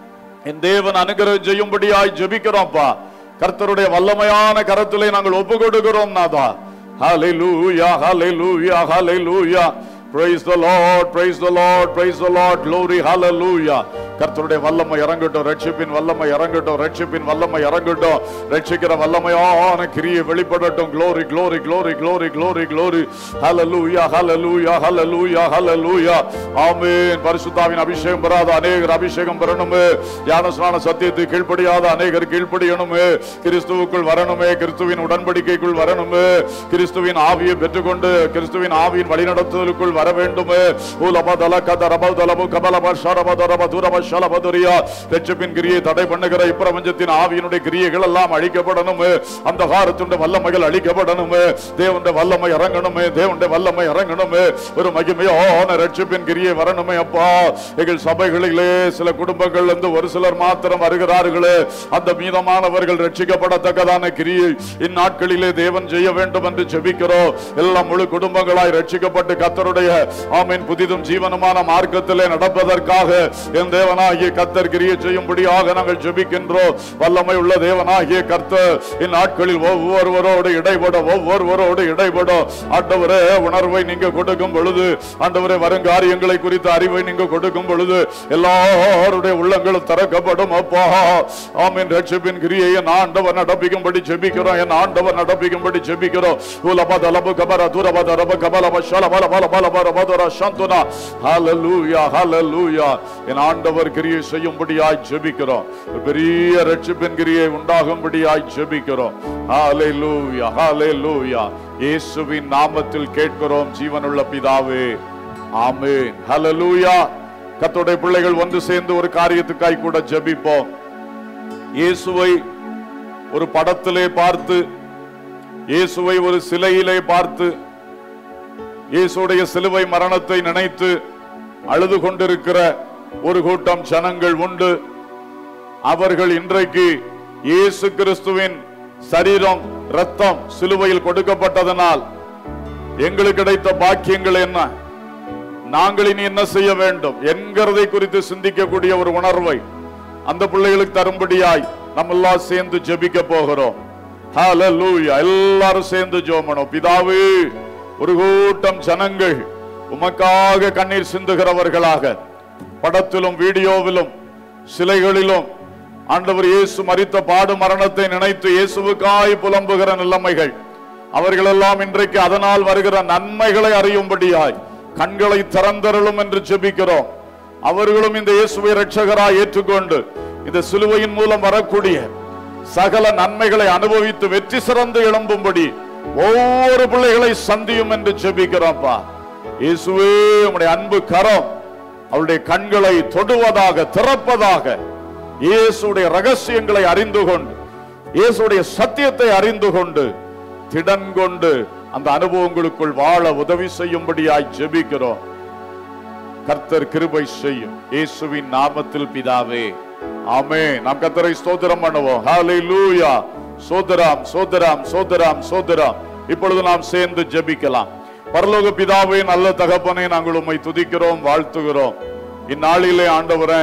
S3: என் தேவன் அனுகிரகம் செய்யும்படியாய் ஜெபிக்கிறோம்ப்பா கர்த்தருடைய வல்லமையான கரத்திலே நாங்கள் ஒப்பு கொடுக்கிறோம் நாதா ஹalleluya hallelujah hallelujah praise the lord praise the lord praise the lord glory hallelujah கர்த்தருடைய வல்லமை இறங்கட்டும் ரட்சிப்பின் வல்லமை இறங்கட்டும் ரட்சிப்பின் வல்லமை இறங்கட்டும் ரட்சிக்கிற வல்லமையான கிரியை வெளிப்படட்டும் glory glory glory glory glory glory hallelujah hallelujah hallelujah hallelujah ஆமென் பரிசுத்தாவின் அபிஷேகம் பெறாத அநேகர் அபிஷேகம் பெறணுமே ஞானஸ்நான சத்தியத்தை கீழ்ப்படியாத அநேகர் கீழ்ப்படியணுமே கிறிஸ்துவுக்குள் வரணுமே கிறிஸ்துவின் உடன்படிக்கைக்குள் வரணுமே கிறிஸ்துவின் ஆவியை பெற்றுக்கொண்டு கிறிஸ்துவின் ஆவியின் வழிநடத்துதலுக்குள் வர வேண்டுமே ஊலபதல கதரபதலபு கபலப ஷரபதரப துரப ஷலபதுரியா ரட்சிப்பின் கிரியை தடை பண்ணுகிற இப்பிரபஞ்சத்தின் ஆவியினுடைய கிரியைகள் எல்லாம் அழிக்கப்படணுமே அந்த காரத்துடைய வல்லமைகள் அழிக்கப்படணுமே தேவனுடைய வல்லமை இறங்கணுமே தேவனுடைய வல்லமை இறங்கணுமே ஒரு மகிமையான ரட்சிப்பின் கிரியை வரணுமே அப்பா எங்கள் சபைகளிலே சில குடும்பங்கள் வந்து ஒரு சிலர் மாத்திரம் வருகிறார்களே அந்த மீதமானவர்கள் ரட்சிக்கப்படத்தக்கதான கிரியை இந்நாட்களிலே தேவன் செய்ய வேண்டும் என்று ஜெபிக்கிறோம் எல்லாம் முழு குடும்பங்களாய் ரட்சிக்கப்பட்டு கத்தருடைய ஆமீன் புதிதும் ஜீவனமான மார்க்கத்திலே நடப்பதற்காக என் தேவன் தேவனாகிய கர்த்தர் கிரிய செய்யும்படியாக நாங்கள் ஜெபிக்கின்றோம் வல்லமை உள்ள தேவனாகிய கர்த்தர் இந்நாட்களில் ஒவ்வொருவரோடு இடைபட ஒவ்வொருவரோடு இடைபட ஆண்டவரே உணர்வை நீங்க கொடுக்கும் பொழுது ஆண்டவரே வருங்காரியங்களை குறித்த அறிவை நீங்க கொடுக்கும் பொழுது எல்லாருடைய உள்ளங்களும் திறக்கப்படும் அப்பா ஆமீன் ரட்சிப்பின் கிரியை என் ஆண்டவர் நடப்பிக்கும்படி ஜெபிக்கிறோம் என் ஆண்டவர் நடப்பிக்கும்படி ஜெபிக்கிறோம் உலபத லபு கபர துரபத ரப கபல பஷல பல பல பல பல பதர சந்துனா ஹalleluya ஹalleluya என் ஆண்டவர் கிரியை செய்யும்படியாய் ஜெபிக்கிறோம் ஒரு பெரிய ரட்சிப்பின் கிரியை உண்டாகும்படியாய் ஜெபிக்கிறோம் ஹalleluya ஹalleluya இயேசுவின் நாமத்தில் கேட்கிறோம் ஜீவனுள்ள பிதாவே ஆமென் ஹalleluya கர்த்தருடைய பிள்ளைகள் வந்து சேர்ந்து ஒரு காரியத்துக்காய் கூட ஜெபிப்போம் இயேசுவை ஒரு படத்திலே பார்த்து இயேசுவை ஒரு சிலையிலே பார்த்து இயேசுடைய சிலுவை மரணத்தை நினைத்து அழுது கொண்டிருக்கிற ஒரு கூட்டம் ஜனங்கள் உண்டு அவர்கள் இன்றைக்கு இயேசு கிறிஸ்துவின் சரீரம் ரத்தம் சிலுவையில் கொடுக்கப்பட்டதனால் எங்களுக்கு கிடைத்த பாக்கியங்கள் என்ன நாங்கள் இனி என்ன செய்ய வேண்டும் என்கிறதை குறித்து சிந்திக்கக்கூடிய ஒரு உணர்வை அந்த பிள்ளைகளுக்கு தரும்படியாய் நம்ம எல்லாம் சேர்ந்து ஜெபிக்க போகிறோம் ஹalleluya எல்லாரும் சேர்ந்து ஜெபணும் பிதாவே ஒரு கூட்டம் ஜனங்கள் உமக்காக கண்ணீர் சிந்துகிறவர்களாக படத்திலும் வீடியோவிலும் சிலைகளிலும் ஆண்டவர் இயேசு மரித்த பாடு மரணத்தை நினைத்து இயேசுவுக்காய் புலம்புகிற நிலைமைகள் அவர்களெல்லாம் இன்றைக்கு அதனால் வருகிற நன்மைகளை அறியும்படியாய் கண்களை திறந்தருளும் என்று ஜெபிக்கிறோம் அவர்களும் இந்த இயேசுவை இரட்சகராய் ஏற்றுக்கொண்டு இந்த சிலுவையின் மூலம் வரக்கூடிய சகல நன்மைகளை அனுபவித்து வெற்றி சிறந்து எழும்பும்படி ஒவ்வொரு பிள்ளைகளை சந்தியும் என்று ஜெபிக்கிறோம்ப்பா இயேசுவே உம்முடைய அன்பு கரம் அவருடைய கண்களை தொடுவதாக திறப்பதாக இயேசுடைய ரகசியங்களை அறிந்து கொண்டு இயேசுடைய சத்தியத்தை அறிந்து கொண்டு திடன் கொண்டு அந்த அனுபவங்களுக்குள் வாழ உதவி செய்யும்படியாய் ஜெபிக்கிறோம் கர்த்தர் கிருபை செய்யும் இயேசுவின் நாமத்தில் பிதாவே ஆமே நாம் கர்த்தரை ஸ்தோத்திரம் பண்ணுவோம் ஹalleluya சோதராம் சோதராம் சோதராம் சோதராம் இப்பொழுது நாம் சேர்ந்து ஜெபிக்கலாம் பரலோக பிதாவே நல்ல தகப்பனே நாங்கள் உம்மை துதிக்கிறோம் வாழ்த்துகிறோம் இந்நாளிலே ஆண்டவரே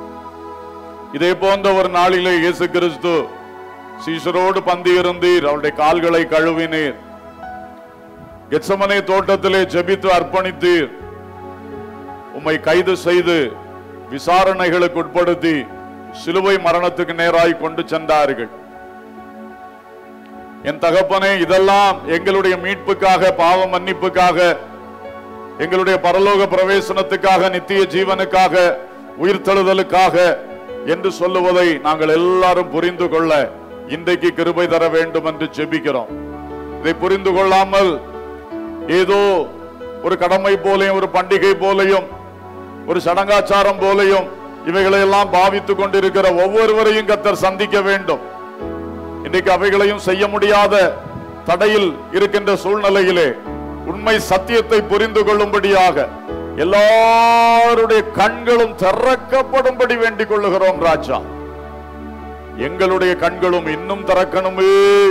S3: இதே போன்ற ஒரு நாளிலே இயேசு கிறிஸ்து சீசரோடு பந்தி இருந்தீர் அவருடைய கால்களை கழுவினீர் கெத்சமனே தோட்டத்திலே ஜெபித்து அர்ப்பணித்தீர் உம்மை கைது செய்து விசாரணைகளுக்கு உட்படுத்தி சிலுவை மரணத்துக்கு நேராய் கொண்டு சென்றார்கள் என் தகப்பனே இதெல்லாம் எங்களுடைய மீட்புக்காக பாவ மன்னிப்புக்காக எங்களுடைய பரலோக பிரவேசனத்துக்காக நித்திய ஜீவனுக்காக உயிர்த்தெழுதலுக்காக என்று சொல்லுவதை நாங்கள் எல்லாரும் புரிந்து கொள்ள இன்றைக்கு கிருபை தர வேண்டும் என்று ஜெபிக்கிறோம் இதை புரிந்து கொள்ளாமல் ஏதோ ஒரு கடமை போலையும் ஒரு பண்டிகை போலையும் ஒரு சடங்காச்சாரம் போலையும் இவைகளை எல்லாம் பாவித்துக் கொண்டிருக்கிற ஒவ்வொருவரையும் கத்தர் சந்திக்க வேண்டும் இன்றைக்கு அவைகளையும் செய்ய முடியாத தடையில் இருக்கின்ற சூழ்நிலையிலே உண்மை சத்தியத்தை புரிந்து கொள்ளும்படியாக எல்லாருடைய கண்களும் திறக்கப்படும்படி வேண்டிக் கொள்ளுகிறோம் ராஜா எங்களுடைய கண்களும் இன்னும் திறக்கணுமே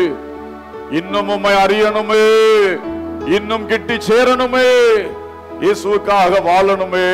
S3: இன்னும் உம்மை அறியணுமே இன்னும் கிட்டி சேரணுமே இயேசுவுக்காக வாழணுமே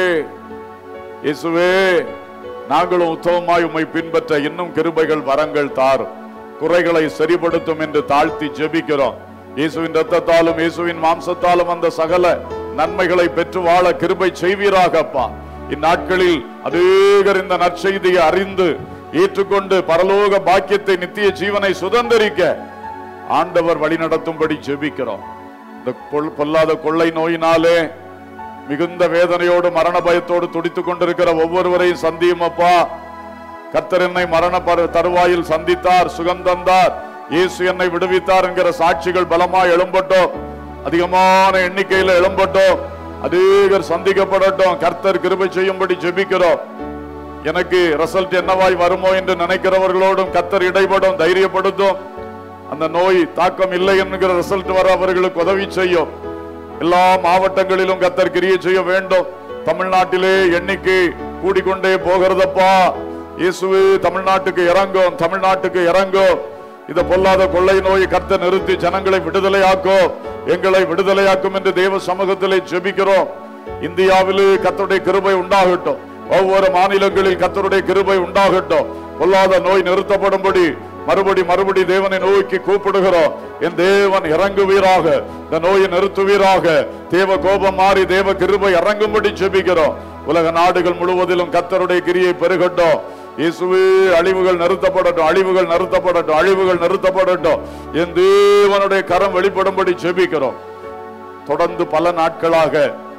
S3: இயேசுவே நாங்களும் உத்தமமாய் உம்மை பின்பற்ற இன்னும் கிருபைகள் வரங்கள் தாரும் குறைகளை சரிப்படுத்தும் என்று தாழ்த்தி ஜெபிக்கிறோம் இயேசுவின் ரத்தத்தாலும் இயேசுவின் மாம்சத்தாலும் அந்த சகல நன்மைகளை பெற்று வாழ கிருபை செய்வீராகப்பா இந்நாட்களில் அநேகர் இந்த நற்செய்தியை அறிந்து ஏற்றுக்கொண்டு பரலோக பாக்கியத்தை நித்திய ஜீவனை சுதந்திரிக்க ஆண்டவர் வழிநடத்தும்படி ஜெபிக்கிறோம் இந்த பொல்- பொல்லாத கொள்ளை நோயினாலே மிகுந்த வேதனையோடு மரண பயத்தோடு துடித்துக் கொண்டிருக்கிற ஒவ்வொருவரையும் சந்தியும் அப்பா கர்த்தர் என்னை மரண பரு- தருவாயில் சந்தித்தார் சுகம் தந்தார் இயேசு என்னை விடுவித்தார் என்கிற சாட்சிகள் பலமாய் எழும்பட்டோம் அதிகமான எண்ணிக்கையில எழும்பட்டோம் அநேகர் சந்திக்கப்படட்டும் கர்த்தர் கிருபை செய்யும்படி ஜெபிக்கிறோம் எனக்கு ரிசல்ட் என்னவாய் வருமோ என்று நினைக்கிறவர்களோடும் கர்த்தர் இடைப்படும் தைரியப்படுத்தும் அந்த நோய் தாக்கம் இல்லை என்கிற ரிசல்ட் வர அவர்களுக்கு உதவி செய்யும் எல்லா மாவட்டங்களிலும் கத்தர் கிரியை செய்ய வேண்டும் தமிழ்நாட்டிலே எண்ணிக்கை கூடிக்கொண்டே போகிறதப்பா இயேசுவே தமிழ்நாட்டுக்கு இறங்கும் தமிழ்நாட்டுக்கு இறங்கும் இத பொல்லாத கொள்ளை நோயை கத்த நிறுத்தி ஜனங்களை விடுதலையாக்கும் எங்களை விடுதலையாக்கும் என்று தேவ சமூகத்திலே ஜெபிக்கிறோம் இந்தியாவிலே கத்தருடைய கிருபை உண்டாகட்டும் ஒவ்வொரு மாநிலங்களில் கத்தருடைய கிருபை உண்டாகட்டும் பொல்லாத நோய் நிறுத்தப்படும்படி மறுபடி மறுபடி தேவனை நோக்கி கூப்பிடுகிறோம் என் தேவன் இறங்குவீராக இந்த நோயை நிறுத்துவீராக தேவ கோபம் மாறி தேவ கிருபை இறங்கும்படி ஜெபிக்கிறோம் உலக நாடுகள் முழுவதிலும் கத்தருடைய கிரியை பெருகட்டும் இயேசுவே அழிவுகள் நிறுத்தப்படட்டும் அழிவுகள் நிறுத்தப்படட்டும் அழிவுகள் நிறுத்தப்படட்டும் என் தேவனுடைய கரம் வெளிப்படும்படி ஜெபிக்கிறோம் தொடர்ந்து பல நாட்களாக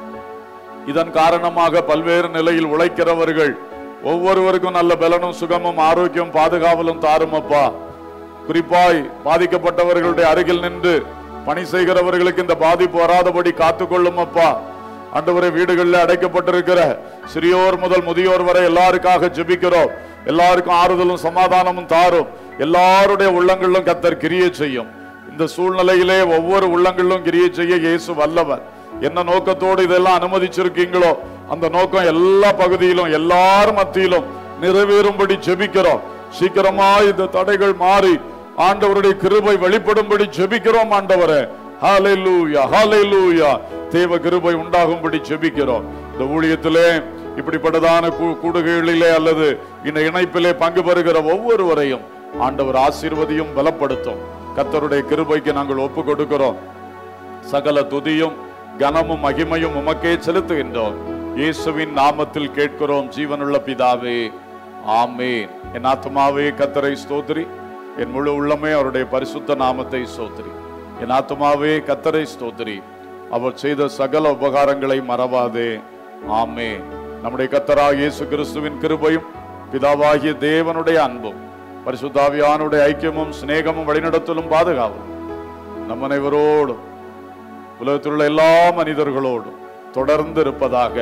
S3: இதன் காரணமாக பல்வேறு நிலையில் உழைக்கிறவர்கள் ஒவ்வொருவருக்கும் நல்ல பலனும் சுகமும் ஆரோக்கியம் பாதுகாவலும் தாருமப்பா குறிப்பாய் பாதிக்கப்பட்டவர்களுடைய அருகில் நின்று பணி செய்கிறவர்களுக்கு இந்த பாதிப்பு வராதபடி காத்துக்கொள்ளும் அப்பா ஆண்டவரே வீடுகளில் அடைக்கப்பட்டிருக்கிற சிறியோர் முதல் முதியோர் வரை எல்லாருக்காக ஜெபிக்கிறோம் எல்லாருக்கும் ஆறுதலும் சமாதானமும் தாரும் எல்லாருடைய உள்ளங்களிலும் கத்தர் கிரியை செய்யும் இந்த சூழ்நிலையிலே ஒவ்வொரு உள்ளங்களிலும் கிரியை செய்ய இயேசு வல்லவர் என்ன நோக்கத்தோடு இதெல்லாம் அனுமதிச்சிருக்கீங்களோ அந்த நோக்கம் எல்லா பகுதியிலும் எல்லார் மத்தியிலும் நிறைவேறும்படி ஜெபிக்கிறோம் சீக்கிரமா இந்த தடைகள் மாறி ஆண்டவருடைய கிருபை வெளிப்படும்படி ஜெபிக்கிறோம் ஆண்டவரே ஹalleluya ஹalleluya தேவ கிருபை உண்டாகும்படி ஜெபிக்கிறோம் இந்த ஊழியத்திலே இப்படிப்பட்டதான கூ- கூடுகைகளிலே அல்லது இந்த இணைப்பிலே பங்கு பெறுகிற ஒவ்வொருவரையும் ஆண்டவர் ஆசீர்வதியும் பலப்படுத்தும் கத்தருடைய கிருபைக்கு நாங்கள் ஒப்பு கொடுக்கிறோம் சகல துதியும் கனமும் மகிமையும் உமக்கே செலுத்துகின்றோம் இயேசுவின் நாமத்தில் கேட்கிறோம் ஜீவனுள்ள பிதாவே ஆமேன் என் ஆத்மாவே கத்தரை ஸ்தோத்திரி என் முழு உள்ளமே அவருடைய பரிசுத்த நாமத்தை ஸ்தோத்திரி என் ஆத்மாவே கத்தரை ஸ்தோத்திரி அவர் செய்த சகல உபகாரங்களை மறவாதே ஆமேன் நம்முடைய கத்தராக இயேசு கிறிஸ்துவின் கிருபையும் பிதாவாகிய தேவனுடைய அன்பும் பரிசுத்தாவியானுடைய ஐக்கியமும் சிநேகமும் வழிநடத்தலும் பாதுகாவும் நம் அனைவரோடும் உலகத்தில் உள்ள எல்லா மனிதர்களோடும் தொடர்ந்து இருப்பதாக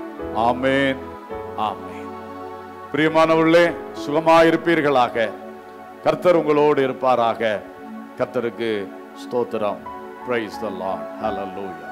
S3: ஆமேன் ஆமேன் பிரியமானவர்களே சுகமாயிருப்பீர்களாக கர்த்தர் உங்களோடு இருப்பாராக கர்த்தருக்கு ஸ்தோத்திரம் பிரைஸ் த லார்ட் ஹalleluya